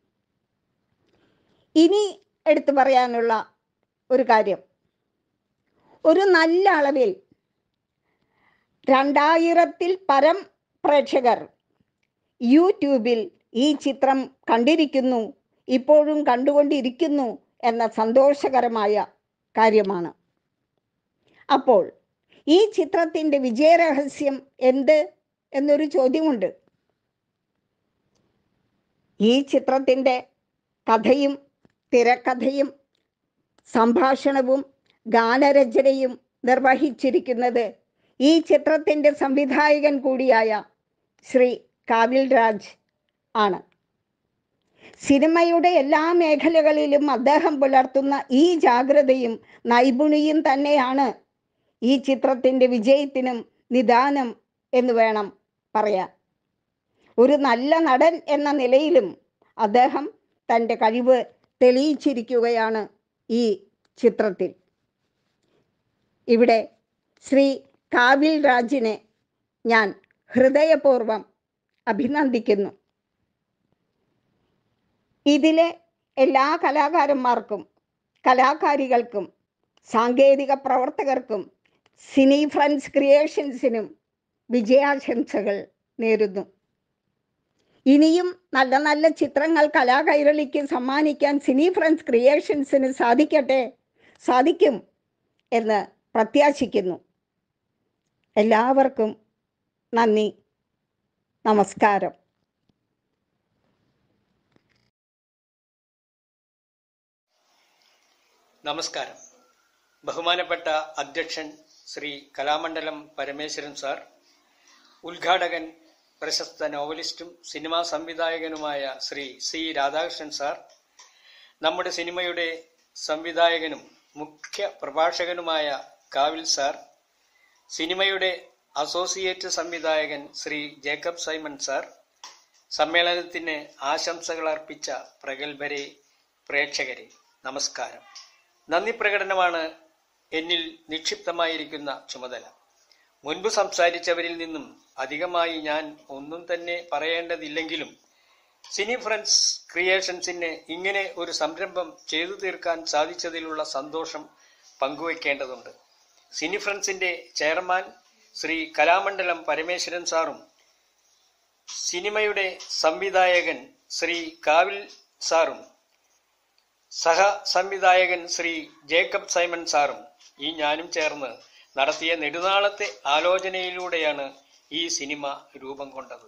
ഇനി എടുത്തു പറയാനുള്ള ഒരു കാര്യം ഒരു നല്ല അളവിൽ രണ്ടായിരത്തിൽ പരം പ്രേക്ഷകർ യൂട്യൂബിൽ ഈ ചിത്രം കണ്ടിരിക്കുന്നു ഇപ്പോഴും കണ്ടുകൊണ്ടിരിക്കുന്നു എന്ന സന്തോഷകരമായ കാര്യമാണ് അപ്പോൾ ഈ ചിത്രത്തിൻ്റെ വിജയരഹസ്യം എന്ത് എന്നൊരു ചോദ്യമുണ്ട് ഈ ചിത്രത്തിൻ്റെ കഥയും തിരക്കഥയും സംഭാഷണവും ഗാനരചനയും നിർവഹിച്ചിരിക്കുന്നത് ഈ ചിത്രത്തിൻ്റെ സംവിധായകൻ കൂടിയായ ശ്രീ കാവിൽ രാജ് ആണ് സിനിമയുടെ എല്ലാ മേഖലകളിലും അദ്ദേഹം പുലർത്തുന്ന ഈ ജാഗ്രതയും നൈപുണിയും തന്നെയാണ് ഈ ചിത്രത്തിൻ്റെ വിജയത്തിനും നിദാനം എന്ന് വേണം പറയാൻ ഒരു നല്ല നടൻ എന്ന നിലയിലും അദ്ദേഹം തൻ്റെ കഴിവ് തെളിയിച്ചിരിക്കുകയാണ് ഈ ചിത്രത്തിൽ ഇവിടെ ശ്രീ കാവിൽ രാജിനെ ഞാൻ ഹൃദയപൂർവം അഭിനന്ദിക്കുന്നു ഇതിലെ എല്ലാ കലാകാരന്മാർക്കും കലാകാരികൾക്കും സാങ്കേതിക പ്രവർത്തകർക്കും സിനി ഫ്രണ്ട്സ് ക്രിയേഷൻസിനും വിജയാശംസകൾ നേരുന്നു ഇനിയും നല്ല നല്ല ചിത്രങ്ങൾ കലാകൈരളിക്ക് സമ്മാനിക്കാൻ സിനി ഫ്രണ്ട്സ് ക്രിയേഷൻസിന് സാധിക്കട്ടെ സാധിക്കും എന്ന് പ്രത്യാശിക്കുന്നു എല്ലാവർക്കും നന്ദി നമസ്കാരം നമസ്കാരം ബഹുമാനപ്പെട്ട അധ്യക്ഷൻ ശ്രീ കലാമണ്ഡലം പരമേശ്വരൻ സാർ ഉദ്ഘാടകൻ പ്രശസ്ത നോവലിസ്റ്റും സിനിമാ സംവിധായകനുമായ ശ്രീ സി രാധാകൃഷ്ണൻ സാർ നമ്മുടെ സിനിമയുടെ സംവിധായകനും മുഖ്യ പ്രഭാഷകനുമായ കാവിൽ സാർ സിനിമയുടെ അസോസിയേറ്റ് സംവിധായകൻ ശ്രീ ജേക്കബ് സൈമൺ സാർ സമ്മേളനത്തിന് ആശംസകൾ അർപ്പിച്ച പ്രഗത്ഭരെ പ്രേക്ഷകരെ നമസ്കാരം നന്ദി പ്രകടനമാണ് എന്നിൽ നിക്ഷിപ്തമായിരിക്കുന്ന ചുമതല മുൻപ് സംസാരിച്ചവരിൽ നിന്നും അധികമായി ഞാൻ ഒന്നും തന്നെ പറയേണ്ടതില്ലെങ്കിലും സിനി ഫ്രണ്ട്സ് ക്രിയേഷൻസിന് ഇങ്ങനെ ഒരു സംരംഭം ചെയ്തു തീർക്കാൻ സാധിച്ചതിലുള്ള സന്തോഷം പങ്കുവയ്ക്കേണ്ടതുണ്ട് സിനി ഫ്രണ്ട്സിന്റെ ചെയർമാൻ ശ്രീ കലാമണ്ഡലം പരമേശ്വരൻ സാറും സിനിമയുടെ സംവിധായകൻ ശ്രീ കാവിൽ സാറും സഹ സംവിധായകൻ ശ്രീ ജേക്കബ് സൈമൺ സാറും ഈ ഞാനും ചേർന്ന് നടത്തിയ നെടുനാളത്തെ ആലോചനയിലൂടെയാണ് ഈ സിനിമ രൂപം കൊണ്ടത്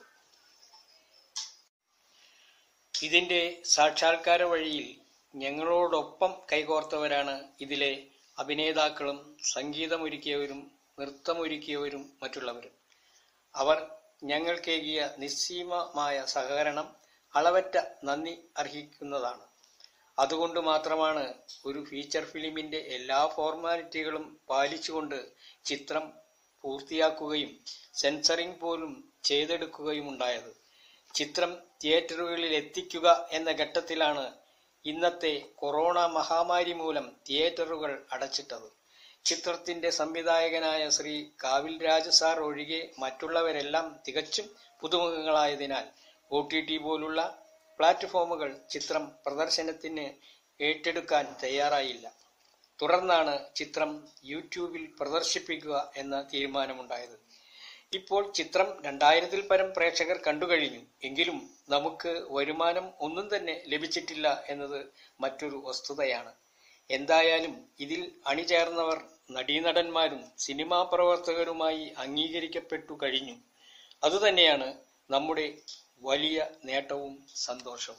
ഇതിന്റെ സാക്ഷാത്കാര വഴിയിൽ ഞങ്ങളോടൊപ്പം കൈകോർത്തവരാണ് ഇതിലെ അഭിനേതാക്കളും സംഗീതമൊരുക്കിയവരും നൃത്തമൊരുക്കിയവരും മറ്റുള്ളവരും അവർ ഞങ്ങൾക്കേകിയ നിസ്സീമമായ സഹകരണം അളവറ്റ നന്ദി അർഹിക്കുന്നതാണ് അതുകൊണ്ട് മാത്രമാണ് ഒരു ഫീച്ചർ ഫിലിമിന്റെ എല്ലാ ഫോർമാലിറ്റികളും പാലിച്ചുകൊണ്ട് ചിത്രം പൂർത്തിയാക്കുകയും സെൻസറിംഗ് പോലും ചെയ്തെടുക്കുകയും ഉണ്ടായത് ചിത്രം തിയേറ്ററുകളിൽ എത്തിക്കുക എന്ന ഘട്ടത്തിലാണ് ഇന്നത്തെ കൊറോണ മഹാമാരി മൂലം തിയേറ്ററുകൾ അടച്ചിട്ടത് ചിത്രത്തിന്റെ സംവിധായകനായ ശ്രീ കാവിൽ രാജ സാർ ഒഴികെ മറ്റുള്ളവരെല്ലാം തികച്ചും പുതുമുഖങ്ങളായതിനാൽ ഒ ടി ടി പോലുള്ള പ്ലാറ്റ്ഫോമുകൾ ചിത്രം പ്രദർശനത്തിന് ഏറ്റെടുക്കാൻ തയ്യാറായില്ല തുടർന്നാണ് ചിത്രം യൂട്യൂബിൽ പ്രദർശിപ്പിക്കുക എന്ന തീരുമാനമുണ്ടായത് ഇപ്പോൾ ചിത്രം രണ്ടായിരത്തിൽ പരം പ്രേക്ഷകർ കണ്ടുകഴിഞ്ഞു എങ്കിലും നമുക്ക് വരുമാനം ഒന്നും തന്നെ ലഭിച്ചിട്ടില്ല എന്നത് മറ്റൊരു വസ്തുതയാണ് എന്തായാലും ഇതിൽ അണിചേർന്നവർ നടീനടന്മാരും സിനിമാ പ്രവർത്തകരുമായി അംഗീകരിക്കപ്പെട്ടു കഴിഞ്ഞു അതുതന്നെയാണ് നമ്മുടെ വലിയ നേട്ടവും സന്തോഷവും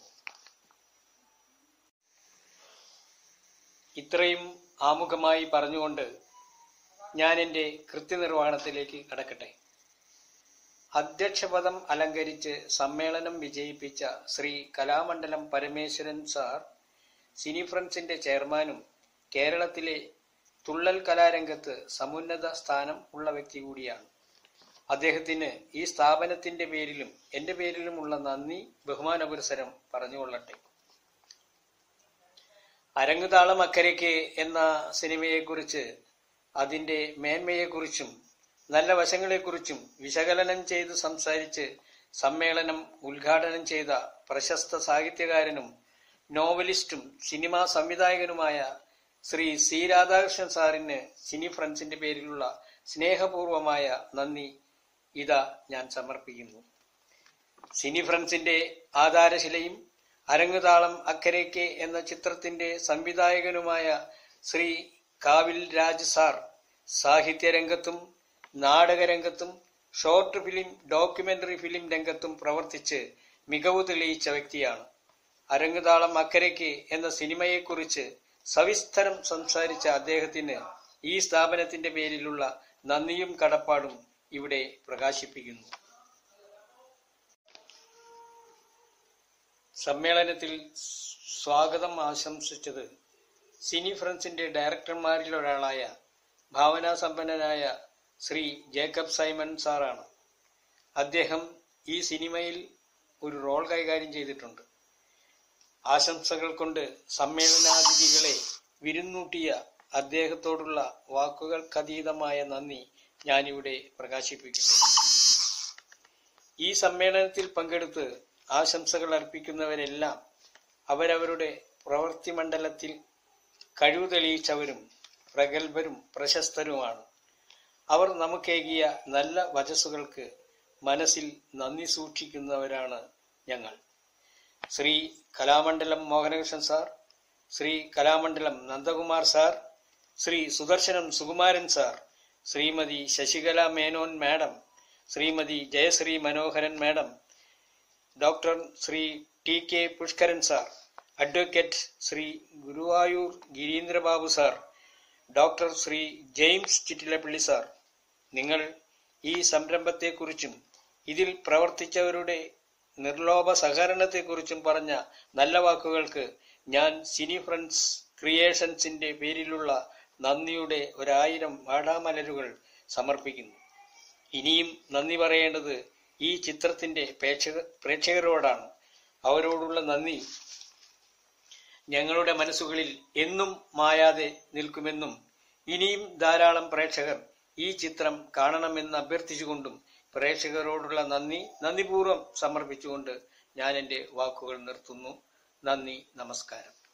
ഇത്രയും ആമുഖമായി പറഞ്ഞുകൊണ്ട് ഞാൻ എൻ്റെ കൃത്യനിർവഹണത്തിലേക്ക് കടക്കട്ടെ അധ്യക്ഷപദം അലങ്കരിച്ച് സമ്മേളനം വിജയിപ്പിച്ച ശ്രീ കലാമണ്ഡലം പരമേശ്വരൻ സാർ സിനി ഫ്രണ്ട്സിന്റെ ചെയർമാനും കേരളത്തിലെ തുള്ളൽ കലാരംഗത്ത് സമുന്നത സ്ഥാനം ഉള്ള വ്യക്തി കൂടിയാണ് അദ്ദേഹത്തിന് ഈ സ്ഥാപനത്തിന്റെ പേരിലും എന്റെ പേരിലുമുള്ള നന്ദി ബഹുമാന പുരസരം പറഞ്ഞുകൊള്ളട്ടെ അരങ്ങുതാളം അക്കരയ്ക്ക് എന്ന സിനിമയെക്കുറിച്ച് അതിന്റെ മേന്മയെക്കുറിച്ചും നല്ല വശങ്ങളെക്കുറിച്ചും വിശകലനം ചെയ്ത് സംസാരിച്ച് സമ്മേളനം ഉദ്ഘാടനം ചെയ്ത പ്രശസ്ത സാഹിത്യകാരനും നോവലിസ്റ്റും സിനിമാ സംവിധായകനുമായ ശ്രീ സി രാധാകൃഷ്ണൻ സാറിന് സിനി ഫ്രണ്ട്സിന്റെ പേരിലുള്ള സ്നേഹപൂർവമായ നന്ദി ഇതാ ഞാൻ സമർപ്പിക്കുന്നു സിനി ഫ്രണ്ട്സിന്റെ ആധാരശിലയും അരങ്ങുതാളം അക്കരയ്ക്ക് എന്ന ചിത്രത്തിന്റെ സംവിധായകനുമായ ശ്രീ കാവിൽ രാജ് സാർ സാഹിത്യരംഗത്തും നാടകരംഗത്തും ഷോർട്ട് ഫിലിം ഡോക്യുമെന്ററി ഫിലിം രംഗത്തും പ്രവർത്തിച്ച് മികവ് തെളിയിച്ച വ്യക്തിയാണ് അരങ്ങുതാളം അക്കരയ്ക്ക് എന്ന സിനിമയെക്കുറിച്ച് സവിസ്തരം സംസാരിച്ച അദ്ദേഹത്തിന് ഈ സ്ഥാപനത്തിന്റെ പേരിലുള്ള നന്ദിയും കടപ്പാടും ഇവിടെ പ്രകാശിപ്പിക്കുന്നു സമ്മേളനത്തിൽ സ്വാഗതം ആശംസിച്ചത് സിനി ഫ്രണ്ട്സിന്റെ ഡയറക്ടർമാരിലൊരാളായ ഭാവനാസമ്പന്നനായ ശ്രീ ജേക്കബ് സൈമൺ സാറാണ് അദ്ദേഹം ഈ സിനിമയിൽ ഒരു റോൾ കൈകാര്യം ചെയ്തിട്ടുണ്ട് ആശംസകൾ കൊണ്ട് സമ്മേളനാതിഥികളെ വിരുന്നൂട്ടിയ അദ്ദേഹത്തോടുള്ള വാക്കുകൾക്കതീതമായ നന്ദി ഞാനിവിടെ പ്രകാശിപ്പിക്കുന്നു ഈ സമ്മേളനത്തിൽ പങ്കെടുത്ത് ആശംസകൾ അർപ്പിക്കുന്നവരെല്ലാം അവരവരുടെ പ്രവൃത്തി മണ്ഡലത്തിൽ കഴിവ് തെളിയിച്ചവരും പ്രഗത്ഭരും പ്രശസ്തരുമാണ് അവർ നമുക്കേകിയ നല്ല വചസ്സുകൾക്ക് മനസ്സിൽ നന്ദി സൂക്ഷിക്കുന്നവരാണ് ഞങ്ങൾ Shri Kalamandalam Mohanakrishnan sir Shri Kalamandalam Nandakumar sir Shri Sudarsanam Sukumaran sir Shrimati Sasikala Menon madam Shrimati Jayashree Manoharan madam doctor Shri T K Pushkaran sir advocate Shri Guruvayur Girindrababu sir doctor Shri James Chittilappally sir നിങ്ങൾ ഈ സംരംഭത്തെക്കുറിച്ചും ഇതിൽ പ്രവർത്തിച്ചവരുടെ നിർലോഭ സഹകരണത്തെക്കുറിച്ചും പറഞ്ഞ നല്ല വാക്കുകൾക്ക് ഞാൻ സിനി ഫ്രണ്ട്സ് ക്രിയേഷൻസിന്റെ പേരിലുള്ള നന്ദിയുടെ ഒരായിരം വാടാമലരുകൾ സമർപ്പിക്കുന്നു ഇനിയും നന്ദി പറയേണ്ടത് ഈ ചിത്രത്തിന്റെ പ്രേക്ഷക പ്രേക്ഷകരോടാണ് അവരോടുള്ള നന്ദി ഞങ്ങളുടെ മനസ്സുകളിൽ എന്നും മായാതെ നിൽക്കുമെന്നും ഇനിയും ധാരാളം പ്രേക്ഷകർ ഈ ചിത്രം കാണണമെന്ന് അഭ്യർത്ഥിച്ചുകൊണ്ടും പ്രേക്ഷകരോടുള്ള നന്ദി നന്ദിപൂർവ്വം സമർപ്പിച്ചുകൊണ്ട് ഞാൻ എൻ്റെ വാക്കുകൾ നിർത്തുന്നു നന്ദി നമസ്കാരം